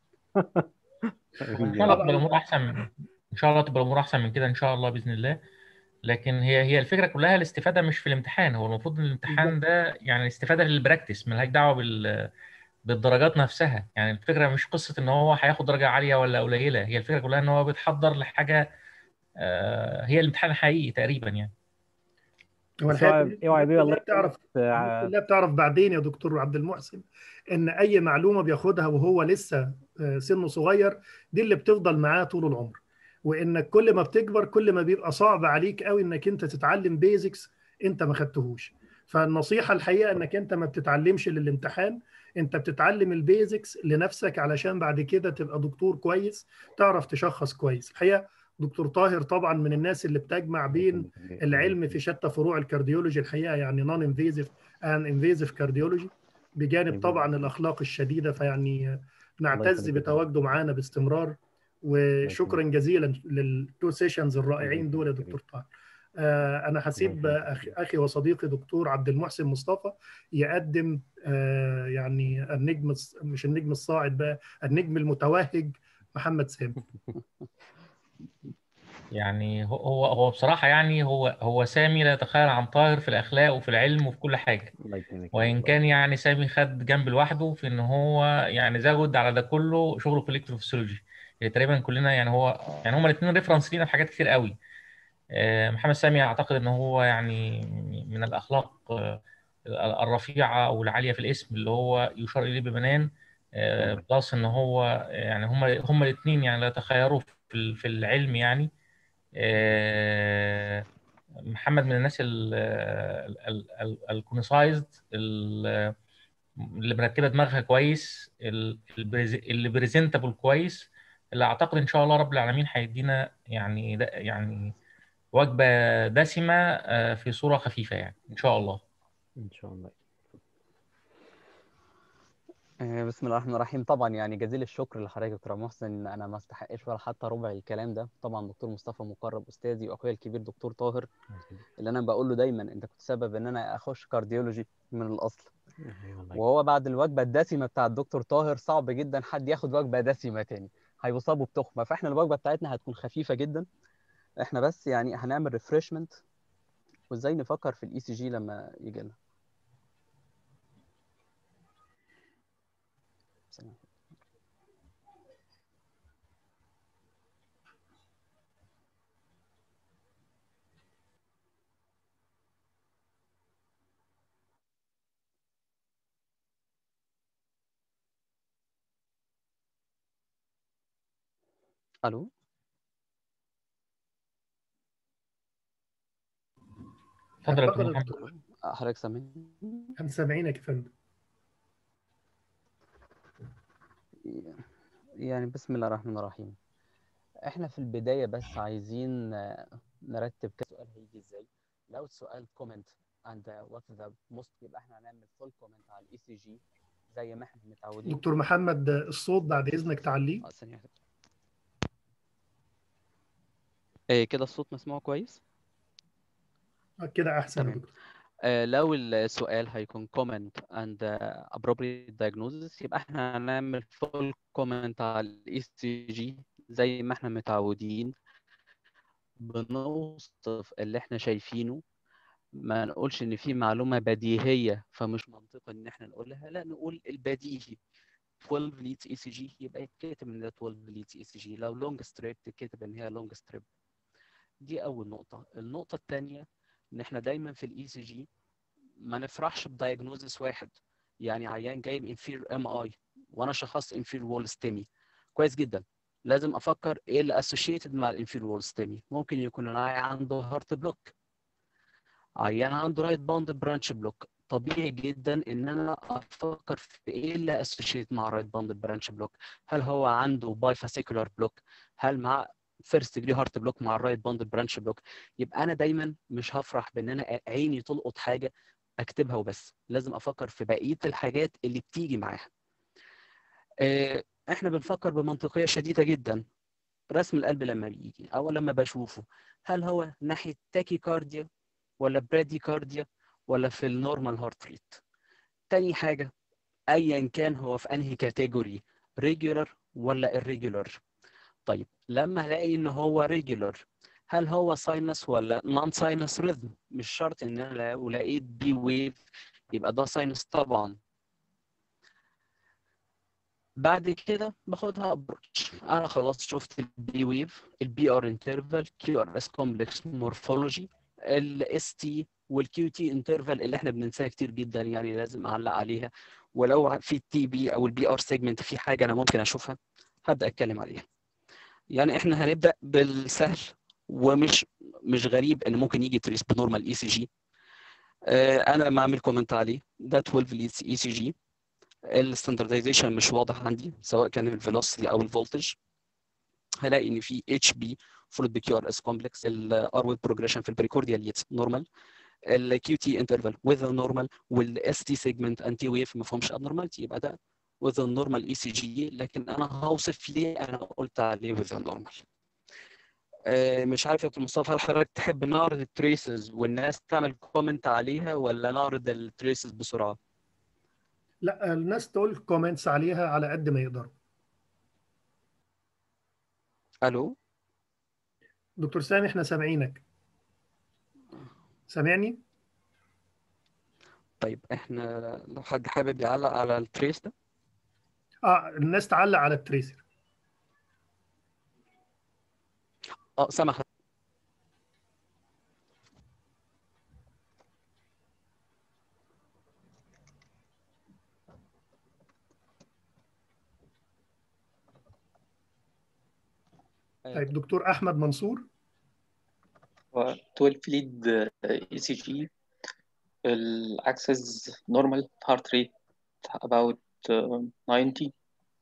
وان شاء الله تبقى الامور احسن من ان شاء الله تبقى الامور احسن من كده ان شاء الله باذن الله لكن هي هي الفكره كلها الاستفاده مش في الامتحان هو المفروض ان الامتحان ده يعني الاستفاده للبراكتس ملهاش دعوه بال بالدرجات نفسها يعني الفكره مش قصه ان هو هياخد درجه عاليه ولا قليله هي الفكره كلها ان هو بيتحضر لحاجه آه، هي الامتحان الحقيقي تقريبا يعني هو بس الحقيقه اوعى اوعى بيه الله الناس بتعرف يكرمك آه، الناس بتعرف بعدين يا دكتور عبد المحسن ان اي معلومه بياخدها وهو لسه آه، سنه صغير دي اللي بتفضل معاه طول العمر وانك كل ما بتكبر كل ما بيبقى صعب عليك قوي انك انت تتعلم بيزكس انت ما خدتهوش فالنصيحه الحقيقه انك انت ما بتتعلمش للامتحان انت بتتعلم البيزكس لنفسك علشان بعد كده تبقى دكتور كويس تعرف تشخص كويس الحقيقه دكتور طاهر طبعا من الناس اللي بتجمع بين العلم في شتى فروع الكارديولوجي الحقيقه يعني نون انفيزيف ان انفيزيف كارديولوجي بجانب طبعا الاخلاق الشديده فيعني نعتز يخليك. بتواجده معانا باستمرار وشكرا جزيلا للتو سيشنز الرائعين دول يا دكتور طاهر آه، انا هسيب اخي اخي وصديقي دكتور عبد المحسن مصطفى يقدم آه، يعني النجم الص- مش النجم الصاعد بقى النجم المتوهج محمد سامي يعني هو هو هو بصراحه يعني هو هو سامي لا يتخيل عن طاهر في الاخلاق وفي العلم وفي كل حاجه الله يكرمك وان كان يعني سامي خد جنب لوحده في ان هو يعني زود على ده كله شغله في الالكتروفيسيولوجي يعني تقريبا كلنا يعني هو يعني هما الاثنين ريفرنس لينا في حاجات كتير قوي آه، محمد سامي اعتقد ان هو يعني من الاخلاق آه، الرفيعه او العاليه في الاسم اللي هو يشار اليه ببنان آه، بلس ان هو يعني هما هما الاثنين يعني لا يتخيروا في ال- في العلم يعني آه، محمد من الناس الكونسايزد اللي مركبه دماغها كويس ال- البريز- اللي بريزنتابل كويس اللي اعتقد ان شاء الله رب العالمين هيدينا يعني ده يعني وجبه دسمه آه، في صوره خفيفه يعني ان شاء الله ان شاء الله آه، بسم الله الرحمن الرحيم طبعا يعني جزيل الشكر لحضرتك يا دكتور محسن انا ما استحقش ولا حتى ربع الكلام ده طبعا دكتور مصطفى مقرب استاذي واخويا الكبير دكتور طاهر اللي انا بقول له دايما انت كنت سبب ان انا اخش كارديولوجي من الاصل وهو بعد الوجبه الدسمه بتاع الدكتور طاهر صعب جدا حد ياخد وجبه دسمه تاني هيصابوا بتخمه فاحنا الوجبه بتاعتنا هتكون خفيفه جدا احنا بس يعني هنعمل ريفرشمنت وازاي نفكر في الاي سي جي لما يجي لنا الو اتفضل يا اتفضل دكتور يا محمد دكتور حضرتك سامعني احنا سامعينك يا فندم يعني بسم الله الرحمن الرحيم احنا في البداية بس عايزين آه، نرتب كده السؤال هيجي ازاي لو السؤال كومنت and what the most يبقى احنا هنعمل فول كومنت على الاي سي جي زي ما احنا متعودين دكتور محمد الصوت بعد اذنك تعليه اه ثانية واحدة إيه كده الصوت مسموع كويس آه، كده احسن يا تمام دكتور آه، لو السؤال هيكون comment and uh, appropriate diagnosis يبقى احنا هنعمل full comment على الاي سي جي زي ما احنا متعودين بنوصف اللي احنا شايفينه ما نقولش ان في معلومة بديهية فمش منطقي ان احنا نقولها لا نقول البديهي 12 ليدز اي سي جي يبقى يتكتب ان ده 12 ليدز اي سي جي لو لونج ستريب تتكتب ان هي لونج ستريب دي اول نقطة النقطة الثانية ان احنا دايما في الاي سي جي ما نفرحش بدايجنوزس واحد يعني عيان جايب انفير ام اي وانا شخصت انفير وول ستيمي كويس جدا لازم افكر ايه اللي اسوشيتد مع الانفير وول ستيمي ممكن يكون العيان عنده هارت بلوك عيان عنده رايت باوند برانش بلوك طبيعي جدا ان انا افكر في ايه اللي اسوشيت مع الرايت باوند برانش بلوك هل هو عنده باي فاسيكولار بلوك هل مع فيرست ديجري هارت بلوك مع الرايت باوند برانش بلوك يبقى انا دايما مش هفرح بان انا عيني تلقط حاجه اكتبها وبس لازم افكر في بقيه الحاجات اللي بتيجي معاها آه، احنا بنفكر بمنطقيه شديده جدا رسم القلب لما بيجي او لما بشوفه هل هو ناحيه تاكي كارديا ولا برادي كارديا ولا في النورمال هارت ريت تاني حاجه ايا كان هو في انهي كاتيجوري ريجولار ولا irregular طيب لما الاقي ان هو ريجولار هل هو ساينس ولا نون ساينس ريزم مش شرط ان انا لو لقيت بي ويف يبقى ده ساينس طبعا بعد كده باخدها ابروتش انا خلاص شفت البي ويف البي ار انترفال كيو ار اس كومبلكس مورفولوجي الاس تي والكيو تي انترفال اللي احنا بننساها كتير جدا يعني لازم اعلق عليها ولو في التي بي او البي ار سيجمنت في حاجه انا ممكن اشوفها هبدا اتكلم عليها يعني احنا هنبدا بالسهل ومش مش غريب ان ممكن يجي تريس بنورمال اي سي جي انا لما اعمل كومنت عليه ده 12 ليدز اي سي جي الستاندردايزيشن مش واضح عندي سواء كان الفيلوسيتي او الفولتج هلاقي ان في اتش بي فولد بكيو ار اس كومبلكس الار ويب بروجريشن في البريكورديال ليدز نورمال الكيو تي انترفال وذ نورمال والاس تي سيجمنت انتي ويف ما فيهمش ابنورماليتي يبقى ده وذ نورمال اي سي جي لكن انا هوصف ليه انا قلت عليه وذ نورمال مش عارف يا دكتور مصطفى هل حضرتك تحب نعرض التريسز والناس تعمل كومنت عليها ولا نعرض التريسز بسرعه؟ لا الناس تقول كومنتس عليها على قد ما يقدروا الو دكتور سامي احنا سامعينك سامعني طيب احنا لو حد حابب يعلق على التريس ده اه الناس تعلق على التريسر اه سامح طيب دكتور احمد منصور و 12 ليد اي سي جي الاكسس نورمال هارت ريت about uh, 90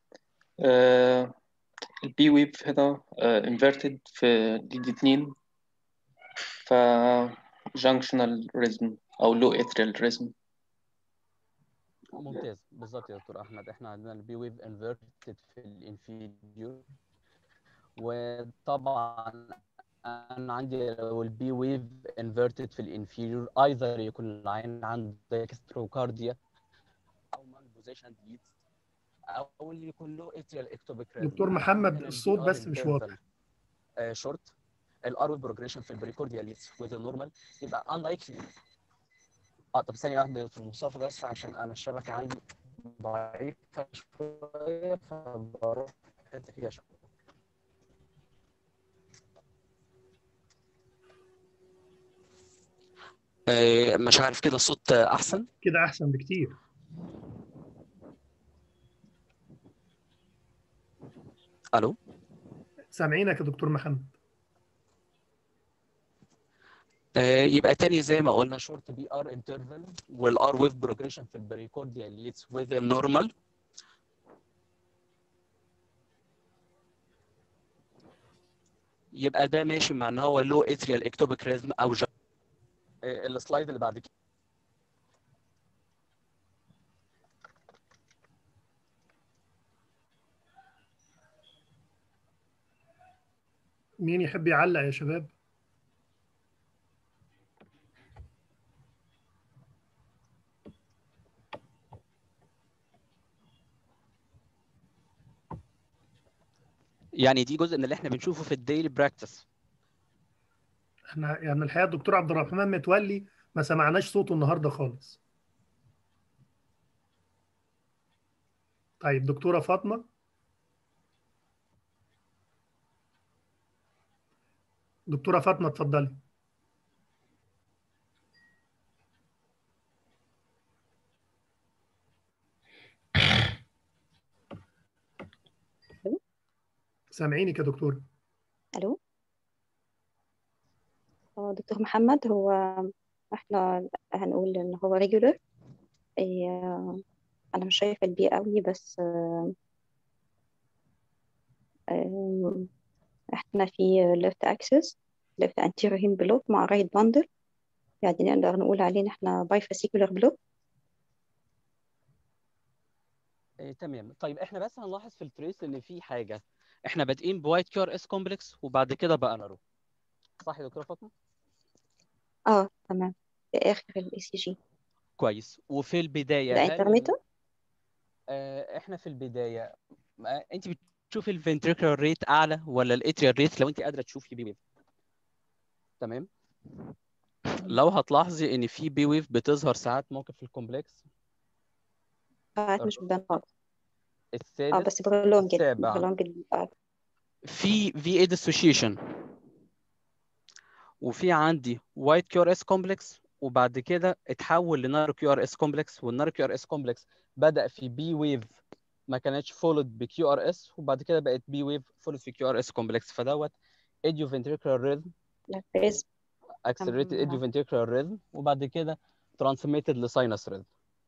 البي ويف هنا انفيرتد في ليد 2 ف junctional rhythm او low atrial rhythm ممتاز بالظبط يا دكتور احمد احنا عندنا البي ويف انفيرتد في الانفيريور وطبعا انا عندي لو البي ويف انفيرتد في الانفيريور ايذر يكون العين عنده اكستروكارديا او مال بوزيشن ليدز او اللي يكون له اتريال اكتوبيك دكتور محمد الصوت بس مش واضح شورت الار بروجريشن في البريكورديا ليدز وذ نورمال يبقى انلايكلي اه طب ثانيه واحده في المصطفى بس عشان انا الشبكه عندي ضعيفه شويه فبروح حته فيها شويه مش عارف كده الصوت احسن كده احسن بكتير الو سامعينك يا دكتور محمد آه، يبقى تاني زي ما قلنا شورت بي ار انترفال والار ويف بروجريشن في البريكورديال ليدز within نورمال يبقى ده ماشي مع ان هو لو اتريال اكتوبيك ريزم او جا... آه، السلايد اللي بعد كده مين يحب يعلق يا شباب يعني دي جزء من اللي احنا بنشوفه في الديلي براكتس احنا يعني الحقيقه الدكتور عبد الرحمن متولي ما سمعناش صوته النهارده خالص طيب دكتوره فاطمه دكتوره فاطمه اتفضلي سامعينك يا دكتور الو هو دكتور محمد هو احنا هنقول ان هو ريجولر انا مش شايفه البي قوي بس آه، آه، احنا في left axis left anterior hem block مع right bundle يعني نقدر نقول عليه ان احنا bifascicular block إيه تمام طيب احنا بس هنلاحظ في التريس ان في حاجه احنا بادئين بوايت كيو ار اس كومبلكس وبعد كده بقى نارو صح يا دكتوره فاطمه اه تمام في اخر الاي سي جي كويس وفي البدايه ده هل انترميتر آه احنا في البدايه ما- انت بتشوفي الفنتريكولار ريت اعلى ولا الاتريال ريت لو انت قادره تشوفي بي ويف تمام لو هتلاحظي ان في بي ويف بتظهر ساعات ممكن في الكومبلكس ساعات مش بتبان خالص اه السادس بس برولونج السابع برولونج في في اي ديسوشيشن وفي عندي وايت كيو ار اس كومبلكس وبعد كده اتحول لنارو كيو ار اس كومبلكس والنارو كيو ار اس كومبلكس بدأ في بي ويف ما كانتش فولد بكيو ار اس وبعد كده بقت بي ويف فولد في كيو ار اس كومبلكس فدوت ايديو فنتريكولار ريزم ريزم اكسلريتد ايديو فنتريكولار ريزم وبعد كده ترانسميتد لساينس ريزم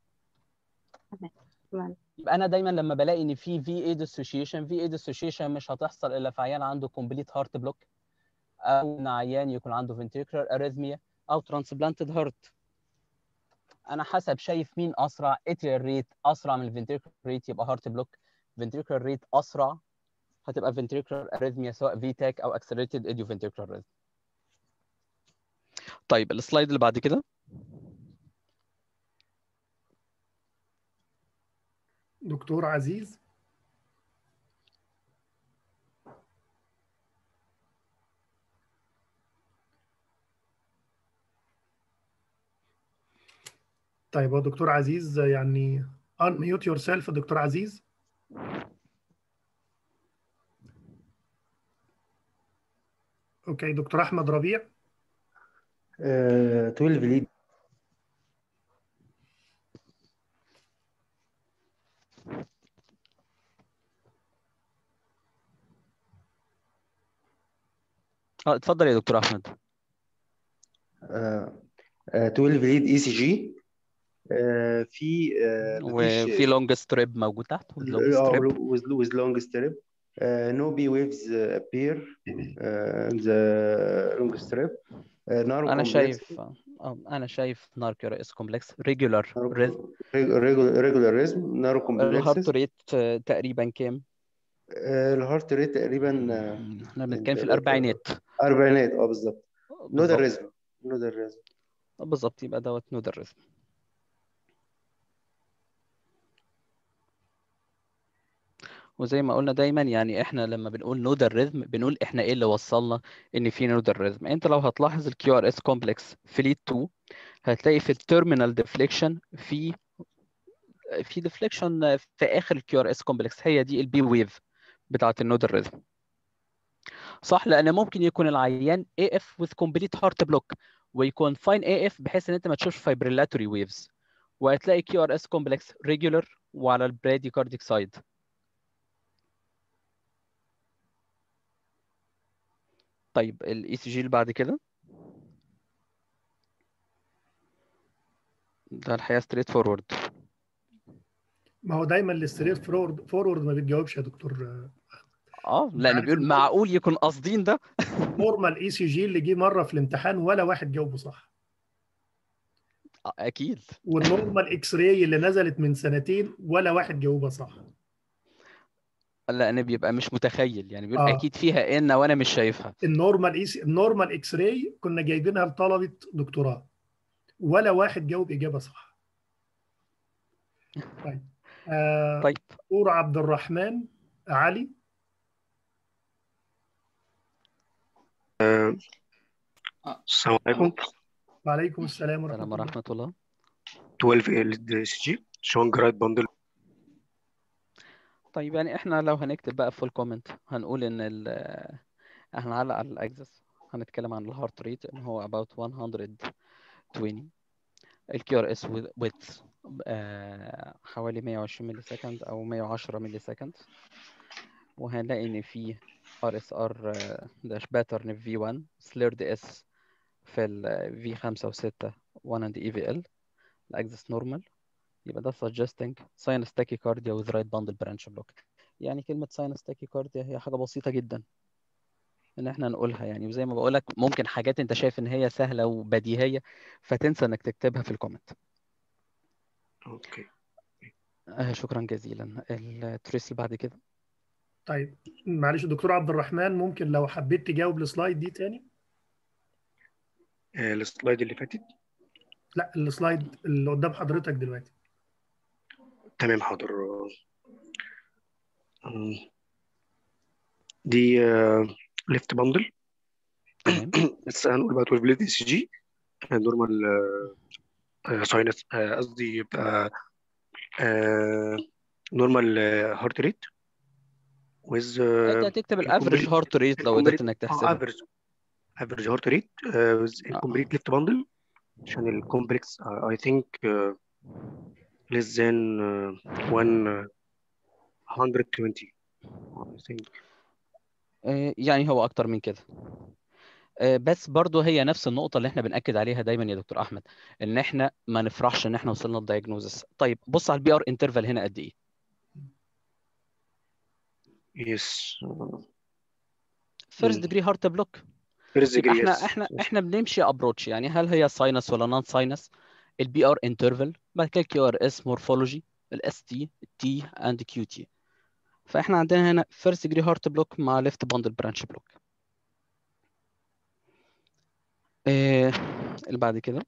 تمام يبقى انا دايما لما بلاقي ان في في اي ديسوشيشن في اي ديسوشيشن مش هتحصل الا في عيان عنده كومبليت هارت بلوك او ان عيان يكون عنده ventricular arrhythmia او transplanted heart انا حسب شايف مين اسرع atrial rate اسرع من الفنتريكولار ريت يبقى هارت بلوك ventricular rate اسرع هتبقى ventricular arrhythmia سواء VTAC او accelerated idioventricular rhythm طيب السلايد اللي بعد كده دكتور عزيز طيب هو دكتور عزيز يعني unmute yourself دكتور عزيز اوكي دكتور احمد ربيع آه، 12 ليد اه اتفضل يا دكتور احمد آه، آه، 12 ليد اي سي جي في آه، مفيش وفي لونج ستريب موجود تحت لونج ستريب with, with long strip uh, no B waves uh, appear uh, in the long strip uh, narrow انا complex شايف اه انا شايف ناركيور اس كومبلكس ريجولار ريزم regular regular rhythm narrow الهارت complexes ريت تقريبا كام؟ آه، الهارت ريت تقريبا آه، احنا بنتكلم في الاربعينات أربعينات اه بالظبط نودال بالظبط ريزم نودال ريزم بالظبط يبقى دوت نودال ريزم وزي ما قلنا دايما يعني احنا لما بنقول نودال ريزم بنقول احنا ايه اللي وصلنا ان في نودال ريزم انت لو هتلاحظ الكيو ار اس كومبلكس في ليد 2 هتلاقي في التيرمينال ديفليكشن في في ديفليكشن في اخر الكيو ار اس كومبلكس هي دي البي ويف بتاعت النودال ريزم صح لان ممكن يكون العيان اي اف with complete heart block ويكون فاين اي اف بحيث ان انت ما تشوفش fibrillatory waves وهتلاقي كيو ار اس كومبلكس ريجولار وعلى البرادي كارديك سايد طيب الاي سي جي اللي بعد كده ده الحقيقه ستريت فورورد ما هو دايما الستريت فورورد فورورد ما بتجاوبش يا دكتور اه لانه بيقول معقول يكون قاصدين ده نورمال اي سي جي اللي جه مره في الامتحان ولا واحد جاوبه صح آه، اكيد والنورمال اكس راي اللي نزلت من سنتين ولا واحد جاوبها صح لان بيبقى مش متخيل يعني بيقول آه. اكيد فيها ان وانا مش شايفها النورمال اي سي النورمال اكس راي كنا جايبينها لطلبه دكتوراه ولا واحد جاوب اجابه صح طيب آه طيب دكتور عبد الرحمن علي السلام عليكم وعليكم السلام ورحمه السلام الله ورحمه الله 12 ال سي جي شونج رايت باندل طيب يعني احنا لو هنكتب بقى فول كومنت هنقول ان ال هنعلق على الاكسس هنتكلم عن الهارت ريت ان هو about 120 الكيو ار اس width آه، حوالي 120 ملي سكند او 110 ملي سكند وهنلاقي ان في ار اس ار داش باترن في 1 سليرد اس في ال في 5 و 6 1 and اي في ال الاكسس نورمال يبقى ده suggesting sinus tachycardia with right bundle branch block يعني كلمة sinus tachycardia هي حاجة بسيطة جدا ان احنا نقولها يعني وزي ما بقولك ممكن حاجات انت شايف ان هي سهلة وبديهية فتنسى انك تكتبها في الكومنت اوكي آه شكرا جزيلا التريس اللي بعد كده طيب معلش دكتور عبد الرحمن ممكن لو حبيت تجاوب السلايد دي تاني آه، السلايد اللي فاتت لا السلايد اللي قدام حضرتك دلوقتي تمام حاضر آم، دي ليفت باندل بس هنقول بقى 12 بليد سي جي نورمال ساينس قصدي يبقى نورمال هارت ريت ويز انت هتكتب الافريج هارت ريت لو قدرت انك تحسبها افريج افريج هارت ريت ويز الكومبليت ليفت باندل عشان الكومبلكس اي ثينك less than uh, 120 I think آه، يعني هو اكتر من كده آه، بس برضو هي نفس النقطة اللي احنا بنأكد عليها دايما يا دكتور أحمد إن احنا ما نفرحش إن احنا وصلنا للدايجنوزس طيب بص على البي ار انترفال هنا قد إيه yes فيرست ديجري هارت بلوك first يبقى degree احنا yes احنا احنا بنمشي ابروتش يعني هل هي ساينس ولا نون ساينس البي ار انترفال بعد كده كيو ار اس مورفولوجي الاس تي التي اند كيو تي فاحنا عندنا هنا فيرست ديجري هارت بلوك مع ليفت باندل برانش بلوك إيه اللي بعد كده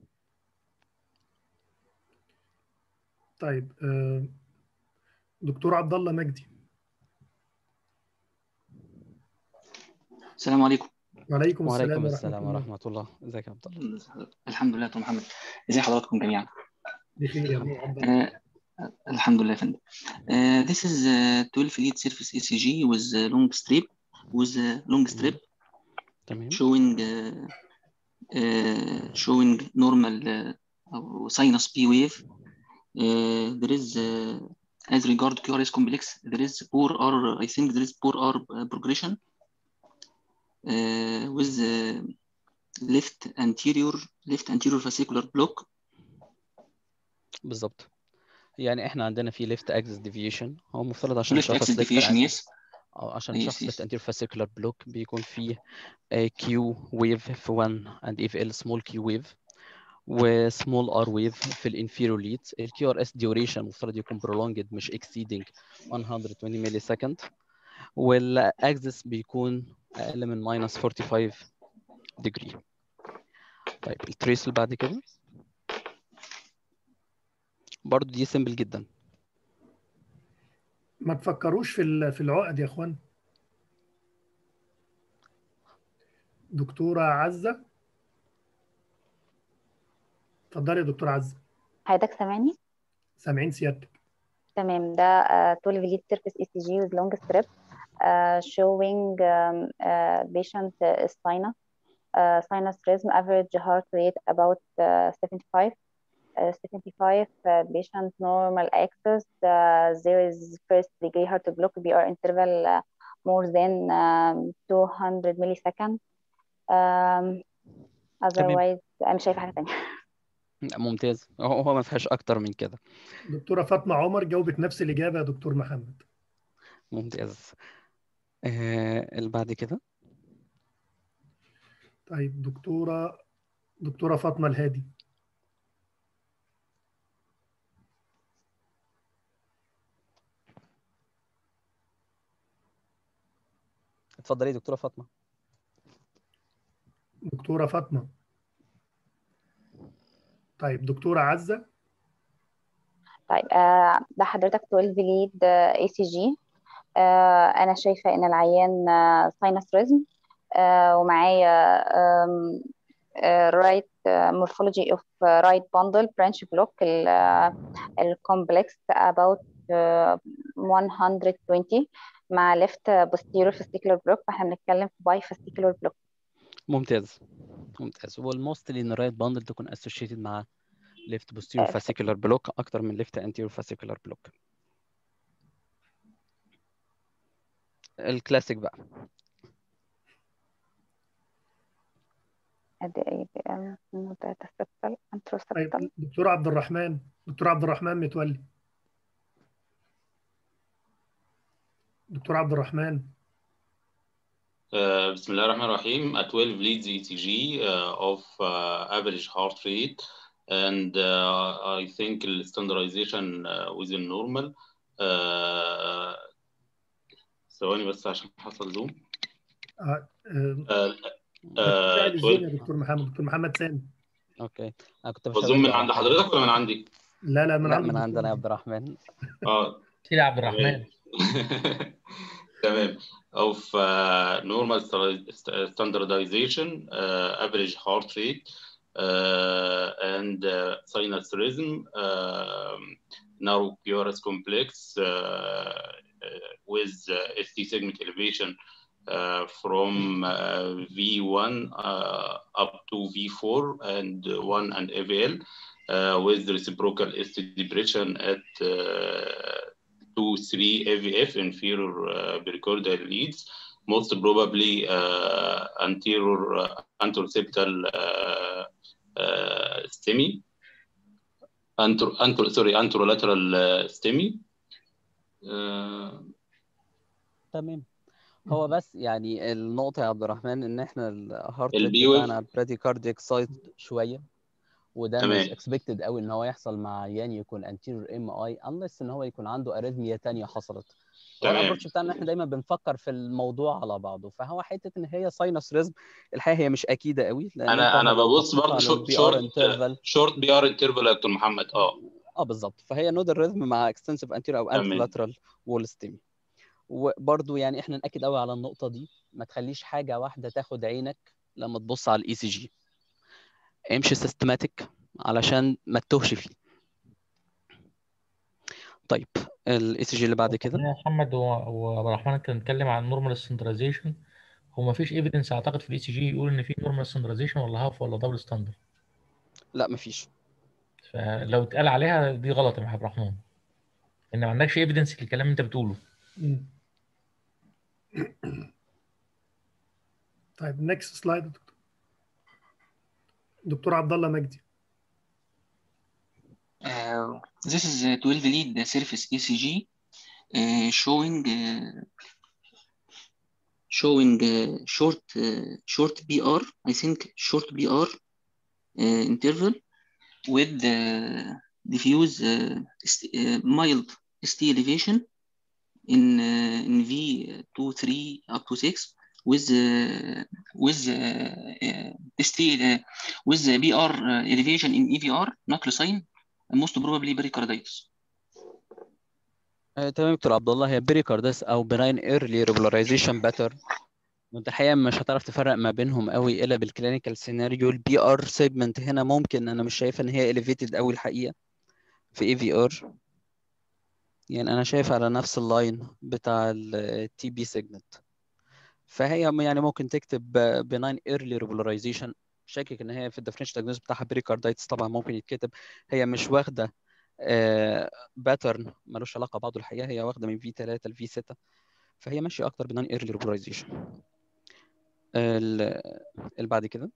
طيب آه، دكتور عبد الله مجدي السلام عليكم وعليكم السلام وعليكم ورحمة السلام الله ورحمة الله ازيك يا عبد الله الحمد لله دكتور محمد ازي حضراتكم جميعا بخير يا دكتور عبد الله آه الحمد لله يا فندم uh, this is uh, 12 lead surface ECG with a long strip with a long strip تمام showing uh, uh, showing normal uh, أو sinus P wave uh, there is uh, as regard QRS complex there is poor R I think there is poor R uh, progression uh, with uh, left anterior left anterior fascicular block بالظبط يعني احنا عندنا في ليفت اكسس ديفيشن هو المفترض عشان left شخص axis ليفت deviation اكسس yes او عشان yes شخص yes ليفت انتير فاسيكولار بلوك بيكون فيه كيو ويف في 1 اند اف ال سمول كيو ويف وسمول ار ويف في الانفيريور ليدز الكيو ار اس ديوريشن المفترض يكون prolonged مش exceeding 120 ملي سكند والاكسس بيكون اقل من minus 45 degree طيب التريس اللي بعد كده برضو دي سيمبل جدا ما تفكروش في ال- في العقد يا اخوان دكتورة عزة اتفضلي يا دكتورة عزة حضرتك سامعني سامعين سيادتك تمام ده آه، 12 lead surface ECG with long strip uh, showing um, uh, patient uh, sinus uh, sinus rhythm average heart rate about uh, 75 uh, 75 uh, patient normal access uh, there is first degree heart block BR interval uh, more than um, 200 millisecond um, otherwise أنا مش شايفة حاجة تانية لا، ممتاز هو هو ما فيهاش اكتر من كده دكتوره فاطمه عمر جاوبت نفس الاجابه يا دكتور محمد ممتاز آه اللي بعد كده طيب دكتوره دكتوره فاطمه الهادي اتفضلي يا دكتوره فاطمه دكتوره فاطمه طيب دكتوره عزه طيب آه، ده حضرتك 12 ليد اي سي جي انا شايفه ان العيان ساينس ريزم ومعايا رايت مورفولوجي اوف رايت باندل برانش بلوك الكومبلكس about آه، 120 مع ليفت posterior فاستيكولار بلوك فاحنا بنتكلم في باي فاستيكولار بلوك ممتاز ممتاز والموستلي ان الرايت باندل تكون اسوشيتد مع ليفت posterior fascicular block اكتر من ليفت anterior fascicular block الكلاسيك بقى ادي اي بي ام داتا سبتال انترو طيب سبتال دكتور عبد الرحمن دكتور عبد الرحمن متولي دكتور عبد الرحمن Uh, بسم الله الرحمن الرحيم. A 12 leads ECG uh, of uh, average heart rate and uh, I think the standardization uh, within normal. Uh, ثواني بس عشان حصل زوم. آه، آه، Uh, بتشتغل uh, الزوم 12 يا دكتور محمد دكتور محمد سامي اوكي انا كنت والزوم بشاور من له على عند حاجه حضرتك ولا من عندي؟ لا لا من لا عند من الدكتور عندنا يا محمد عبد الرحمن اه سيدي عبد الرحمن تمام تمام of uh, normal sta- standardization, uh, average heart rate, uh, and uh, sinus rhythm, um, narrow QRS complex uh, uh, with uh, ST segment elevation uh, from uh, V1 uh, up to V4 and 1 and AVL uh, with reciprocal ST depression at uh, 2, 3 AVF inferior uh, pericardial leads, most probably uh, anterior uh, anteroseptal uh, uh, STEMI, anter, anter, sorry, anterolateral uh, STEMI. Uh, تمام هو بس يعني النقطة يا عبد الرحمن إن إحنا الهارت ريت البي ويف بتاعنا برادي كاردياك سايت شوية وده مش تمام اكسبكتد قوي إن هو يحصل مع عيان يكون anterior ام اي unless إن هو يكون عنده اريثميا تانية حصلت هو تمام الابروتش بتاعنا إحنا دايما بنفكر في الموضوع على بعضه فهو حتة إن هي ساينس ريزم الحقيقة هي مش أكيدة قوي لأن أنت انا انا لو ببص بصيت برضه على شورت البي ار شورت انترفال شورت بي ار انترفال يا دكتور محمد اه اه بالظبط فهي نودال ريزم مع اكستنسيف انتيريور او تمام انترولاترال وول ستيمي وبرضو يعني احنا ناكد قوي على النقطه دي ما تخليش حاجه واحده تاخد عينك لما تبص على الاي سي جي امشي سيستماتيك علشان ما تتوهش فيه طيب الاي سي جي اللي بعد كده يا محمد و- وعبد الرحمن كان اتكلم عن نورمال ستاندرزيشن هو ما فيش ايفيدنس اعتقد في الاي سي جي يقول ان في نورمال ستاندرزيشن ولا هاف ولا دبل ستاندرد لا مفيش فلو اتقال عليها دي غلط يا عبد الرحمن ان ما عندكش ايفيدنس للكلام اللي انت بتقوله مم. طيب نكست سلايد دكتور دكتور عبد الله مجدي Uh, this is a 12 lead surface ECG uh, showing uh, showing uh, short uh, short BR I think short BR uh, interval with uh, diffuse uh, st- uh, mild ST elevation in uh, in V2 3 up to 6 with uh, with uh, uh, ST uh, with the BR uh, elevation in EVR knuckle sign most probably pericarditis آه، تمام يا دكتور عبد الله هي بريكاردس او براين ايرلي ريجولاريزيشن باترن وانت الحقيقه مش هتعرف تفرق ما بينهم قوي الا بالكلينيكال سيناريو البي ار سيجمنت هنا ممكن انا مش شايفه ان هي اليفيتد قوي الحقيقه في اي في ار يعني انا شايف على نفس اللاين بتاع التي بي سيجمنت فهي يعني ممكن تكتب بناين ايرلي ريجولاريزيشن شاكك ان هي في الديفرنشال دايجنوز بتاعها بريكاردايتس طبعا ممكن يتكتب هي مش واخده باترن ملوش علاقه ببعضه الحقيقه هي واخده من في 3 ل في 6 فهي ماشيه اكتر بنون ايرلي ريجولاريزيشن اللي بعد كده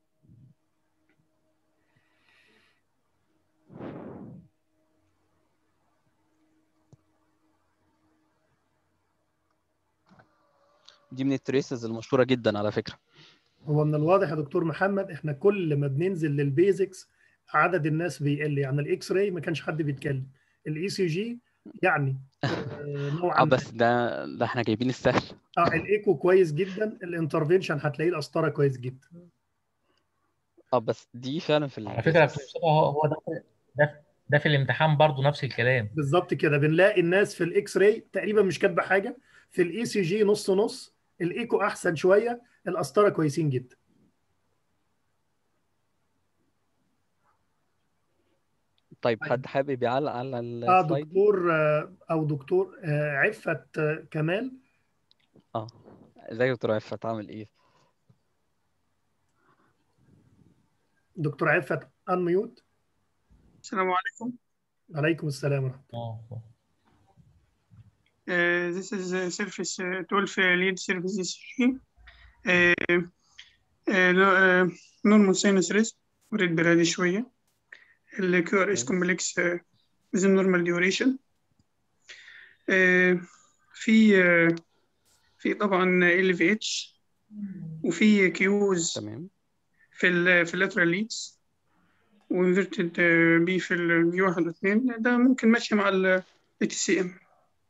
دي من التريسز المشهوره جدا على فكره هو من الواضح يا دكتور محمد احنا كل ما بننزل للبيزكس عدد الناس بيقل يعني الاكس راي ما كانش حد بيتكلم الاي سي جي يعني آه، نوعا اه ما بس ده ده احنا جايبين السهل اه الايكو كويس جدا الانترفنشن هتلاقيه القسطره كويس جدا اه بس دي فعلا في على فكره يا البيزكس دكتور مصطفى هو هو ده ده ده في الامتحان برضو نفس الكلام بالظبط كده بنلاقي الناس في الاكس راي تقريبا مش كاتبه حاجه في الاي سي جي نص نص الايكو احسن شويه القسطره كويسين جدا طيب حد حابب يعلق على اه السلايد دي دكتور آه، او دكتور آه، عفت آه، كمال اه ازيك يا دكتور عفت عامل ايه دكتور عفت انميوت السلام عليكم. عليكم السلام ورحمه اه Uh, this is uh, Surface uh, 12 uh, lead Surface ECG. Uh, uh, no- uh, normal sinus risk وريد برادي شوية. ال QRS complex uh, within normal duration. Uh, في uh, في طبعا LVH وفي كيوز تمام في ال في اللاترال ليدز وانفرتد بي في الفيو واحد واثنين ده ممكن ماشي مع ال تي سي ام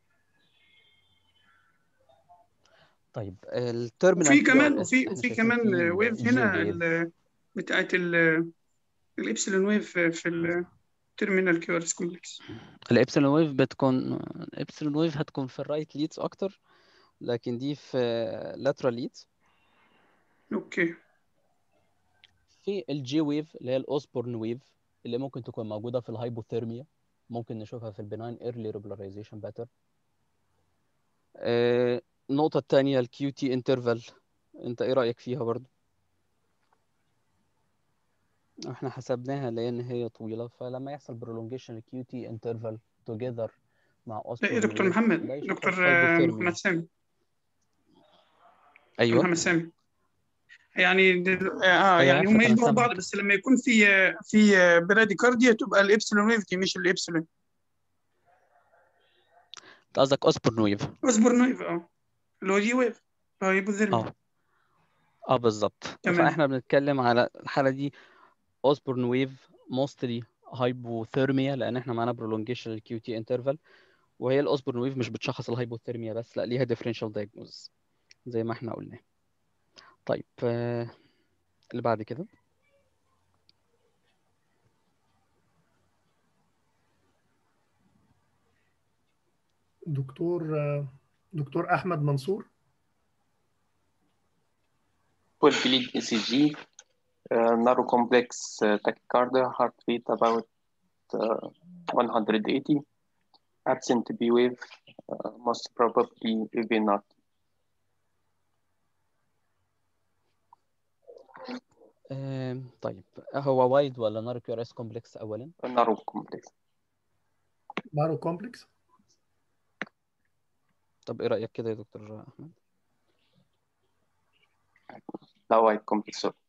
طيب التيرمينال وفي كيو كمان ار اس وفي احنا وفي شايفين كمان فيه ويف الجي هنا ويف ال- بتاعت ال- الابسلون ويف في التيرمينال كيو ار اس كومبلكس الابسلون ويف بتكون الابسلون ويف هتكون في الرايت ليدز اكتر لكن دي في لاترال ليدز اوكي في الجي ويف اللي هي الاوسبورن ويف اللي ممكن تكون موجوده في الهايبوثيرميا ممكن نشوفها في البناين ايرلي ريجولاريزيشن باترن النقطه الثانيه الكيو تي انترفال انت ايه رايك فيها برضو احنا حسبناها لان هي طويله فلما يحصل برولونجيشن الكيو تي انترفال توجذر مع لا يا اوسبورن دكتور ويف محمد ده يشوفها دكتور في آه، هايبوثيرميا محمد سامي دكتور ايوه محمد سامي يعني دل... اه ايوه يعني عارفك هم انا يشبهوا بعض سامعك بس لما يكون في في براديكارديا تبقى الابسلون ويف دي مش الابسلون انت قصدك اوسبورن ويف اصبر نايف اه اللي هو جي ويف اه هايبوثيرميا اه اه بالظبط تمام فاحنا بنتكلم على الحاله دي اوسبورن ويف موستلي هايبوثيرميا لان احنا معانا برولونجيشن الكيو تي انترفال وهي الاوسبورن ويف مش بتشخص الهايبوثيرميا بس لا ليها ديفرنشال دايجنوز زي ما احنا قلنا طيب آه، اللي بعد كده دكتور آه، دكتور احمد منصور 12 lead ECG, uh, narrow complex uh, tachycardia, heart rate about uh, 180, absent B wave, uh, most probably AVNR. آم، طيب هو وايد ولا نار كيو ار اس كومبلكس اولا narrow complex. بارو كومبلكس طب ايه رايك كده يا دكتور احمد لا wide complex. sorry.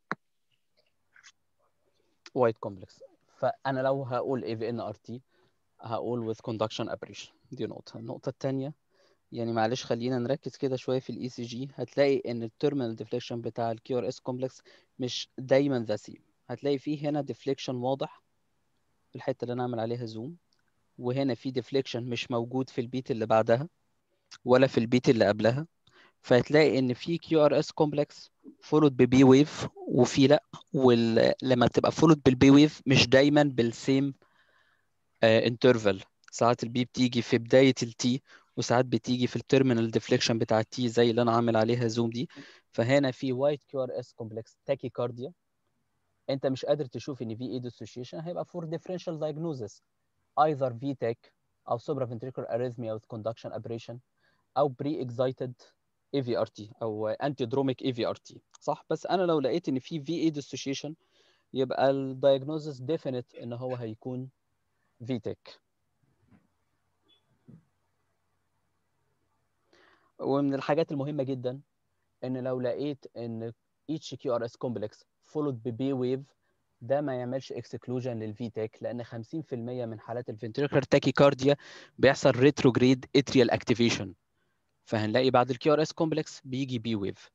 وايد كومبلكس فانا لو هقول اي في ان ار تي هقول with conduction aberration دي نقطه النقطه الثانيه يعني معلش خلينا نركز كده شويه في الاي سي جي هتلاقي ان التيرمينال ديفليكشن بتاع الكيو ار اس كومبلكس مش دايما ذا سيم هتلاقي فيه هنا ديفليكشن واضح في الحته اللي انا اعمل عليها زوم وهنا في ديفليكشن مش موجود في البيت اللي بعدها ولا في البيت اللي قبلها فهتلاقي ان في كيو ار اس كومبلكس فولود ببي ويف وفي لا ولما بتبقى فولود بالبي ويف مش دايما بالسيم انترفال ساعات البي بتيجي في بدايه التي وساعات بتيجي في التيرمينال ديفليكشن بتاع التي زي اللي انا عامل عليها زوم دي فهنا في وايت كيو ار اس كومبلكس تاكيكارديا انت مش قادر تشوف ان في اي ديسوشيشن هيبقى فور ديفرنشال دايجنوزس ايذر في تك او سوبرا فنتريكولار اريثميا with conduction aberration او بري اكزايتد اي في ار تي او انتي دروميك اي في ار تي صح بس انا لو لقيت ان في في اي ديسوشيشن يبقى الدايجنوزس ديفينيت ان هو هيكون في تك ومن الحاجات المهمه جدا ان لو لقيت ان each QRS complex followed ب B wave ده ما يعملش اكسكلوجن للفي تاك لان 50% من حالات الفنتريكولار تاكيكارديا بيحصل ريتروجريد اتريال اكتيفيشن فهنلاقي بعد الكيو ار اس كومبلكس بيجي بي ويف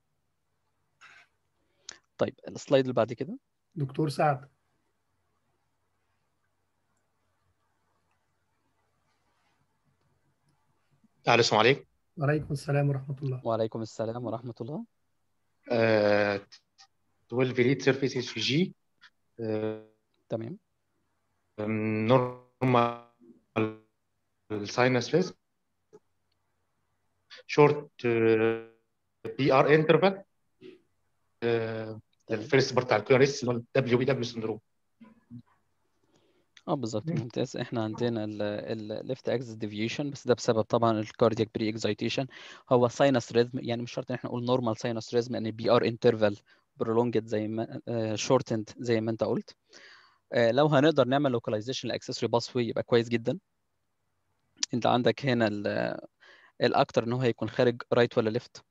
طيب السلايد اللي بعد كده دكتور سعد الو السلام عليكم وعليكم السلام ورحمة الله وعليكم السلام ورحمه الله آه 12 ليد سيرفيس اس في جي تمام نورمال ساينس ريسك شورت بي ار انترفال الفيرست بارت بتاع الكيو ار اس اللي هو الدبليو بي دبليو سندروم اه بالظبط ممتاز احنا عندنا الليفت اكسس ديفيشن بس ده بسبب طبعا الكاردياك بري اكزايتيشن هو ساينس ريزم يعني مش شرط ان احنا نقول نورمال ساينس ريزم ان بي ار انترفال برولونجد زي ما شورتند زي ما انت قلت آه، لو هنقدر نعمل لوكاليزيشن الاكسسوري باس واي يبقى كويس جدا انت عندك هنا ال- الاكتر ان هو هيكون خارج رايت ولا ليفت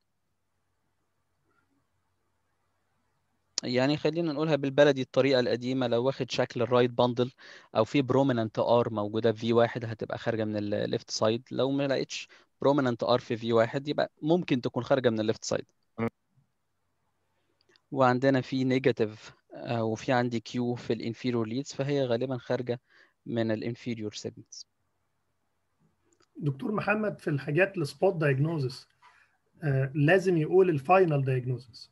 يعني خلينا نقولها بالبلدي الطريقة القديمة لو واخد شكل الرايت باندل أو في بروميننت ار موجودة في في واحد هتبقى خارجة من الليفت سايد لو ما لقيتش بروميننت ار في في واحد يبقى ممكن تكون خارجة من الليفت سايد وعندنا في نيجاتيف وفي عندي كيو في الانفيريور ليدز فهي غالبا خارجة من الانفيريور سيجمنتس دكتور محمد في الحاجات السبوت دايجنوزس لازم يقول الفاينل دايجنوزس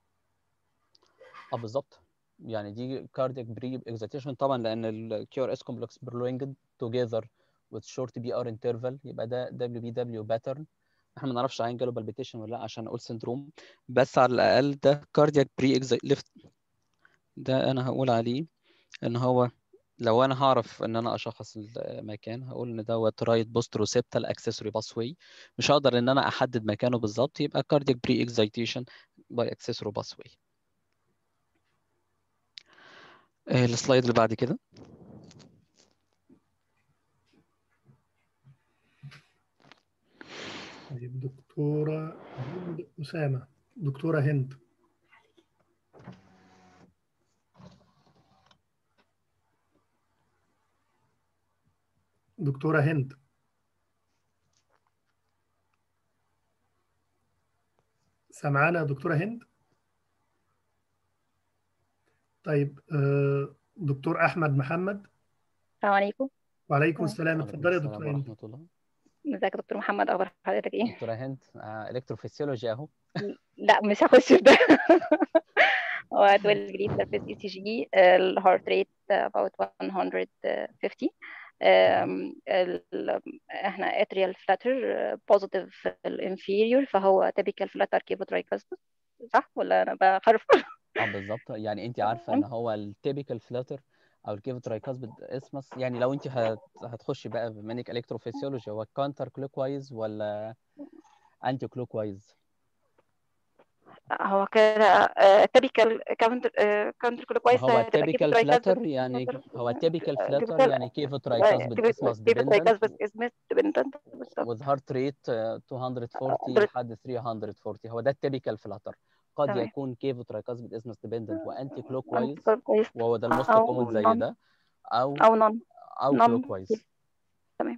اه بالظبط يعني دي كاردياك بري اكزيتيشن طبعا لان الكيو ار اس كومبلكس برلوينجد توجذر with short بي ار انترفال يبقى ده دبليو بي دبليو باترن احنا ما نعرفش عين جاله بالبيتيشن ولا لا عشان اقول سندروم بس على الاقل ده كاردياك بري ليفت ده انا هقول عليه ان هو لو انا هعرف ان انا اشخص المكان هقول ان دوت رايت بوستروسيبتال اكسسوري باس واي مش هقدر ان انا احدد مكانه بالظبط يبقى كاردياك بري اكزيتيشن باي اكسسوري باس واي السلايد اللي بعد كده طيب دكتورة هند أسامة دكتورة هند دكتورة هند سامعانا يا دكتورة هند طيب آه، دكتور أحمد محمد السلام عليكم وعليكم السلام وعليكم اتفضلي يا السلام دكتورة هند ورحمة الله ازيك يا دكتور محمد اخبار حضرتك ايه دكتورة هند آه، الكتروفيسيولوجي اهو لا مش هخش في ده هو 12 جريد سيرفيس اي سي جي الهارت ريت about 150 um, ال- احنا اتريال فلاتر بوزيتيف في الانفيريور فهو تيبيكال فلاتر كيفوترايكاستس صح ولا انا بحرف اه بالظبط يعني انت عارفه ان هو التيبيكال فلاتر او الكيفوترايكاسبيد اسمس يعني لو انت هت... هتخشي بقى بمانيك الكتروفيسيولوجي هو كانتر كلوك وايز ولا انتي كلوك وايز هو كده تيبيكال كاونتر كاونتر كلوك وايز هو التيبيكال فلاتر يعني هو التيبيكال فلاتر يعني كيفوترايكاسبيد اسمس ديبندنت كيفوترايكاستس اسمس ديبندنت بالظبط with heart rate uh, 240 لحد 340 هو ده التيبيكال فلاتر قد تمام. يكون كيفوترايكاسبيد اسمس ديبندنت وانتي كلوك وايز أنتي كلوك وايز وهو ده الموست أو كومن زي non. ده او او نون او non. كلوك وايز تمام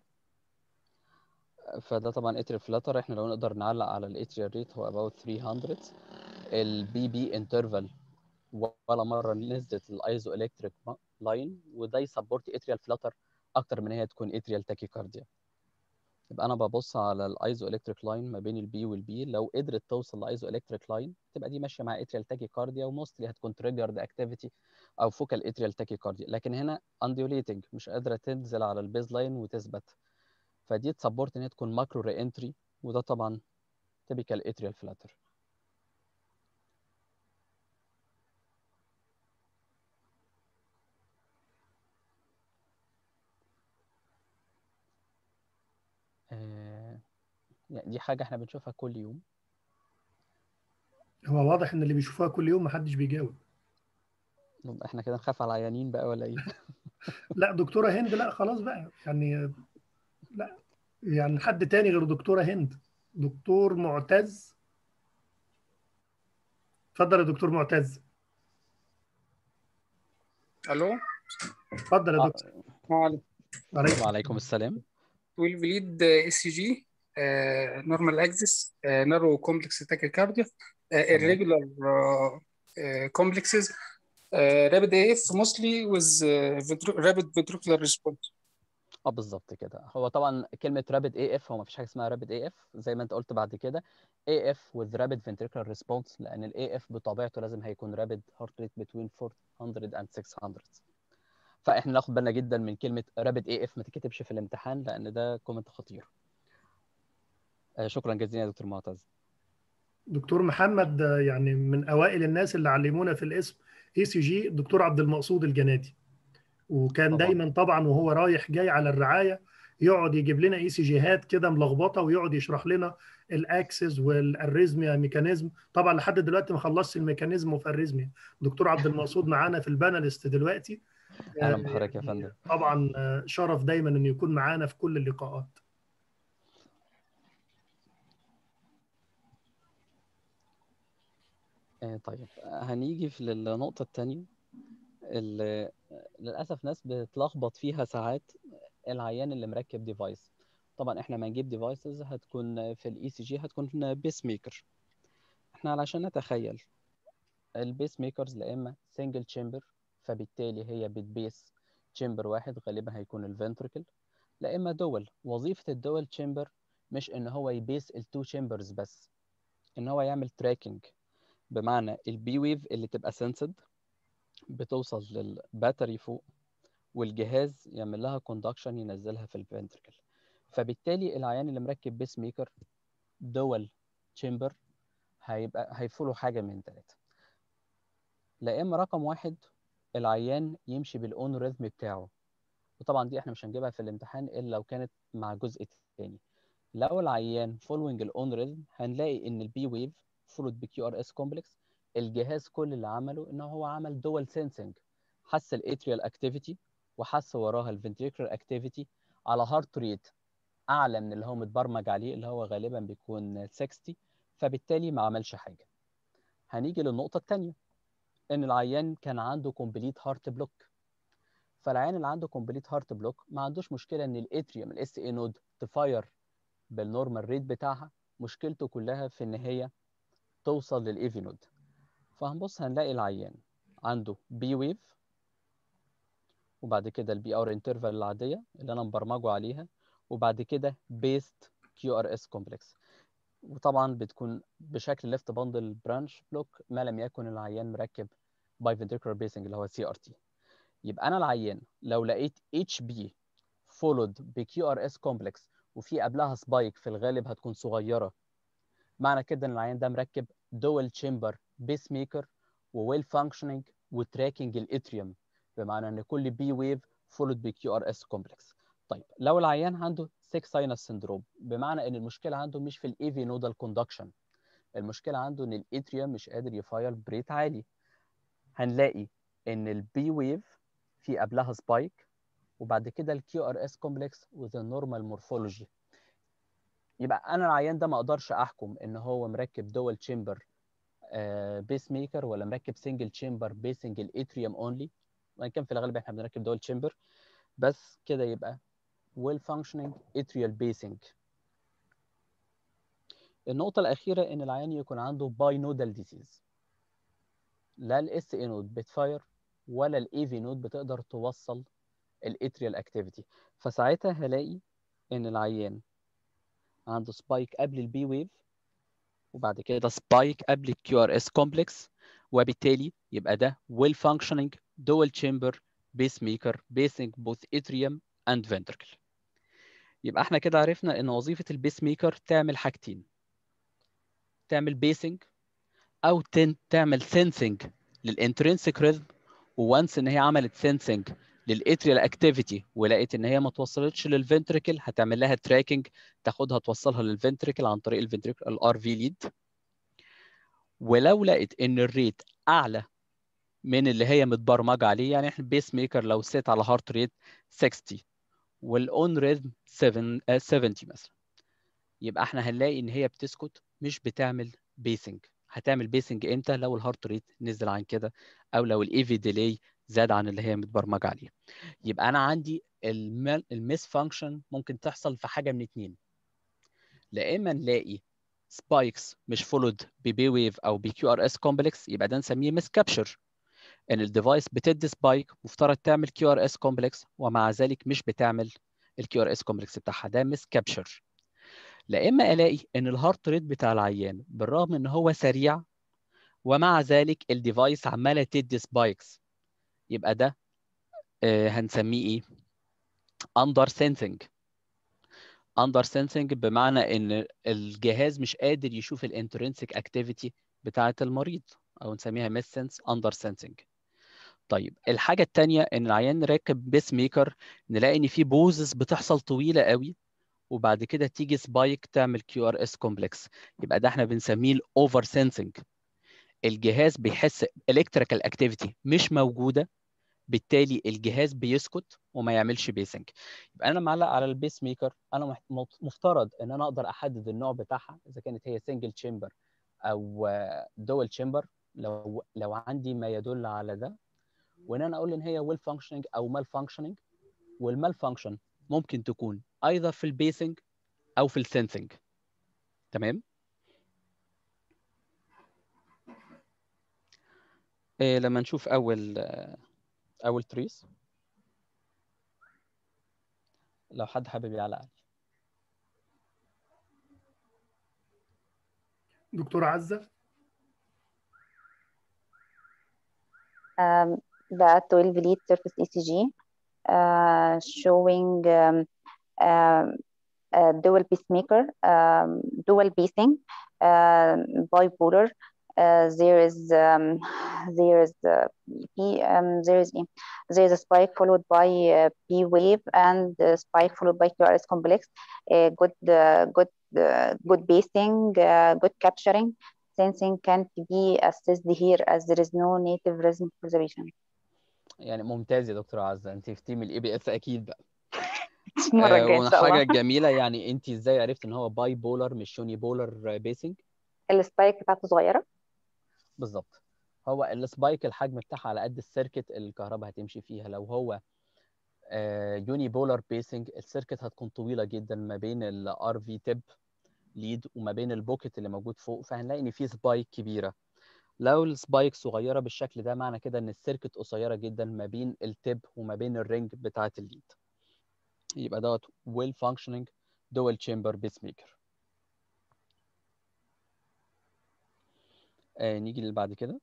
فده طبعا اتريال فلاتر احنا لو نقدر نعلق على الاتريال ريت هو about 300 البي بي انترفال ولا مره نزلت الايزو الكتريك لاين وده يسبورت اتريال فلاتر اكتر من هي تكون اتريال تاكيكارديا يبقى انا ببص على الايزو الكتريك لاين ما بين البي والبي لو قدرت توصل لايزو الكتريك لاين تبقى دي ماشيه مع اتريال تاكيكارديا وموستلي هتكون تريجرد اكتيفيتي او فوكال اتريال تاكيكارديا لكن هنا انديوليتنج مش قادره تنزل على البيز لاين وتثبت فدي تسبورت ان هي تكون ماكرو ري انتري وده طبعا تيبيكال اتريال فلاتر آه، يعني دي حاجة احنا بنشوفها كل يوم هو واضح ان اللي بيشوفوها كل يوم محدش بيجاوب يبقى احنا كده نخاف على العيانين بقى ولا ايه؟ لا دكتورة هند لا خلاص بقى يعني لا يعني حد تاني غير دكتورة هند دكتور معتز اتفضل يا دكتور معتز الو اتفضل يا دكتور وعليكم عليكم وعليكم السلام 12 ليد اس سي جي نورمال اكسس نارو كومبلكس تاكيكارديا irregular complexes rapid AF mostly with rapid ventricular response اه بالظبط كده هو طبعا كلمه رابid اي اف هو ما فيش حاجه اسمها رابid اي اف زي ما انت قلت بعد كده اي اف with rapid ventricular response لان الاي اف بطبيعته لازم هيكون rapid heart rate between 400 and 600 فاحنا ناخد بالنا جدا من كلمه رابد اي اف ما تتكتبش في الامتحان لان ده كومنت خطير شكرا جزيلا يا دكتور معتز دكتور محمد يعني من اوائل الناس اللي علمونا في الاسم اي سي جي الدكتور عبد المقصود الجنادي وكان طبعا. دايما طبعا وهو رايح جاي على الرعايه يقعد يجيب لنا اي سي جيهات كده ملخبطه ويقعد يشرح لنا الاكسس والاريزميا ميكانيزم طبعا لحد دلوقتي ما خلصش الميكانيزم وفي اريزميا دكتور عبد المقصود معانا في البانالست دلوقتي اهلا بحضرتك يا فندم طبعا شرف دايما انه يكون معانا في كل اللقاءات طيب هنيجي في النقطة الثانية اللي للأسف ناس بتلخبط فيها ساعات العيان اللي مركب ديفايس طبعا احنا ما نجيب ديفايسز هتكون في الاي سي جي هتكون بيس ميكر احنا علشان نتخيل البيس ميكرز لا اما سنجل تشامبر فبالتالي هي بتبيس تشامبر واحد غالبا هيكون الفنتركل لا اما دول وظيفة الدول تشامبر مش ان هو يبيس التو تشامبرز بس ان هو يعمل تراكنج بمعنى البي ويف اللي تبقى سنسد بتوصل للباتري فوق والجهاز يعمل لها كوندكشن ينزلها في الفنتركل فبالتالي العيان اللي مركب بيس ميكر دول تشامبر هيبقى هيفولو حاجه من ثلاثه لا اما رقم واحد العيان يمشي بالاون ريزم بتاعه وطبعا دي احنا مش هنجيبها في الامتحان الا لو كانت مع جزء تاني لو العيان فولوينج الاون ريزم هنلاقي ان البي ويف فولود بكيو ار اس كومبلكس الجهاز كل اللي عمله ان هو عمل دول سينسنج حس الاتريال اكتيفيتي وحس وراها الفنتريكولار اكتيفيتي على هارت ريت اعلى من اللي هو متبرمج عليه اللي هو غالبا بيكون 60 فبالتالي ما عملش حاجه هنيجي للنقطه الثانيه ان العيان كان عنده كومبليت هارت بلوك فالعيان اللي عنده كومبليت هارت بلوك ما عندوش مشكله ان الاتريوم الاس اي نود تفاير بالنورمال ريت بتاعها مشكلته كلها في ان هي توصل للايفي نود فهنبص هنلاقي العيان عنده بي ويف وبعد كده البي ار انترفال العاديه اللي انا مبرمجه عليها وبعد كده بيست كيو ار اس كومبلكس وطبعا بتكون بشكل ليفت باندل برانش بلوك ما لم يكن العيان مركب باي فنتريكولار بيسنج اللي هو سي ار تي يبقى انا العيان لو لقيت اتش بي فولود بكيو ار اس كومبلكس وفي قبلها سبايك في الغالب هتكون صغيره معنى كده ان العيان ده مركب دول تشامبر بيس ميكر وويل فانكشننج وتراكنج الاتريوم بمعنى ان كل بي ويف فولود بكيو ار اس كومبلكس طيب لو العيان عنده 6 ساينس سندروم بمعنى ان المشكله عنده مش في الايفي نودال كوندكشن المشكله عنده ان الاتريوم مش قادر يفاير بريت عالي هنلاقي ان البي ويف في قبلها سبايك وبعد كده الكيو ار اس كومبلكس وذ نورمال مورفولوجي يبقى انا العيان ده ما اقدرش احكم ان هو مركب دول تشامبر بيس ميكر ولا مركب سنجل تشامبر بيسنج الاتريوم اونلي وان كان في الغالب احنا بنركب دول تشامبر بس كده يبقى well functioning atrial basing النقطة الأخيرة إن العيان يكون عنده باي نودال ديزيز لا الاس اي نود بتفاير ولا الاي في نود بتقدر توصل الاتريال اكتيفيتي فساعتها هلاقي ان العيان عنده سبايك قبل البي ويف وبعد كده سبايك قبل الكيو ار اس كومبلكس وبالتالي يبقى ده well functioning dual chamber pacemaker basing both atrium and ventricle يبقى احنا كده عرفنا ان وظيفة البيس ميكر تعمل حاجتين تعمل بيسنج او تن تعمل سنسنج للانترنسك ريزم وانس ان هي عملت سنسنج للاتريال اكتيفيتي ولقيت ان هي ما توصلتش للفنتريكل هتعمل لها تراكنج تاخدها توصلها للفنتريكل عن طريق الفنتريكل الار في ليد ولو لقيت ان الريت اعلى من اللي هي متبرمجه عليه يعني احنا البيس ميكر لو سيت على هارت ريت 60 والاون ريزم 7 70 مثلا يبقى احنا هنلاقي ان هي بتسكت مش بتعمل بيسنج هتعمل بيسنج امتى لو الهارت ريت نزل عن كده او لو الاي في ديلي زاد عن اللي هي متبرمجه عليه يبقى انا عندي الميس فانكشن ممكن تحصل في حاجه من اتنين لا اما نلاقي سبايكس مش فولود ببي ويف او بكيو ار اس كومبلكس يبقى ده نسميه ميس كابشر ان الديفايس بتدي سبايك مفترض تعمل كيو ار اس كومبلكس ومع ذلك مش بتعمل الكيو ار اس كومبلكس بتاعها ده ميس كابشر لا اما الاقي ان الهارت ريت بتاع العيان بالرغم ان هو سريع ومع ذلك الديفايس عماله تدي سبايكس يبقى ده آه هنسميه ايه اندر سينسنج اندر سينسنج بمعنى ان الجهاز مش قادر يشوف الانترنسك اكتيفيتي بتاعه المريض او نسميها ميس سنس اندر سينسنج طيب الحاجه الثانيه ان العيان راكب بيس ميكر نلاقي ان في بوزز بتحصل طويله قوي وبعد كده تيجي سبايك تعمل كيو ار اس كومبلكس يبقى ده احنا بنسميه الاوفر سينسنج الجهاز بيحس الكتريكال اكتيفيتي مش موجوده بالتالي الجهاز بيسكت وما يعملش بيسنج يبقى انا معلق على البيس ميكر انا مفترض ان انا اقدر احدد النوع بتاعها اذا كانت هي سنجل تشامبر او دول تشامبر لو لو عندي ما يدل على ده وان انا اقول ان هي ويل فانكشننج او مال فانكشننج والمال فانكشن ممكن تكون ايضا في البيسنج او في السنسنج تمام إيه لما نشوف اول اول تريس لو حد حابب يعلق عليه دكتور عزة um, the 12 lead surface ECG uh, showing um, um, a dual pacemaker, um, dual pacing, uh, bipolar. Uh, there is um, there is uh, P, um, there is there is a spike followed by uh, P wave and a spike followed by QRS complex. Uh, good uh, good uh, good basing, uh, good capturing. Sensing can't be assessed here as there is no native rhythm for the patient. يعني ممتاز يا دكتور عزة انت في تيم الاي بي اس اكيد بقى المرة الجاية إن شاء وحاجة الله جميلة يعني انت ازاي عرفت ان هو باي بولر مش يوني بولر بيسنج السبايك بتاعته صغيرة بالظبط هو السبايك الحجم بتاعها على قد السيركت اللي الكهرباء هتمشي فيها لو هو يوني بولار بيسنج السيركت هتكون طويله جدا ما بين الار في تيب ليد وما بين البوكت اللي موجود فوق فهنلاقي ان في سبايك كبيره لو السبايك صغيره بالشكل ده معنى كده ان السيركت قصيره جدا ما بين التيب وما بين الرينج بتاعه الليد يبقى دوت ويل فانكشننج دوال تشامبر بيس ميكر آه نيجي اللي بعد كده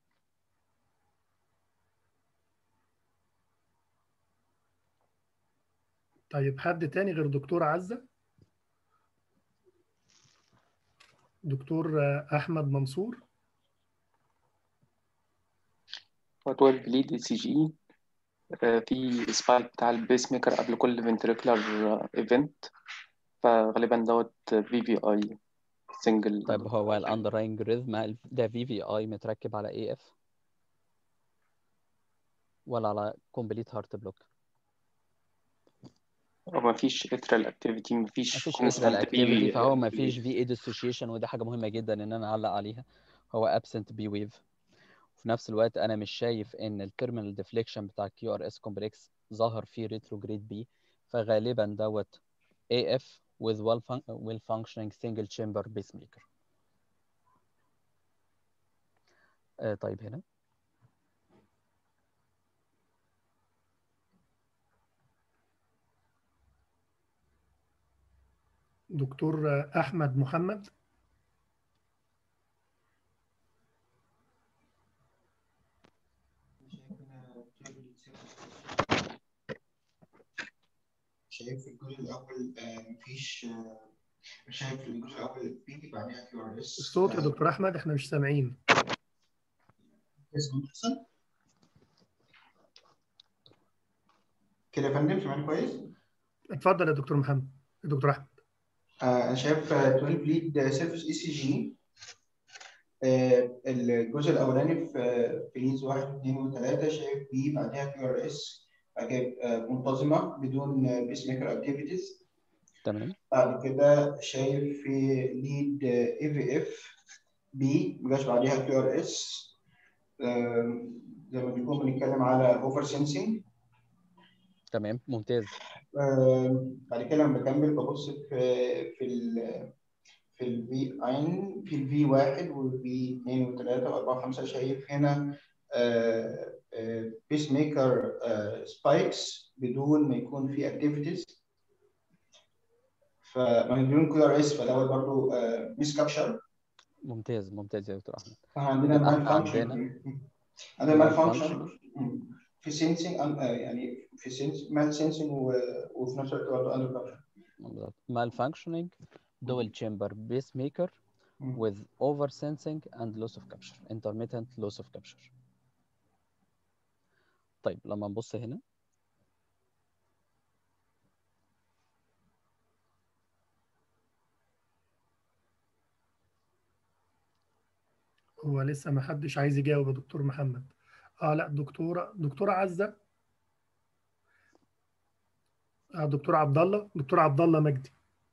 طيب حد تاني غير دكتور عزة دكتور أحمد منصور هو 12 بليد اي سي جي في سبايك بتاع البيس ميكر قبل كل فنتريكولار ايفنت فغالبا دوت في في اي سنجل طيب هو الاندرلاينج ريزم ده في في اي متركب على اي اف ولا على كومبليت هارت بلوك هو مفيش اترال اكتيفيتي مفيش مفيش constant اترال اكتيفيتي PV فهو مفيش في اي ديسوشيشن ودي حاجه مهمه جدا ان انا اعلق عليها هو ابسنت بي ويف وفي نفس الوقت انا مش شايف ان التيرمينال ديفليكشن بتاع كيو ار اس كومبلكس ظاهر فيه ريتروجريد بي فغالبا دوت اي اف with well, fun- well functioning single chamber pacemaker آه طيب هنا دكتور أحمد محمد شايف الجزء الأول آه، مفيش آه، شايف الجزء الأول بي بعدها كيو ار اس الصوت يا دكتور أحمد إحنا مش سامعين اسمه أحسن كده يا فندم سامعني كويس؟ اتفضل يا دكتور محمد يا دكتور أحمد آه، أنا شايف آه، 12 ليد سيرفيس اي سي جي الجزء الأولاني في آه، في ليدز واحد واثنين وثلاثة شايف بي بعدها كيو ار اس منتظمة بدون بيس ميكر اكتيفيتيز تمام بعد كده شايف في ليد اي في اف بي مجاش بعديها كيو ار اس زي ما بنكون بنتكلم على اوفر سنسنج تمام ممتاز بعد كده لما بكمل ببص في في ال في الفي ان في الفي واحد والفي اثنين وثلاثة وأربعة وخمسة شايف هنا بيس ميكر سبايكس بدون ما يكون في اكتيفيتيز فبدون كيو ار اس فدوت برضه ميس كابشر ممتاز ممتاز يا دكتور احمد عندنا يبقى مال احنا فانكشن عندنا عندنا مال مال فانكشن فانكشن في سينسنج يعني في سينس مال سينسنج وفي نفس الوقت برضه اندر كابشن بالظبط malfunctioning dual chamber pacemaker with oversensing and loss of capture intermittent loss of capture طيب لما نبص هنا هو لسه ما حدش عايز يجاوب يا دكتور محمد اه لا دكتوره دكتوره عزه آه دكتور عبد الله دكتور عبد الله مجدي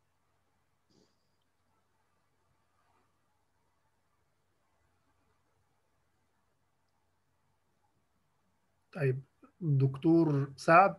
طيب دكتور سعد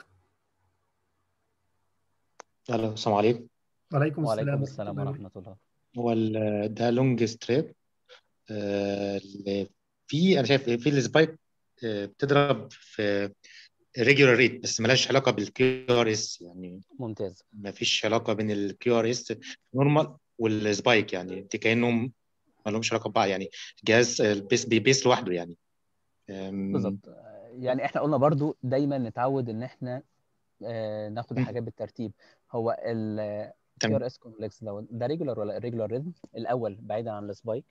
الو السلام عليكم وعليكم وعليكم السلام السلام ورحمة الله هو ال- ده لونج ستريب اللي في انا شايف في السبايك آه، بتضرب في ريجولار ريت بس ملهاش علاقه بالكيو ار اس يعني ممتاز ما فيش علاقه بين الكيو ار اس نورمال والسبايك يعني دي كانهم ما لهمش علاقه ببعض يعني جهاز البيس بيبيس لوحده يعني أم، بالظبط يعني احنا قلنا برضو دايما نتعود ان احنا آه، ناخد الحاجات بالترتيب هو ال كيو تمام ار اس كومبلكس ده ده ريجولار ولا irregular ريزم الاول بعيدا عن السبايك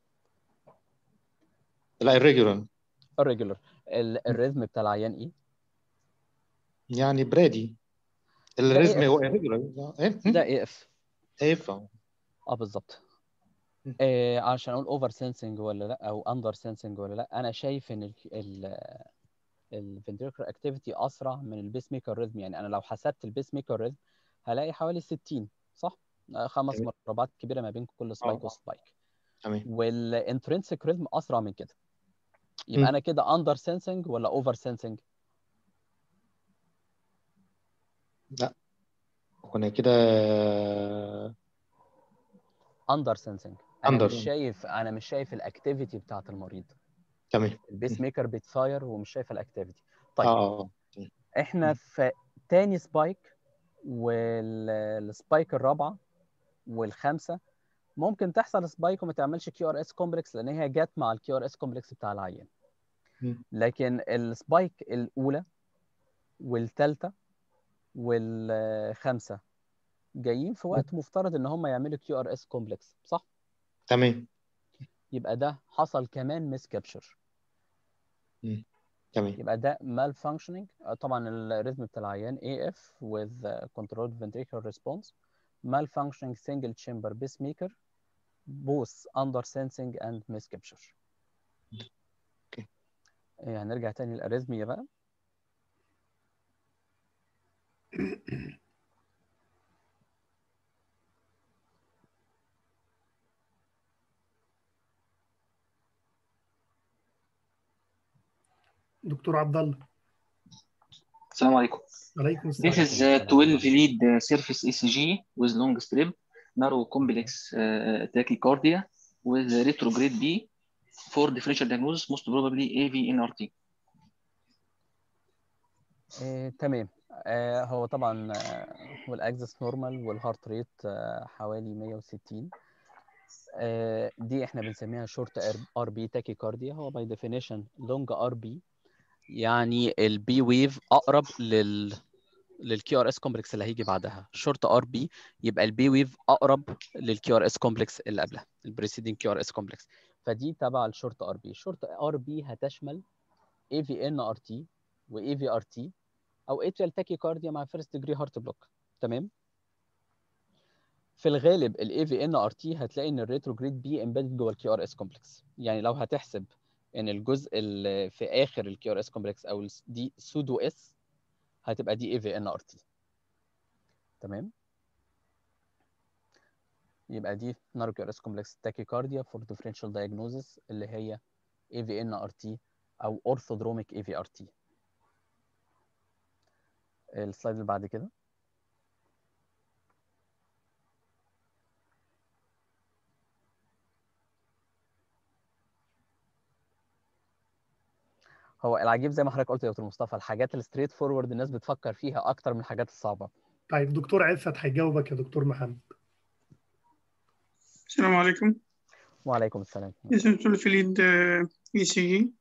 لا الريجولار الريجولار الريزم بتاع العيان ايه يعني برادي ده الريزم اي هو اف الريجولار ايه ده اي اف اف اه بالظبط آه عشان اقول اوفر سensing ولا لا او اندر سensing ولا لا انا شايف ان ال الفنتريكولار اكتيفيتي اسرع من البيس ميكر ريزم يعني انا لو حسبت البيس ميكر ريزم هلاقي حوالي 60 صح آه، خمس تمام مربعات كبيره ما بين كل سبايك اه وسبايك تمام والانترنسك ريزم اسرع من كده يبقى مم. انا كده اندر سensing ولا اوفر سensing لا كنا كده اندر سensing انا اندر مش شايف انا مش شايف الاكتيفيتي بتاعت المريض تمام البيس مم. ميكر بيتفاير ومش شايف الاكتيفيتي اه طيب اه اه تمام. احنا في تاني سبايك والسبايك الرابعه والخامسه ممكن تحصل سبايك وما تعملش كيو ار اس كومبلكس لان هي جت مع الكيو ار اس كومبلكس بتاع العيان مم. لكن السبايك الاولى والثالثه والخامسه جايين في وقت مفترض ان هم يعملوا كيو ار اس كومبلكس صح تمام يبقى ده حصل كمان مس كابشر مم. تمام يبقى ده مال فانكشننج طبعا الريتم بتاع العيان AF with uh, controlled ventricular response malfunctioning single chamber pacemaker both under sensing and miscapture اوكي يعني نرجع تاني للاريزميا بقى دكتور عبد الله السلام عليكم. عليكم This السلام is uh, 12 lead uh, surface ECG with long strip, narrow complex uh, tachycardia with retrograde B for differential diagnosis, most probably AV NRT. إيه تمام آه هو طبعا آه هو الاكسس نورمال والهارت ريت آه حوالي 160 آه دي احنا بنسميها شورت ار بي تاكيكارديا هو باي ديفينيشن لونج ار بي يعني البي ويف اقرب لل للكيو ار اس كومبلكس اللي هيجي بعدها شورت ار بي يبقى البي ويف اقرب للكيو ار اس كومبلكس اللي قبلها البريسيدنج كيو ار اس كومبلكس فدي تبع الشورت ار بي شورت ار بي هتشمل اي في ان ار تي واي في ار تي او اتريال تاكيكارديا مع فيرست ديجري هارت بلوك تمام في الغالب الاي في ان ار تي هتلاقي ان الريتروجريد بي امبيدد جوه الكيو ار اس كومبلكس يعني لو هتحسب ان الجزء اللي في اخر الكيو ار اس كومبلكس او دي سودو اس هتبقى دي اي في ان ار تي تمام يبقى دي نارو كيو ار اس كومبلكس تاكيكارديا فور ديفرنشال دايجنوزس اللي هي اي في ان ار تي او اورثودروميك اي في ار تي السلايد اللي بعد كده هو العجيب زي ما حضرتك قلت يا دكتور مصطفى الحاجات الستريت فورورد الناس بتفكر فيها اكتر من الحاجات الصعبه طيب دكتور عفت هيجاوبك يا دكتور محمد السلام عليكم وعليكم السلام اسمي دكتور فيليد اي سي جي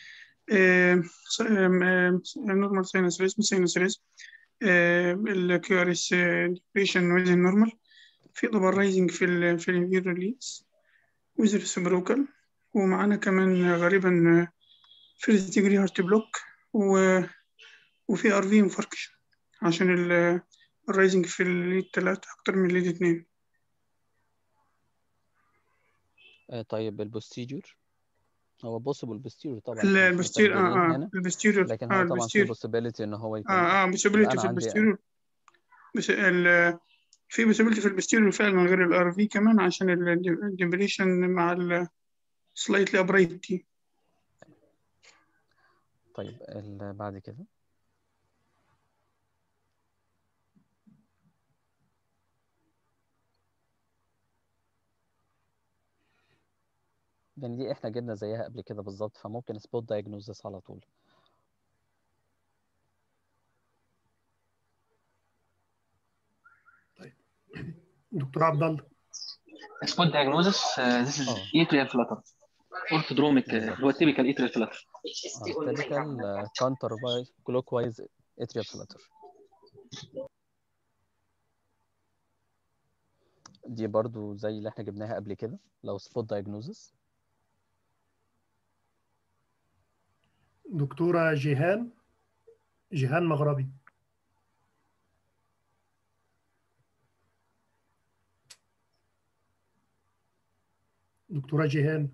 نورمال ساينس ريسم ساينس ريسم الكيو ار اس ديبريشن ويز نورمال في طبعا رايزنج في ال في الانفير ريليز ويز ريسبروكال ومعانا كمان غالبا فيرست ديجري هارت بلوك و وفي ار في انفاركشن عشان الرايزنج في الليد تلاتة أكتر من الليد اتنين آه طيب البوستيجور هو بوسيبل بوستيريور طبعا ال- احنا مش البوستير اه متأكدين اه هنا البوستيريور لكن اه هو طبعا في البوستير possibility ان هو يكون اه اه يبقى بوسيبيليتي انا في عندي البوستيريور بس ال في بوسيبيليتي في البوستيريور فعلا غير الار في كمان عشان الديبريشن مع ال slightly upright طيب اللي بعد كده يعني دي احنا جبنا زيها قبل كده بالظبط فممكن سبوت دايجنوزس على طول دكتور عبد الله سبوت دايجنوزس ذيس از اتريال فلاتر اورثودروميك اللي هو التيبيكال اتريال فلاتر تيبيكال كانتر كلوك وايز اتريال فلاتر دي برضو زي اللي احنا جبناها قبل كده لو سبوت دايجنوزس دكتورة جيهان جيهان مغربي دكتورة جيهان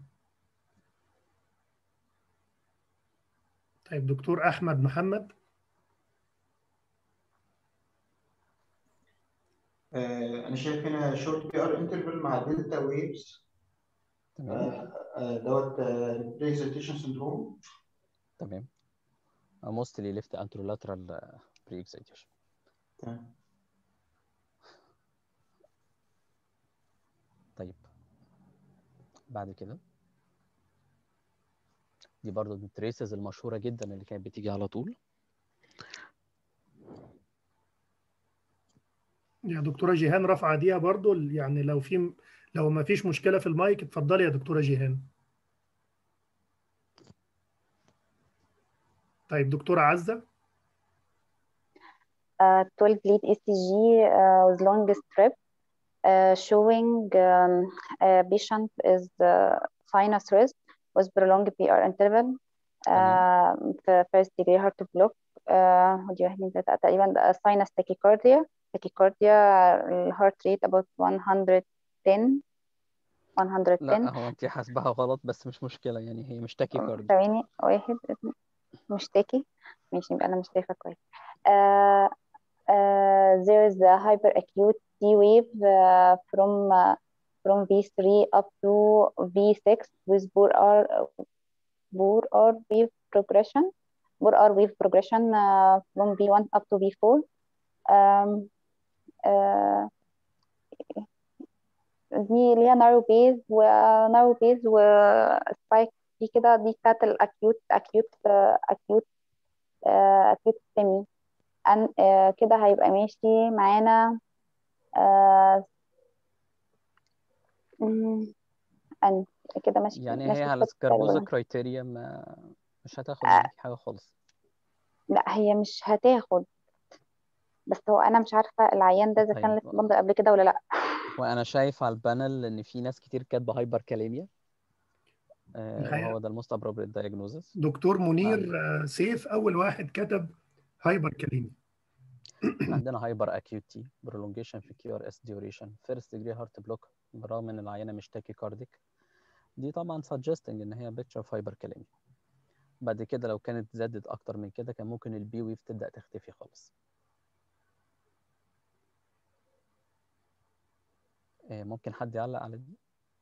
طيب دكتور أحمد محمد آه، انا شايف هنا شورت بي ار انترفال مع دلتا ويفز دوت بريزنتيشن سندروم تمام موستلي ليفت انترولاترال بري اكسيتيشن تمام طيب بعد كده دي برضو من التريسز المشهورة جدا اللي كانت بتيجي على طول يا دكتورة جيهان رفع ايديها برضو يعني لو في لو ما فيش مشكلة في المايك اتفضلي يا دكتورة جيهان طيب دكتورة عزة uh, 12 bleed ECG uh, with long strip uh, showing um, a patient is uh, sinus rest with prolonged PR interval uh, في first degree heart block uh, ودي واحد اتنين تلاتة تقريبا ده sinus tachycardia tachycardia heart rate about 110 110 لا هو انت حاسبها غلط بس مش مشكلة يعني هي مش تاكي كارديو ثواني واحد اتنين مش تاكي ماشي يبقى أنا مش شايفة كويس uh, uh, there is a hyperacute T wave uh, from uh, from V3 up to V6 with poor R poor R wave progression poor R wave progression uh, from V1 up to V4 um, uh, دي اللي هي نارو بيز ونارو بيز وسبايك دي كده دي بتاعت الاكيوت اكيوت اكيوت اكيوت سيمي أن كده هيبقى ماشي معانا أن كده ماشي يعني ماشي هي على خط سكاربوزا تقريبا. كرايتيريا ما مش هتاخد منك حاجة خالص لا هي مش هتاخد بس هو انا مش عارفه العيان ده اذا كان طيب. لسه بندر قبل كده ولا لا وانا شايف على البانل ان في ناس كتير كاتبه هايبر كاليميا الحقيقة. وهو ده الموست ابروبريت دايجنوزس دكتور منير آه، سيف أول واحد كتب هايبر كاليمي عندنا هايبر اكيوتي برولونجيشن في كيو ار اس ديوريشن فيرست ديجري هارت بلوك بالرغم ان العينه مش تاكي كارديك دي طبعا سجستنج ان هي بيتشر اوف هايبر كاليميا بعد كده لو كانت زادت اكتر من كده كان ممكن البي ويف تبدا تختفي خالص آه، ممكن حد يعلق على دي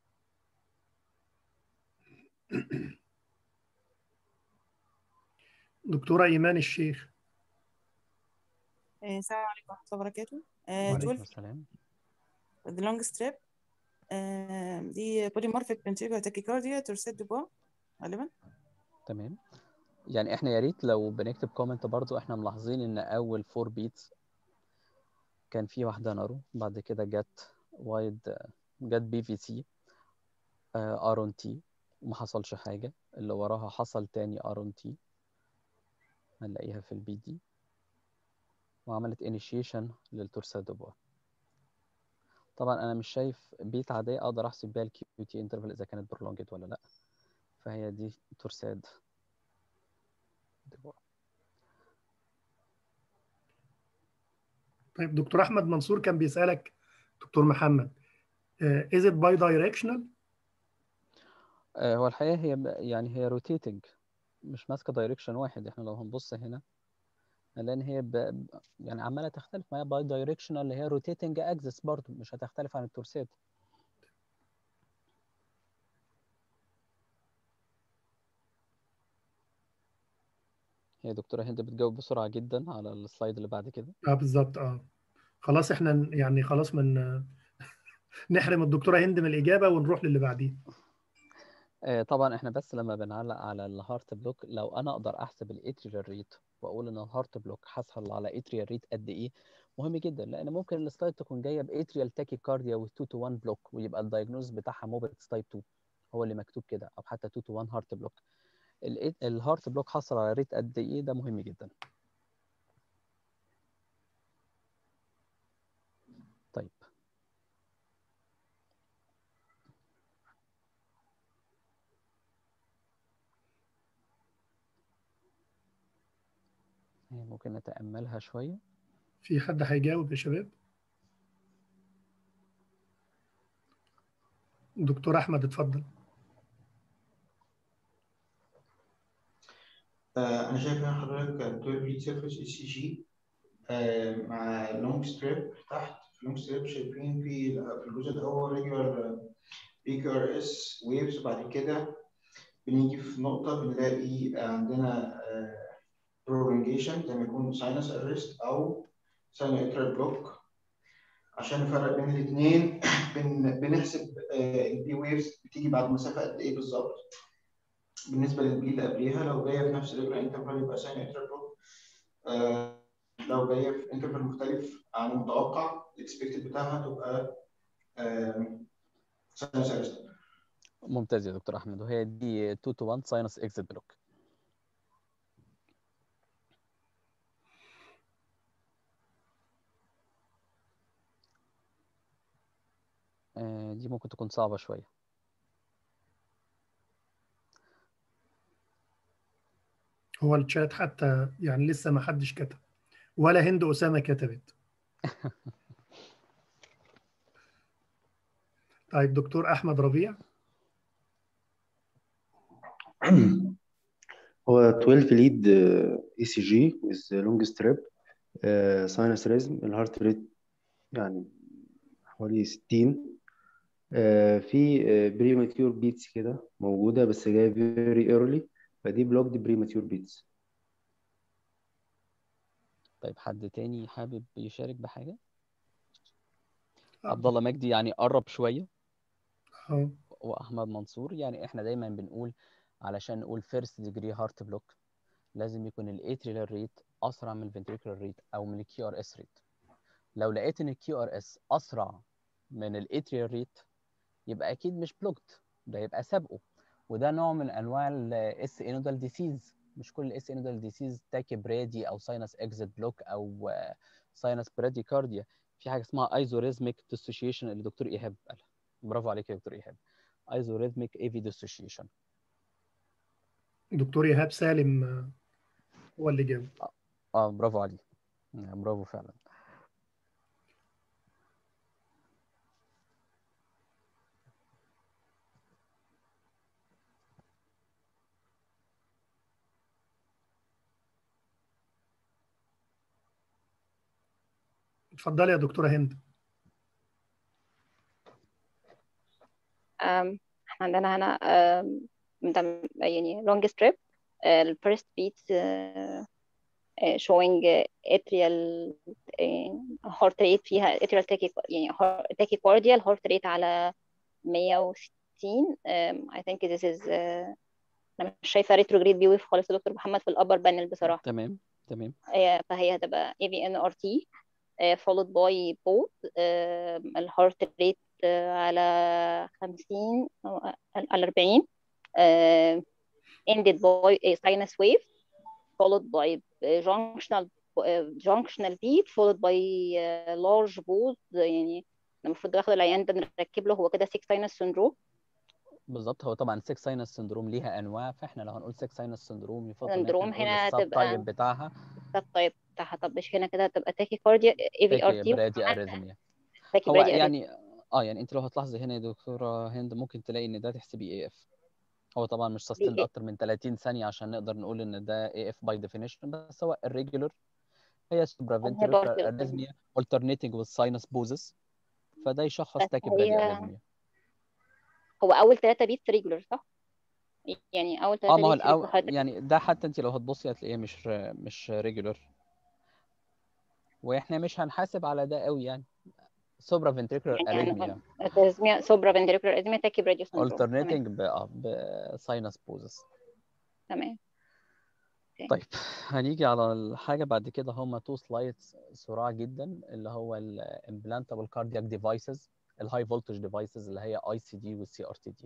دكتورة إيمان الشيخ آه، السلام عليكم ورحمة الله وبركاته آه، وعليكم 12 السلام the long strip آه، دي polymorphic ventricular tachycardia تورسيت دوبوا غالبا تمام يعني احنا يا ريت لو بنكتب كومنت برضو احنا ملاحظين ان اول فور بيتس كان في واحدة نارو بعد كده جت وايد جت بي في سي ار اون تي وما حصلش حاجة اللي وراها حصل تاني ار اون تي هنلاقيها في البي دي وعملت انيشيشن للتورسا دوبوا طبعا انا مش شايف بيت عادية اقدر احسب بيها الكيو تي انترفال اذا كانت برولونجد ولا لا فهي دي تورساد دوبوا طيب دكتور أحمد منصور كان بيسألك دكتور محمد آه، is it bidirectional؟ آه، هو الحقيقة هي ب- يعني هي روتيتنج مش ماسكة دايركشن واحد احنا لو هنبص هنا هنلاقي ان هي ب... ب- يعني عمالة تختلف ما هي باي دايركشنال اللي هي روتيتنج اكسس برضو مش هتختلف عن التورسات هي دكتورة هند بتجاوب بسرعة جدا على السلايد اللي بعد كده اه بالظبط اه خلاص احنا ن- يعني خلاص من نحرم الدكتورة هند من الإجابة ونروح للي بعديه آه، طبعا احنا بس لما بنعلق على الهارت بلوك لو انا اقدر احسب الاتريال ريت واقول ان الهارت بلوك حصل على اتريال ريت قد ايه مهم جدا لان ممكن السلايد تكون جايه باتريال تاكي كارديا و 2 تو 1 بلوك ويبقى الدايجنوز بتاعها موبيتس تايب 2 هو اللي مكتوب كده او حتى 2 تو 1 هارت بلوك الهارت بلوك حصل على ريت قد ايه ده مهم جدا طيب هي ممكن نتأملها شوية في حد هيجاوب يا شباب دكتور أحمد اتفضل آه، انا شايف ان حضرتك 12 بيت سيرفيس اي سي جي مع لونج ستريب تحت في لونج ستريب شايفين في في الجزء الاول ريجولار بي كي ار اس ويفز وبعد كده بنيجي في نقطه بنلاقي عندنا prolongation زي ما يكون ساينس ارست او ساينوترال بلوك عشان نفرق بين الاثنين بن بنحسب البي ويفز بتيجي بعد مسافه قد ايه بالظبط بالنسبه للبي اللي قبليها لو جايه في نفس الريجولار انترفال يبقى ساينوترال بلوك آه لو جايه في انترفال مختلف عن المتوقع الاكسبكتد بتاعها تبقى ساينس ارست ممتاز يا دكتور احمد وهي دي 2 تو 1 ساينس اكزيت بلوك آه، دي ممكن تكون صعبة شوية هو الشات حتى يعني لسه ما حدش كتب ولا هند أسامة كتبت طيب دكتور أحمد ربيع هو 12 ليد اي سي جي with لونج ستريب ساينس ريزم الهارت ريت يعني حوالي 60 آه، في بريماتيور بيتس كده موجودة بس جاية very early فدي بلوكد بريماتيور بيتس طيب حد تاني حابب يشارك بحاجة عبد الله مجدي يعني قرب شوية اه واحمد منصور يعني احنا دايما بنقول علشان نقول فيرست ديجري هارت بلوك لازم يكون الاتريال ريت اسرع من الفنتريكولار ريت او من الكيو ار اس ريت لو لقيت ان الكيو ار اس اسرع من الاتريال ريت يبقى اكيد مش بلوكت ده يبقى سابقه وده نوع من انواع الاس انودال ديسيز مش كل الاس انودال ديسيز تاكي برادي او ساينس اكزيت بلوك او ساينس براديكارديا في حاجه اسمها ايزوريزميك ديسوشيشن اللي دكتور ايهاب قالها برافو عليك يا دكتور ايهاب ايزوريزميك ايفي ديسوشيشن دكتور إيهاب سالم آه، هو اللي جاوب اه برافو عليه يعني برافو فعلا اتفضلي يا دكتورة هند um, احنا عندنا هنا um, ده يعني long strip ال first beat uh, uh, showing uh, atrial uh, heart rate فيها atrial tachy يعني heart- tachycardia heart rate على 160 um, I think this is uh, انا مش شايفه retrograde view wave خالص يا دكتور محمد في الابر بانل بصراحه تمام تمام آه، فهي هتبقى AVNRT آه، followed by both الهارت ريت على 50 أو على 40 آه، ended by a sinus wave followed by junctional junctional beat followed by آه، large pause يعني المفروض باخد العيان ده نركب له هو كده 6 sinus syndrome بالظبط هو طبعا 6 ساينس سندروم ليها انواع فاحنا لو هنقول 6 ساينس سندروم يفضل ان احنا syndrome نقول هنا السب تبقى تايب بتاعها طب طيب بتاعها طب مش هنا كده هتبقى tachycardia AVRT تاكي برادي وكمان اريزميا هو tachycardia يعني اه يعني انت لو هتلاحظي هنا يا دكتوره هند ممكن تلاقي ان ده تحسبي اي اف هو طبعا مش سستند BA. اكتر من 30 ثانيه عشان نقدر نقول ان ده اي اف باي ديفينيشن بس هو الريجولر هي سوبرافنتريكولار برضه اريزميا alternating with sinus poses فده يشخص بس تاكي برادي هي اريزميا هو اول ثلاثة بيتس ريجولر صح؟ يعني اول اه ثلاثة ما هو بيتس ريجولر الأو... يعني ده حتى انت لو هتبصي هتلاقيه مش مش ريجولر واحنا مش هنحاسب على ده قوي يعني سوبرا فنتريكولار يعني اريزميا اريزميا سوبرا فنتريكولار اريزميا تاكي براديو سندروم تمام alternating ب اه بساينس بوزس تمام طيب هنيجي على الحاجه بعد كده هما تو سلايدز سرعه جدا اللي هو الامبلانتابل كاردياك ديفايسز الهاي فولتج ديفايسز اللي هي اي سي دي والسي ار تي دي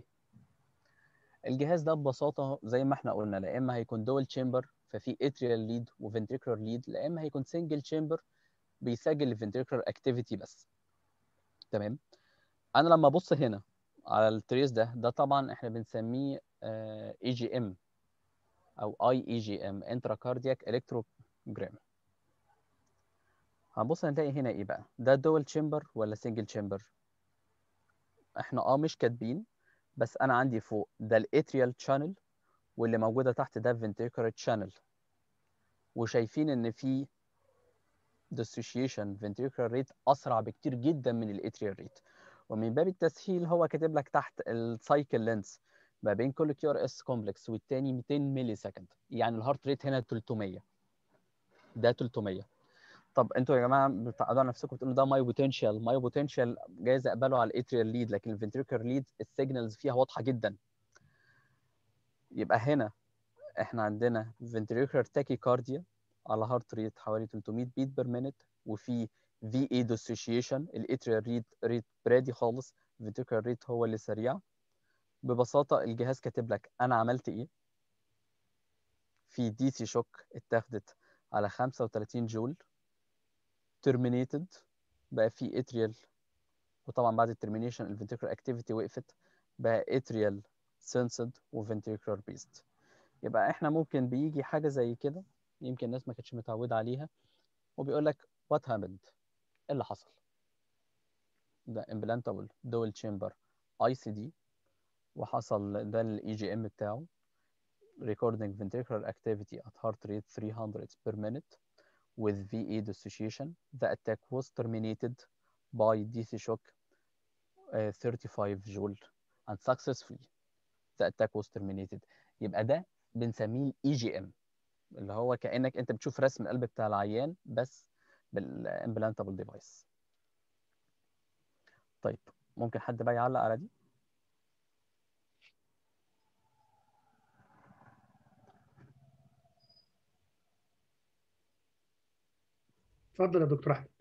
الجهاز ده ببساطه زي ما احنا قلنا لا اما هيكون دول تشامبر ففي اتريال ليد وفنتريكولار ليد لا اما هيكون سنجل تشامبر بيسجل الفنتريكولار اكتيفيتي بس تمام انا لما ابص هنا على التريس ده ده طبعا احنا بنسميه اي جي ام او اي اي جي ام انترا كاردياك الكتروجرام هنبص نلاقي هنا ايه بقى ده دول تشامبر ولا سنجل تشامبر احنا اه مش كاتبين بس انا عندي فوق ده الاتريال شانل واللي موجوده تحت ده ventricular شانل وشايفين ان في dissociation ventricular rate اسرع بكتير جدا من الاتريال ريت ومن باب التسهيل هو كاتب لك تحت السايكل لينس ما بين كل كيو ار اس كومبلكس والتاني 200 ملي سكند يعني الهارت ريت هنا 300 ده 300 طب انتوا يا جماعه بتقعدوا على نفسكم بتقولوا ده ماي بوتنشال ماي بوتنشال جايز اقبله على الاتريال ليد لكن الفنتريكولار ليد السيجنالز فيها واضحه جدا يبقى هنا احنا عندنا ventricular tachycardia على هارت ريت حوالي 300 بيت بير مينت وفي في اي dissociation الاتريال ريت ريت برادي خالص الفنتريكولار ريت هو اللي سريع ببساطه الجهاز كاتب لك انا عملت ايه في دي سي شوك اتاخدت على 35 جول terminated بقى في اتريال وطبعا بعد الترمينيشن الفنتريكولار اكتيفيتي وقفت بقى اتريال سنسد وفنتريكولار بيست يبقى احنا ممكن بيجي حاجه زي كده يمكن الناس ما كانتش متعوده عليها وبيقول لك وات هابند ايه اللي حصل ده امبلانتابل دول تشامبر اي سي دي وحصل ده الاي جي ام بتاعه recording ventricular activity at heart rate 300 per minute with VA dissociation. The attack was terminated by DC shock uh, 35 joule and successfully the attack was terminated. يبقى ده بنسميه الاي جي ام اللي هو كانك انت بتشوف رسم القلب بتاع العيان بس بالامبلانتابل ديفايس. طيب ممكن حد بقى يعلق على دي؟ اتفضل يا دكتور احمد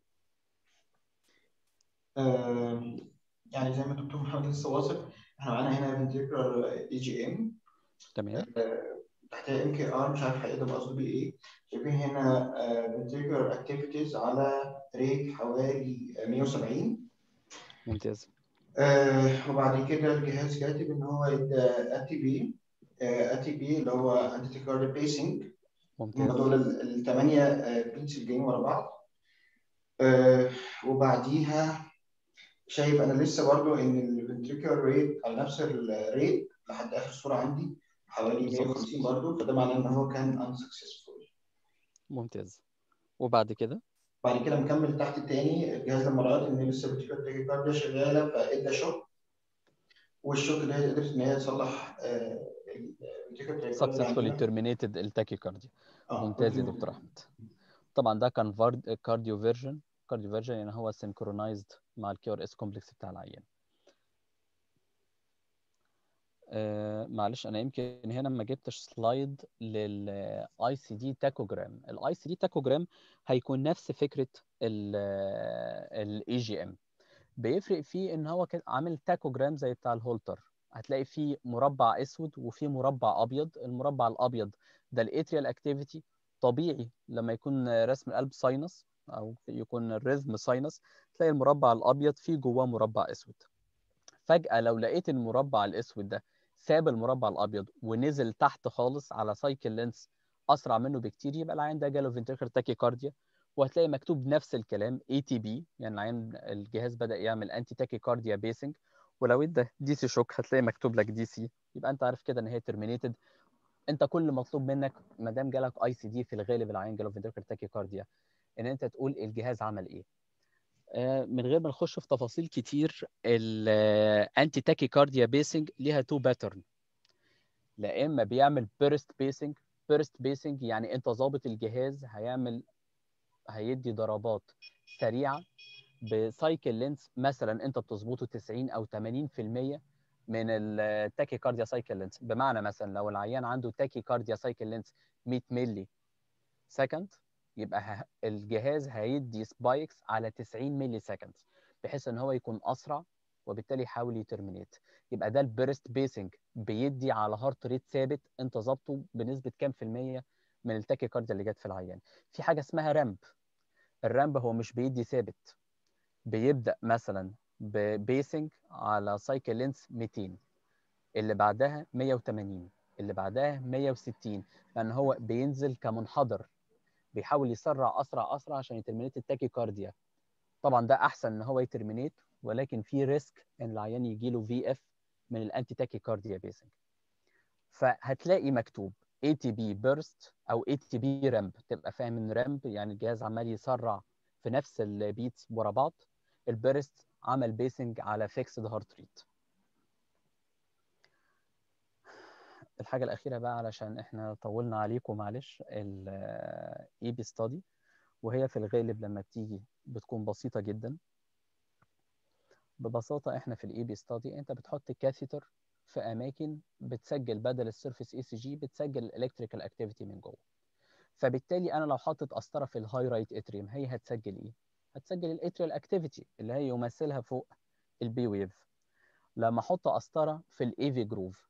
آه، يعني زي ما الدكتور محمد لسه واصف احنا معانا هنا فنتريكولار اي جي ام تمام تحتها ام كي ار مش عارف هيقدر قصده بيه ايه شايفين هنا فنتريكولار اكتيفيتيز على ريت حوالي 170 ممتاز آه وبعد كده الجهاز كاتب ان هو ادى اتي بي اتي بي اللي هو انتي كارديو بيسنج هم ممتاز دول الثمانيه بيتس الجايين ورا بعض آه وبعديها شايف انا لسه برضو ان الفنتريكولار ريت على نفس الريت لحد اخر صوره عندي حوالي بالظبط 150 برضو فده معناه ان هو كان unsuccessful ممتاز وبعد كده بعد كده مكمل تحت التاني الجهاز لما رأى ان لسه الفنتريكولار تاكيكارديا شغاله فادى شوك والشوك اللي هي قدرت ان هي تصلح آه، ال- الفكرة بتاعت الكارد اللي successfully عندنا terminated التاكيكارديا اه ممتاز يا اوكي دكتور احمد طبعا ده كان كارديو فيرجن كارديو فيرجن يعني هو سينكرونايزد مع الكيو ار اس كومبلكس بتاع العيان آه معلش انا يمكن هنا ما جبتش سلايد للاي سي دي تاكوجرام الاي سي دي تاكوجرام هيكون نفس فكره الاي جي ام بيفرق فيه ان هو كده عامل تاكوجرام زي بتاع الهولتر هتلاقي فيه مربع اسود وفيه مربع ابيض المربع الابيض ده الاتريال اكتيفيتي طبيعي لما يكون رسم القلب ساينس او يكون الريزم ساينس تلاقي المربع الابيض فيه جواه مربع اسود فجأة لو لقيت المربع الاسود ده ساب المربع الابيض ونزل تحت خالص على سايكل لينس اسرع منه بكتير يبقى العيان ده جاله فنتريكل تاكيكارديا وهتلاقي مكتوب نفس الكلام اي تي بي يعني العيان الجهاز بدا يعمل انتي تاكيكارديا بيسنج ولو ادى دي سي شوك هتلاقي مكتوب لك دي سي يبقى انت عارف كده ان هي ترمينيتد انت كل مطلوب منك ما دام جالك اي سي دي في الغالب العيان جاله فنتريكل تاكيكارديا ان انت تقول الجهاز عمل ايه آه، من غير ما نخش في تفاصيل كتير الانتي تاكيكارديا بيسنج ليها تو باترن لا اما بيعمل بيرست بيسنج بيرست بيسنج يعني انت ظابط الجهاز هيعمل هيدي ضربات سريعه بسايكل لينس مثلا انت بتظبطه 90 او 80% من التاكي كارديا سايكل لينس بمعنى مثلا لو العيان عنده تاكي كارديا سايكل لينس 100 ملي سكند يبقى ه- الجهاز هيدي سبايكس على 90 ملي سكند بحيث ان هو يكون اسرع وبالتالي يحاول يترمينيت يبقى ده البيرست بيسنج بيدي على هارت ريت ثابت انت ظابطه بنسبه كام في الميه من التاكي كارديا اللي جت في العيان في حاجه اسمها رامب الرامب هو مش بيدي ثابت بيبدا مثلا ببيسنج على سايكل لينس 200 اللي بعدها 180 اللي بعدها 160 لان هو بينزل كمنحدر بيحاول يسرع اسرع اسرع عشان يترمينيت التاكي كارديا طبعا ده احسن ان هو يترمينيت ولكن في ريسك ان العيان يجي له في اف من الانتي تاكي كارديا بيسنج فهتلاقي مكتوب اي تي بي بيرست او اي تي بي رامب تبقى فاهم ان رامب يعني الجهاز عمال يسرع في نفس البيتس ورا بعض البيرست عمل بيسنج على فيكسد هارت ريت الحاجة الأخيرة بقى علشان إحنا طولنا عليكم معلش الإي بي ستادي وهي في الغالب لما بتيجي بتكون بسيطة جدا ببساطة إحنا في الإي بي ستادي أنت بتحط كاثيتر في أماكن بتسجل بدل السيرفيس اي سي جي بتسجل الالكتريكال اكتيفيتي من جوه فبالتالي أنا لو حاطط قسطرة في الهاي رايت اتريوم هي هتسجل إيه؟ هتسجل الاتريال اكتيفيتي اللي هي يمثلها فوق البي ويف لما احط قسطره في الاي في جروف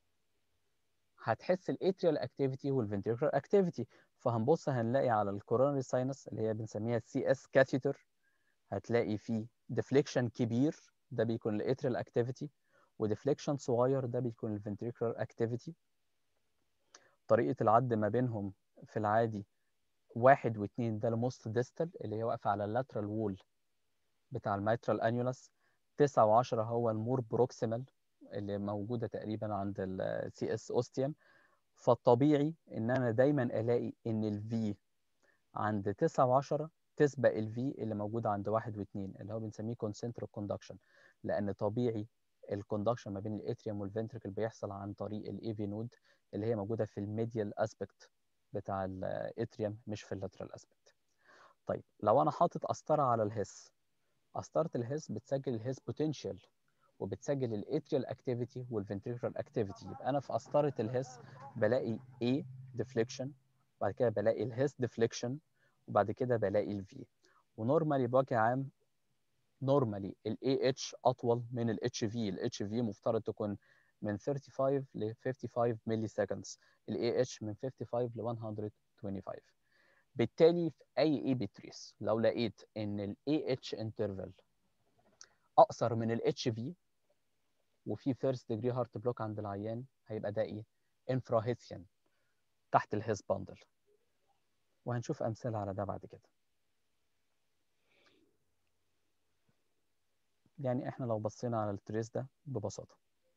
هتحس الاتريال اكتيفيتي والفنتريكولار اكتيفيتي فهنبص هنلاقي على الكورونري ساينس اللي هي بنسميها السي اس كاثيتر هتلاقي فيه ديفليكشن كبير ده بيكون الاتريال اكتيفيتي وديفليكشن صغير ده بيكون الفنتريكولار اكتيفيتي طريقه العد ما بينهم في العادي واحد واثنين ده الموست ديستال اللي هي واقفه على اللاترال وول بتاع الميترال انيولس تسعة وعشرة هو المور بروكسيمال اللي موجودة تقريبا عند السي اس اوستيوم فالطبيعي ان انا دايما الاقي ان الفي عند تسعة وعشرة تسبق الفي اللي موجودة عند واحد واثنين اللي هو بنسميه concentric conduction لان طبيعي الكوندكشن ما بين الاتريوم والفنتريكل بيحصل عن طريق الاي في نود اللي هي موجودة في الميديال اسبكت بتاع الاتريوم مش في اللاترال اسبكت طيب لو انا حاطط قسطره على الهس قسطره الهس بتسجل الهس بوتنشال وبتسجل الاتريال اكتيفيتي والفنتريكولار اكتيفيتي يبقى انا في قسطره الهس بلاقي A deflection وبعد كده بلاقي الهس deflection وبعد كده بلاقي الفي ونورمالي بوجه عام نورمالي ال AH اطول من ال HV ال HV مفترض تكون من 35 ل 55 ملي سكندز ال AH من 55 ل 125 بالتالي في اي اي بتريس لو لقيت ان ال AH interval اقصر من ال HV وفي فيرست ديجري هارت بلوك عند العيان هيبقى ده ايه انفراهيسيان تحت الهيس باندل وهنشوف امثله على ده بعد كده يعني احنا لو بصينا على التريس ده ببساطه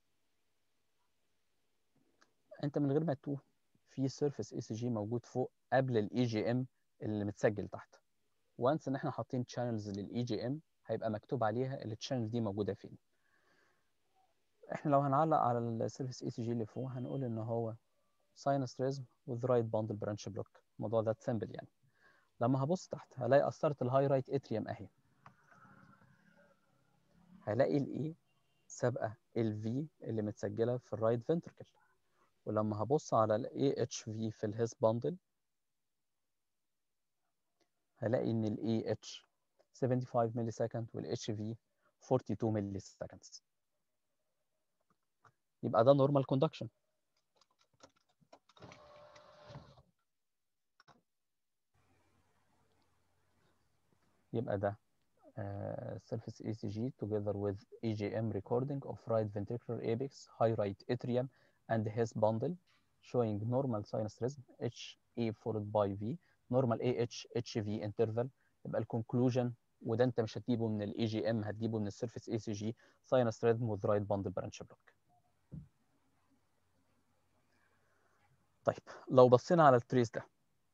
انت من غير ما تتوه في سيرفيس اي سي جي موجود فوق قبل الاي جي ام اللي متسجل تحت وانس ان احنا حاطين تشانلز للاي جي ام هيبقى مكتوب عليها التشانل دي موجوده فين احنا لو هنعلق على السيرفيس اي سي جي اللي فوق هنقول ان هو ساينس ريزم with right bundle branch block الموضوع ده سيمبل يعني لما هبص تحت هلاقي اثرت الهاي رايت اتريوم اهي هلاقي الاي سابقه الفي اللي متسجله في الرايت فنتركل ولما هبص على الاي اتش في في الهيس باندل هلاقي ان الاي اتش 75 ملي سكند والاتش في 42 ملي سكند يبقى ده نورمال كوندكشن يبقى ده uh, surface ECG together with EGM recording of right ventricular apex, high right atrium, and his bundle showing normal sinus rhythm HA followed by V, normal AH HV interval يبقى الكونكلوجن وده انت مش هتجيبه من الاي جي ام هتجيبه من السيرفيس اي سي جي ساينس ريزم وذ رايت باندل برانش بلوك طيب لو بصينا على التريس ده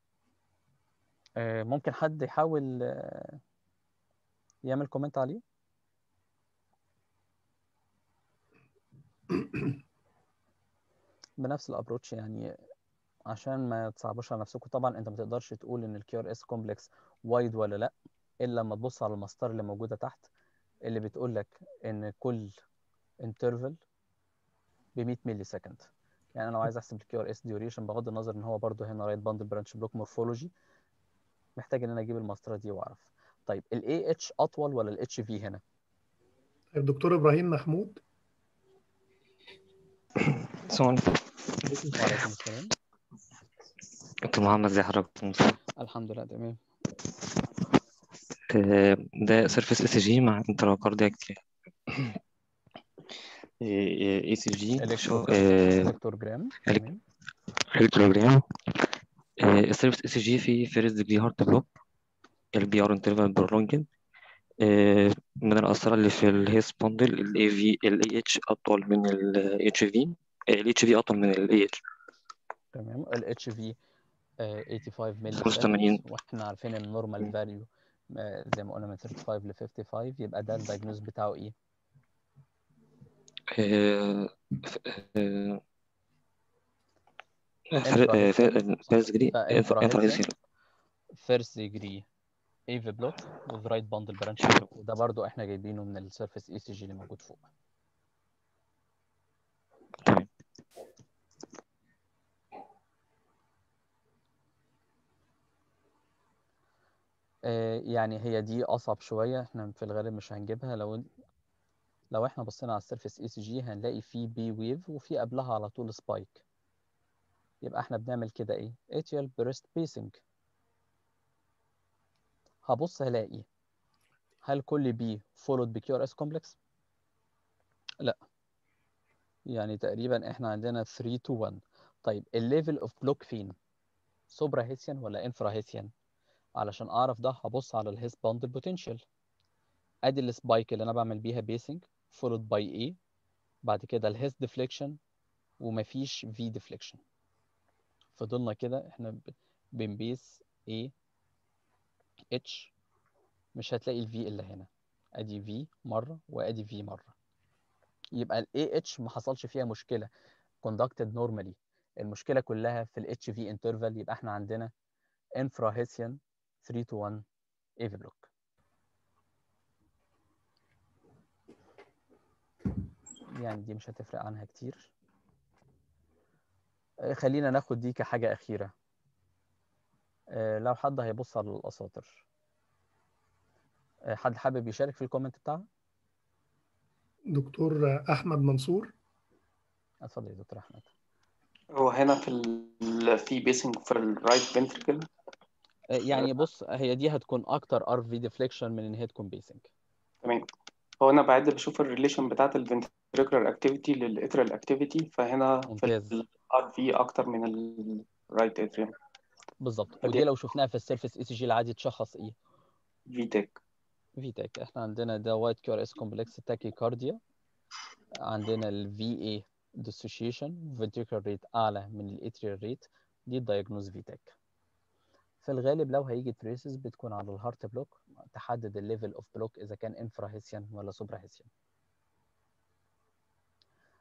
آه، ممكن حد يحاول آه، يعمل كومنت عليه بنفس الابروتش يعني عشان ما تصعبوش على نفسكم طبعا انت ما تقدرش تقول ان الكيو ار اس كومبلكس وايد ولا لا الا لما تبص على المسطره اللي موجوده تحت اللي بتقول لك ان كل انترفال ب 100 ملي سكند يعني انا لو عايز احسب الكيو ار اس ديوريشن بغض النظر ان هو برده هنا رايت باندل برانش بلوك مورفولوجي محتاج ان انا اجيب المسطره دي واعرف طيب الاي اتش اطول ولا الاتش في هنا الدكتور ابراهيم محمود السلام عليكم وعليكم السلام دكتور محمد ازي حضرتك الحمد لله تمام آه، ده سيرفيس اي سي جي مع انترا كاردياك اي سي جي شو الكتروجرام تمام الكتروجرام السيرفيس اي سي جي في فيرست ديجري هارت بلوك البي ار انترفال برولونجن من الأسرار اللي في الهيس بوندل الاي في الاي اتش اطول من الاتش في الاتش في اطول من الاي اتش تمام الاتش في 85 ملي 85 واحنا عارفين ان النورمال فاليو زي ما قلنا من 35 ل 55 يبقى ده الدايجنوز بتاعه ايه؟ فيرست ديجري فيرست ديجري ايفي بلوك وذ رايت باندل برانش بلوك وده برضو احنا جايبينه من السيرفيس اي سي جي اللي موجود فوق آه يعني هي دي اصعب شويه احنا في الغالب مش هنجيبها لو لو احنا بصينا على السيرفيس اي سي جي هنلاقي في بي ويف وفي قبلها على طول سبايك يبقى احنا بنعمل كده ايه اتريال بريست بيسنج هبص هلاقي هل كل بي فولود بكيو ار اس كومبلكس لا يعني تقريبا احنا عندنا 3 to 1 طيب الليفل اوف بلوك فين سوبرا هيسيان ولا انفرا هيسيان علشان اعرف ده هبص على الهيس باندل بوتنشال ادي السبايك اللي انا بعمل بيها بيسنج فولود باي ايه بعد كده الهيس ديفليكشن ومفيش في ديفليكشن فضلنا كده احنا بنبيس A H مش هتلاقي الفي الا هنا ادي في مره وادي في مره يبقى ال AH ما حصلش فيها مشكله conducted normally المشكله كلها في ال HV interval يبقى احنا عندنا infrahessian 3 to 1 AV block يعني دي مش هتفرق عنها كتير خلينا ناخد دي كحاجة أخيرة لو حد هيبص على الأساطر حد حابب يشارك في الكومنت بتاعها؟ دكتور أحمد منصور اتفضل يا دكتور أحمد هو هنا في ال... في بيسنج في الرايت فنتركل يعني بص هي دي هتكون أكتر ار في ديفليكشن من إن هي تكون بيسنج تمام هو أنا بعد بشوف الريليشن بتاعت الفنتريكولار اكتيفيتي للاترال اكتيفيتي فهنا ممتاز. في الار في أكتر من الرايت اتريوم بالظبط ودي لو شفناها في السيرفيس اي سي جي العادي تشخص ايه؟ في تك في تك احنا عندنا ده وايت كيو ار اس كومبلكس تاكي كارديا عندنا الفي اي ديسوشيشن فنتريكولار ريت اعلى من الاتريال ريت دي الدايجنوز في تك في الغالب لو هيجي تريسز بتكون على الهارت بلوك تحدد الليفل اوف بلوك اذا كان انفرا هيسيان ولا سوبرا هيسيان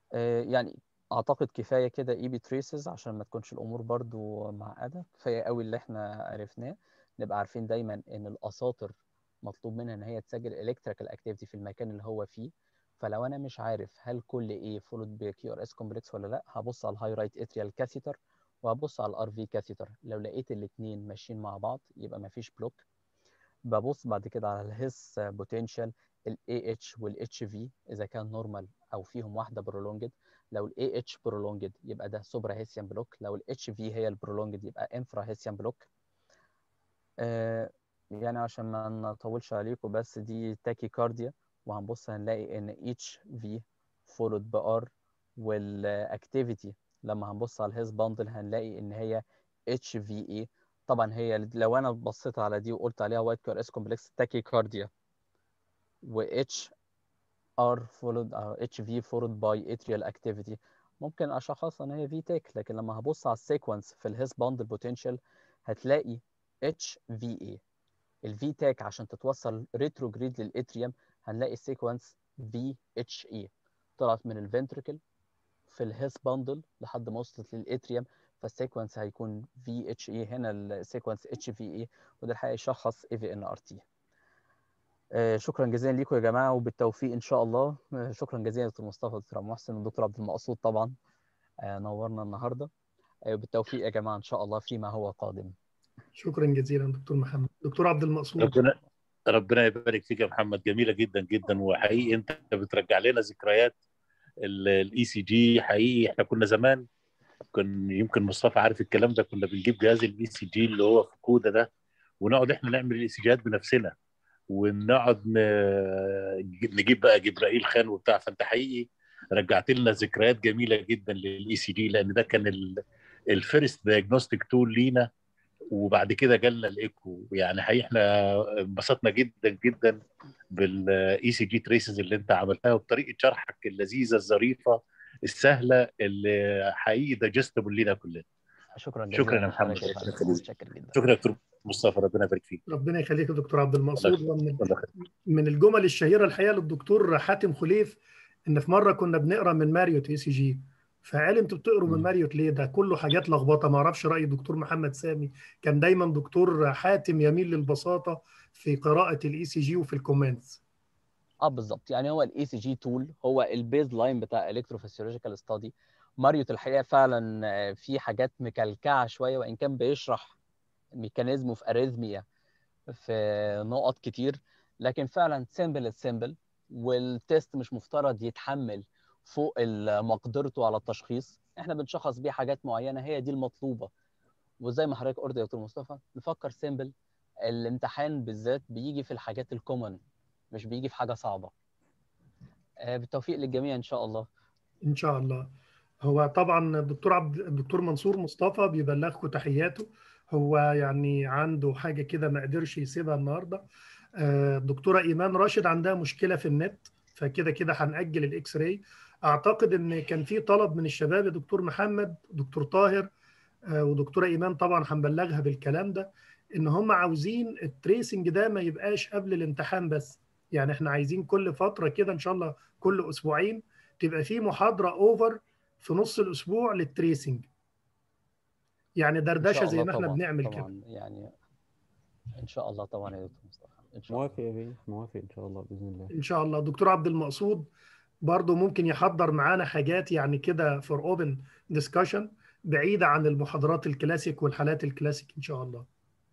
آه، يعني اعتقد كفايه كده اي بي تريسز عشان ما تكونش الامور برضو معقده كفايه قوي اللي احنا عرفناه نبقى عارفين دايما ان الاساطر مطلوب منها ان هي تسجل الكتريكال اكتيفيتي في المكان اللي هو فيه فلو انا مش عارف هل كل ايه فولود بكيو ار اس كومبلكس ولا لا هبص على الهاي رايت اتريال كاثيتر وهبص على الار في كاثيتر لو لقيت الاثنين ماشيين مع بعض يبقى ما فيش بلوك ببص بعد كده على الهيس بوتنشال الاي اتش والاتش في اذا كان نورمال او فيهم واحده برولونجد لو الاي اتش برولونجد يبقى ده سوبرا هيسيان بلوك لو الاتش في هي البرولونجد يبقى انفرا هيسيان بلوك آه يعني عشان ما نطولش عليكم بس دي تاكي كارديا وهنبص هنلاقي ان اتش في فولود بار والاكتيفيتي لما هنبص على الهيز باندل هنلاقي ان هي اتش في اي طبعا هي لو انا بصيت على دي وقلت عليها وايت كار اس كومبلكس تاكي كارديا و اتش ار فولود اتش في فولود باي اتريال اكتيفيتي ممكن اشخص ان هي في تيك لكن لما هبص على السيكونس في الهيس باندل بوتنشال هتلاقي اتش في اي الفي تاك عشان تتوصل ريتروجريد للاتريوم هنلاقي السيكونس في اتش اي طلعت من الفنتريكل في الهيس باندل لحد ما وصلت للاتريوم فالسيكونس هيكون في اتش اي هنا السيكونس اتش في اي وده الحقيقه يشخص اي في ان ار تي شكرا جزيلا لكم يا جماعه وبالتوفيق ان شاء الله آه، شكرا جزيلا دكتور مصطفى دكتور محسن والدكتور عبد المقصود طبعا آه، نورنا النهارده آه، بالتوفيق يا جماعه ان شاء الله فيما هو قادم شكرا جزيلا دكتور محمد دكتور عبد المقصود ربنا ربنا يبارك فيك يا محمد جميله جدا جدا وحقيقي انت بترجع لنا ذكريات الاي سي جي حقيقي احنا كنا زمان كان يمكن مصطفى عارف الكلام ده كنا بنجيب جهاز الاي سي جي اللي هو في كودا ده ونقعد احنا نعمل الاي سي جيات بنفسنا ونقعد ن- نجيب بقى جبرائيل خان وبتاع فانت حقيقي رجعت لنا ذكريات جميله جدا للاي سي جي لان ده كان الفيرست دايجنوستيك تول لينا وبعد كده جالنا الايكو يعني حقيقي احنا انبسطنا جدا جدا بالاي سي جي تريسز اللي انت عملتها وبطريقه شرحك اللذيذه الظريفه السهله اللي حقيقي دايجستبل لينا كلنا شكرا جزيلا شكرا يا محمد لحضرتك يا ربنا فندم. يخليك متشكر جدا شكرا يا دكتور مصطفى ربنا يبارك فيك ربنا يخليك يا دكتور عبد المقصود الله ومن الله يخليك. من الجمل الشهيره الحقيقه للدكتور حاتم خليف ان في مره كنا بنقرا من ماريوت اي سي جي فقال انتوا بتقروا من ماريوت ليه ده كله حاجات لخبطه ما اعرفش راي دكتور محمد سامي كان دايما دكتور حاتم يميل للبساطه في قراءه الاي سي جي وفي الكومنتس اه بالظبط يعني هو الاي سي جي تول هو البيز لاين بتاع الكتروفيسيولوجيكال ستادي ماريوت الحقيقه فعلا آه، في حاجات مكلكعه شويه وان كان بيشرح ميكانيزمه في اريزميا في نقط كتير لكن فعلا سيمبل سيمبل والتيست مش مفترض يتحمل فوق ال- مقدرته على التشخيص احنا بنشخص بيه حاجات معينه هي دي المطلوبه وزي ما حضرتك قلت يا دكتور مصطفى نفكر سيمبل الامتحان بالذات بيجي في الحاجات الكومن مش بيجي في حاجه صعبه آه، بالتوفيق للجميع ان شاء الله ان شاء الله هو طبعا الدكتور عبد الدكتور منصور مصطفى بيبلغكم تحياته هو يعني عنده حاجه كده ما قدرش يسيبها النهارده آه، الدكتوره ايمان راشد عندها مشكله في النت فكده كده هنأجل الاكس راي اعتقد ان كان في طلب من الشباب يا دكتور محمد دكتور طاهر آه، ودكتوره ايمان طبعا هنبلغها بالكلام ده ان هم عاوزين التريسنج ده ما يبقاش قبل الامتحان بس يعني احنا عايزين كل فتره كده ان شاء الله كل اسبوعين تبقى في محاضره اوفر في نص الاسبوع للتريسنج يعني ان دردشه شاء زي الله ما احنا طبعا بنعمل كده طبعا يعني ان شاء الله طبعا يا دكتور مصطفى ان شاء الله موافق يا بيه موافق ان شاء الله باذن الله ان شاء الله دكتور عبد المقصود برضه ممكن يحضر معانا حاجات يعني كده فور اوبن ديسكشن بعيده عن المحاضرات الكلاسيك والحالات الكلاسيك ان شاء الله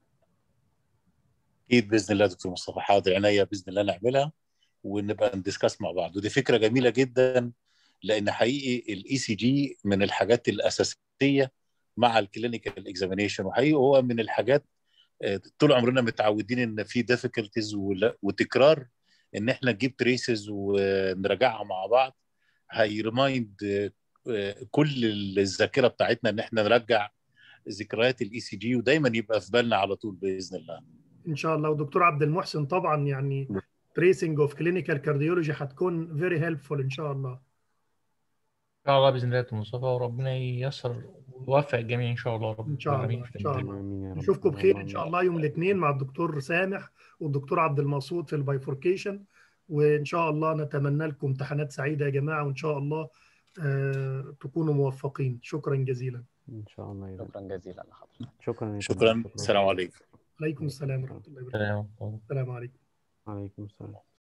اكيد باذن الله دكتور مصطفى حاضر عينيا باذن الله نعملها ونبقى ندسكاس مع بعض ودي فكره جميله جدا لان حقيقي الاي سي جي من الحاجات الاساسيه مع الكلينيكال اكزامينيشن وحقيقي هو من الحاجات آه، طول عمرنا متعودين ان في ديفيكولتيز وتكرار ان احنا نجيب تريسز ونراجعها مع بعض هيرمايند كل الذاكره بتاعتنا ان احنا نرجع ذكريات الاي سي جي ودايما يبقى في بالنا على طول باذن الله ان شاء الله ودكتور عبد المحسن طبعا يعني تريسنج اوف كلينيكال كارديولوجي هتكون فيري هيلبفول ان شاء الله ان شاء الله باذن الله يا دكتور مصطفى وربنا ييسر ويوفق الجميع ان شاء الله رب ان شاء الله العالمين ان شاء الله امين يا رب نشوفكم بخير ان اللهم شاء الله يوم الاثنين مع الدكتور سامح والدكتور عبد المقصود في البايفوركيشن وان شاء الله نتمنى لكم امتحانات سعيده يا جماعه وان شاء الله آه، تكونوا موفقين شكرا جزيلا ان شاء الله يا شكرا جزيلا لحضرتك شكرا يا شكرا فندم. السلام عليكم عليكم السلام ورحمه الله وبركاته السلام السلام عليكم عليكم السلام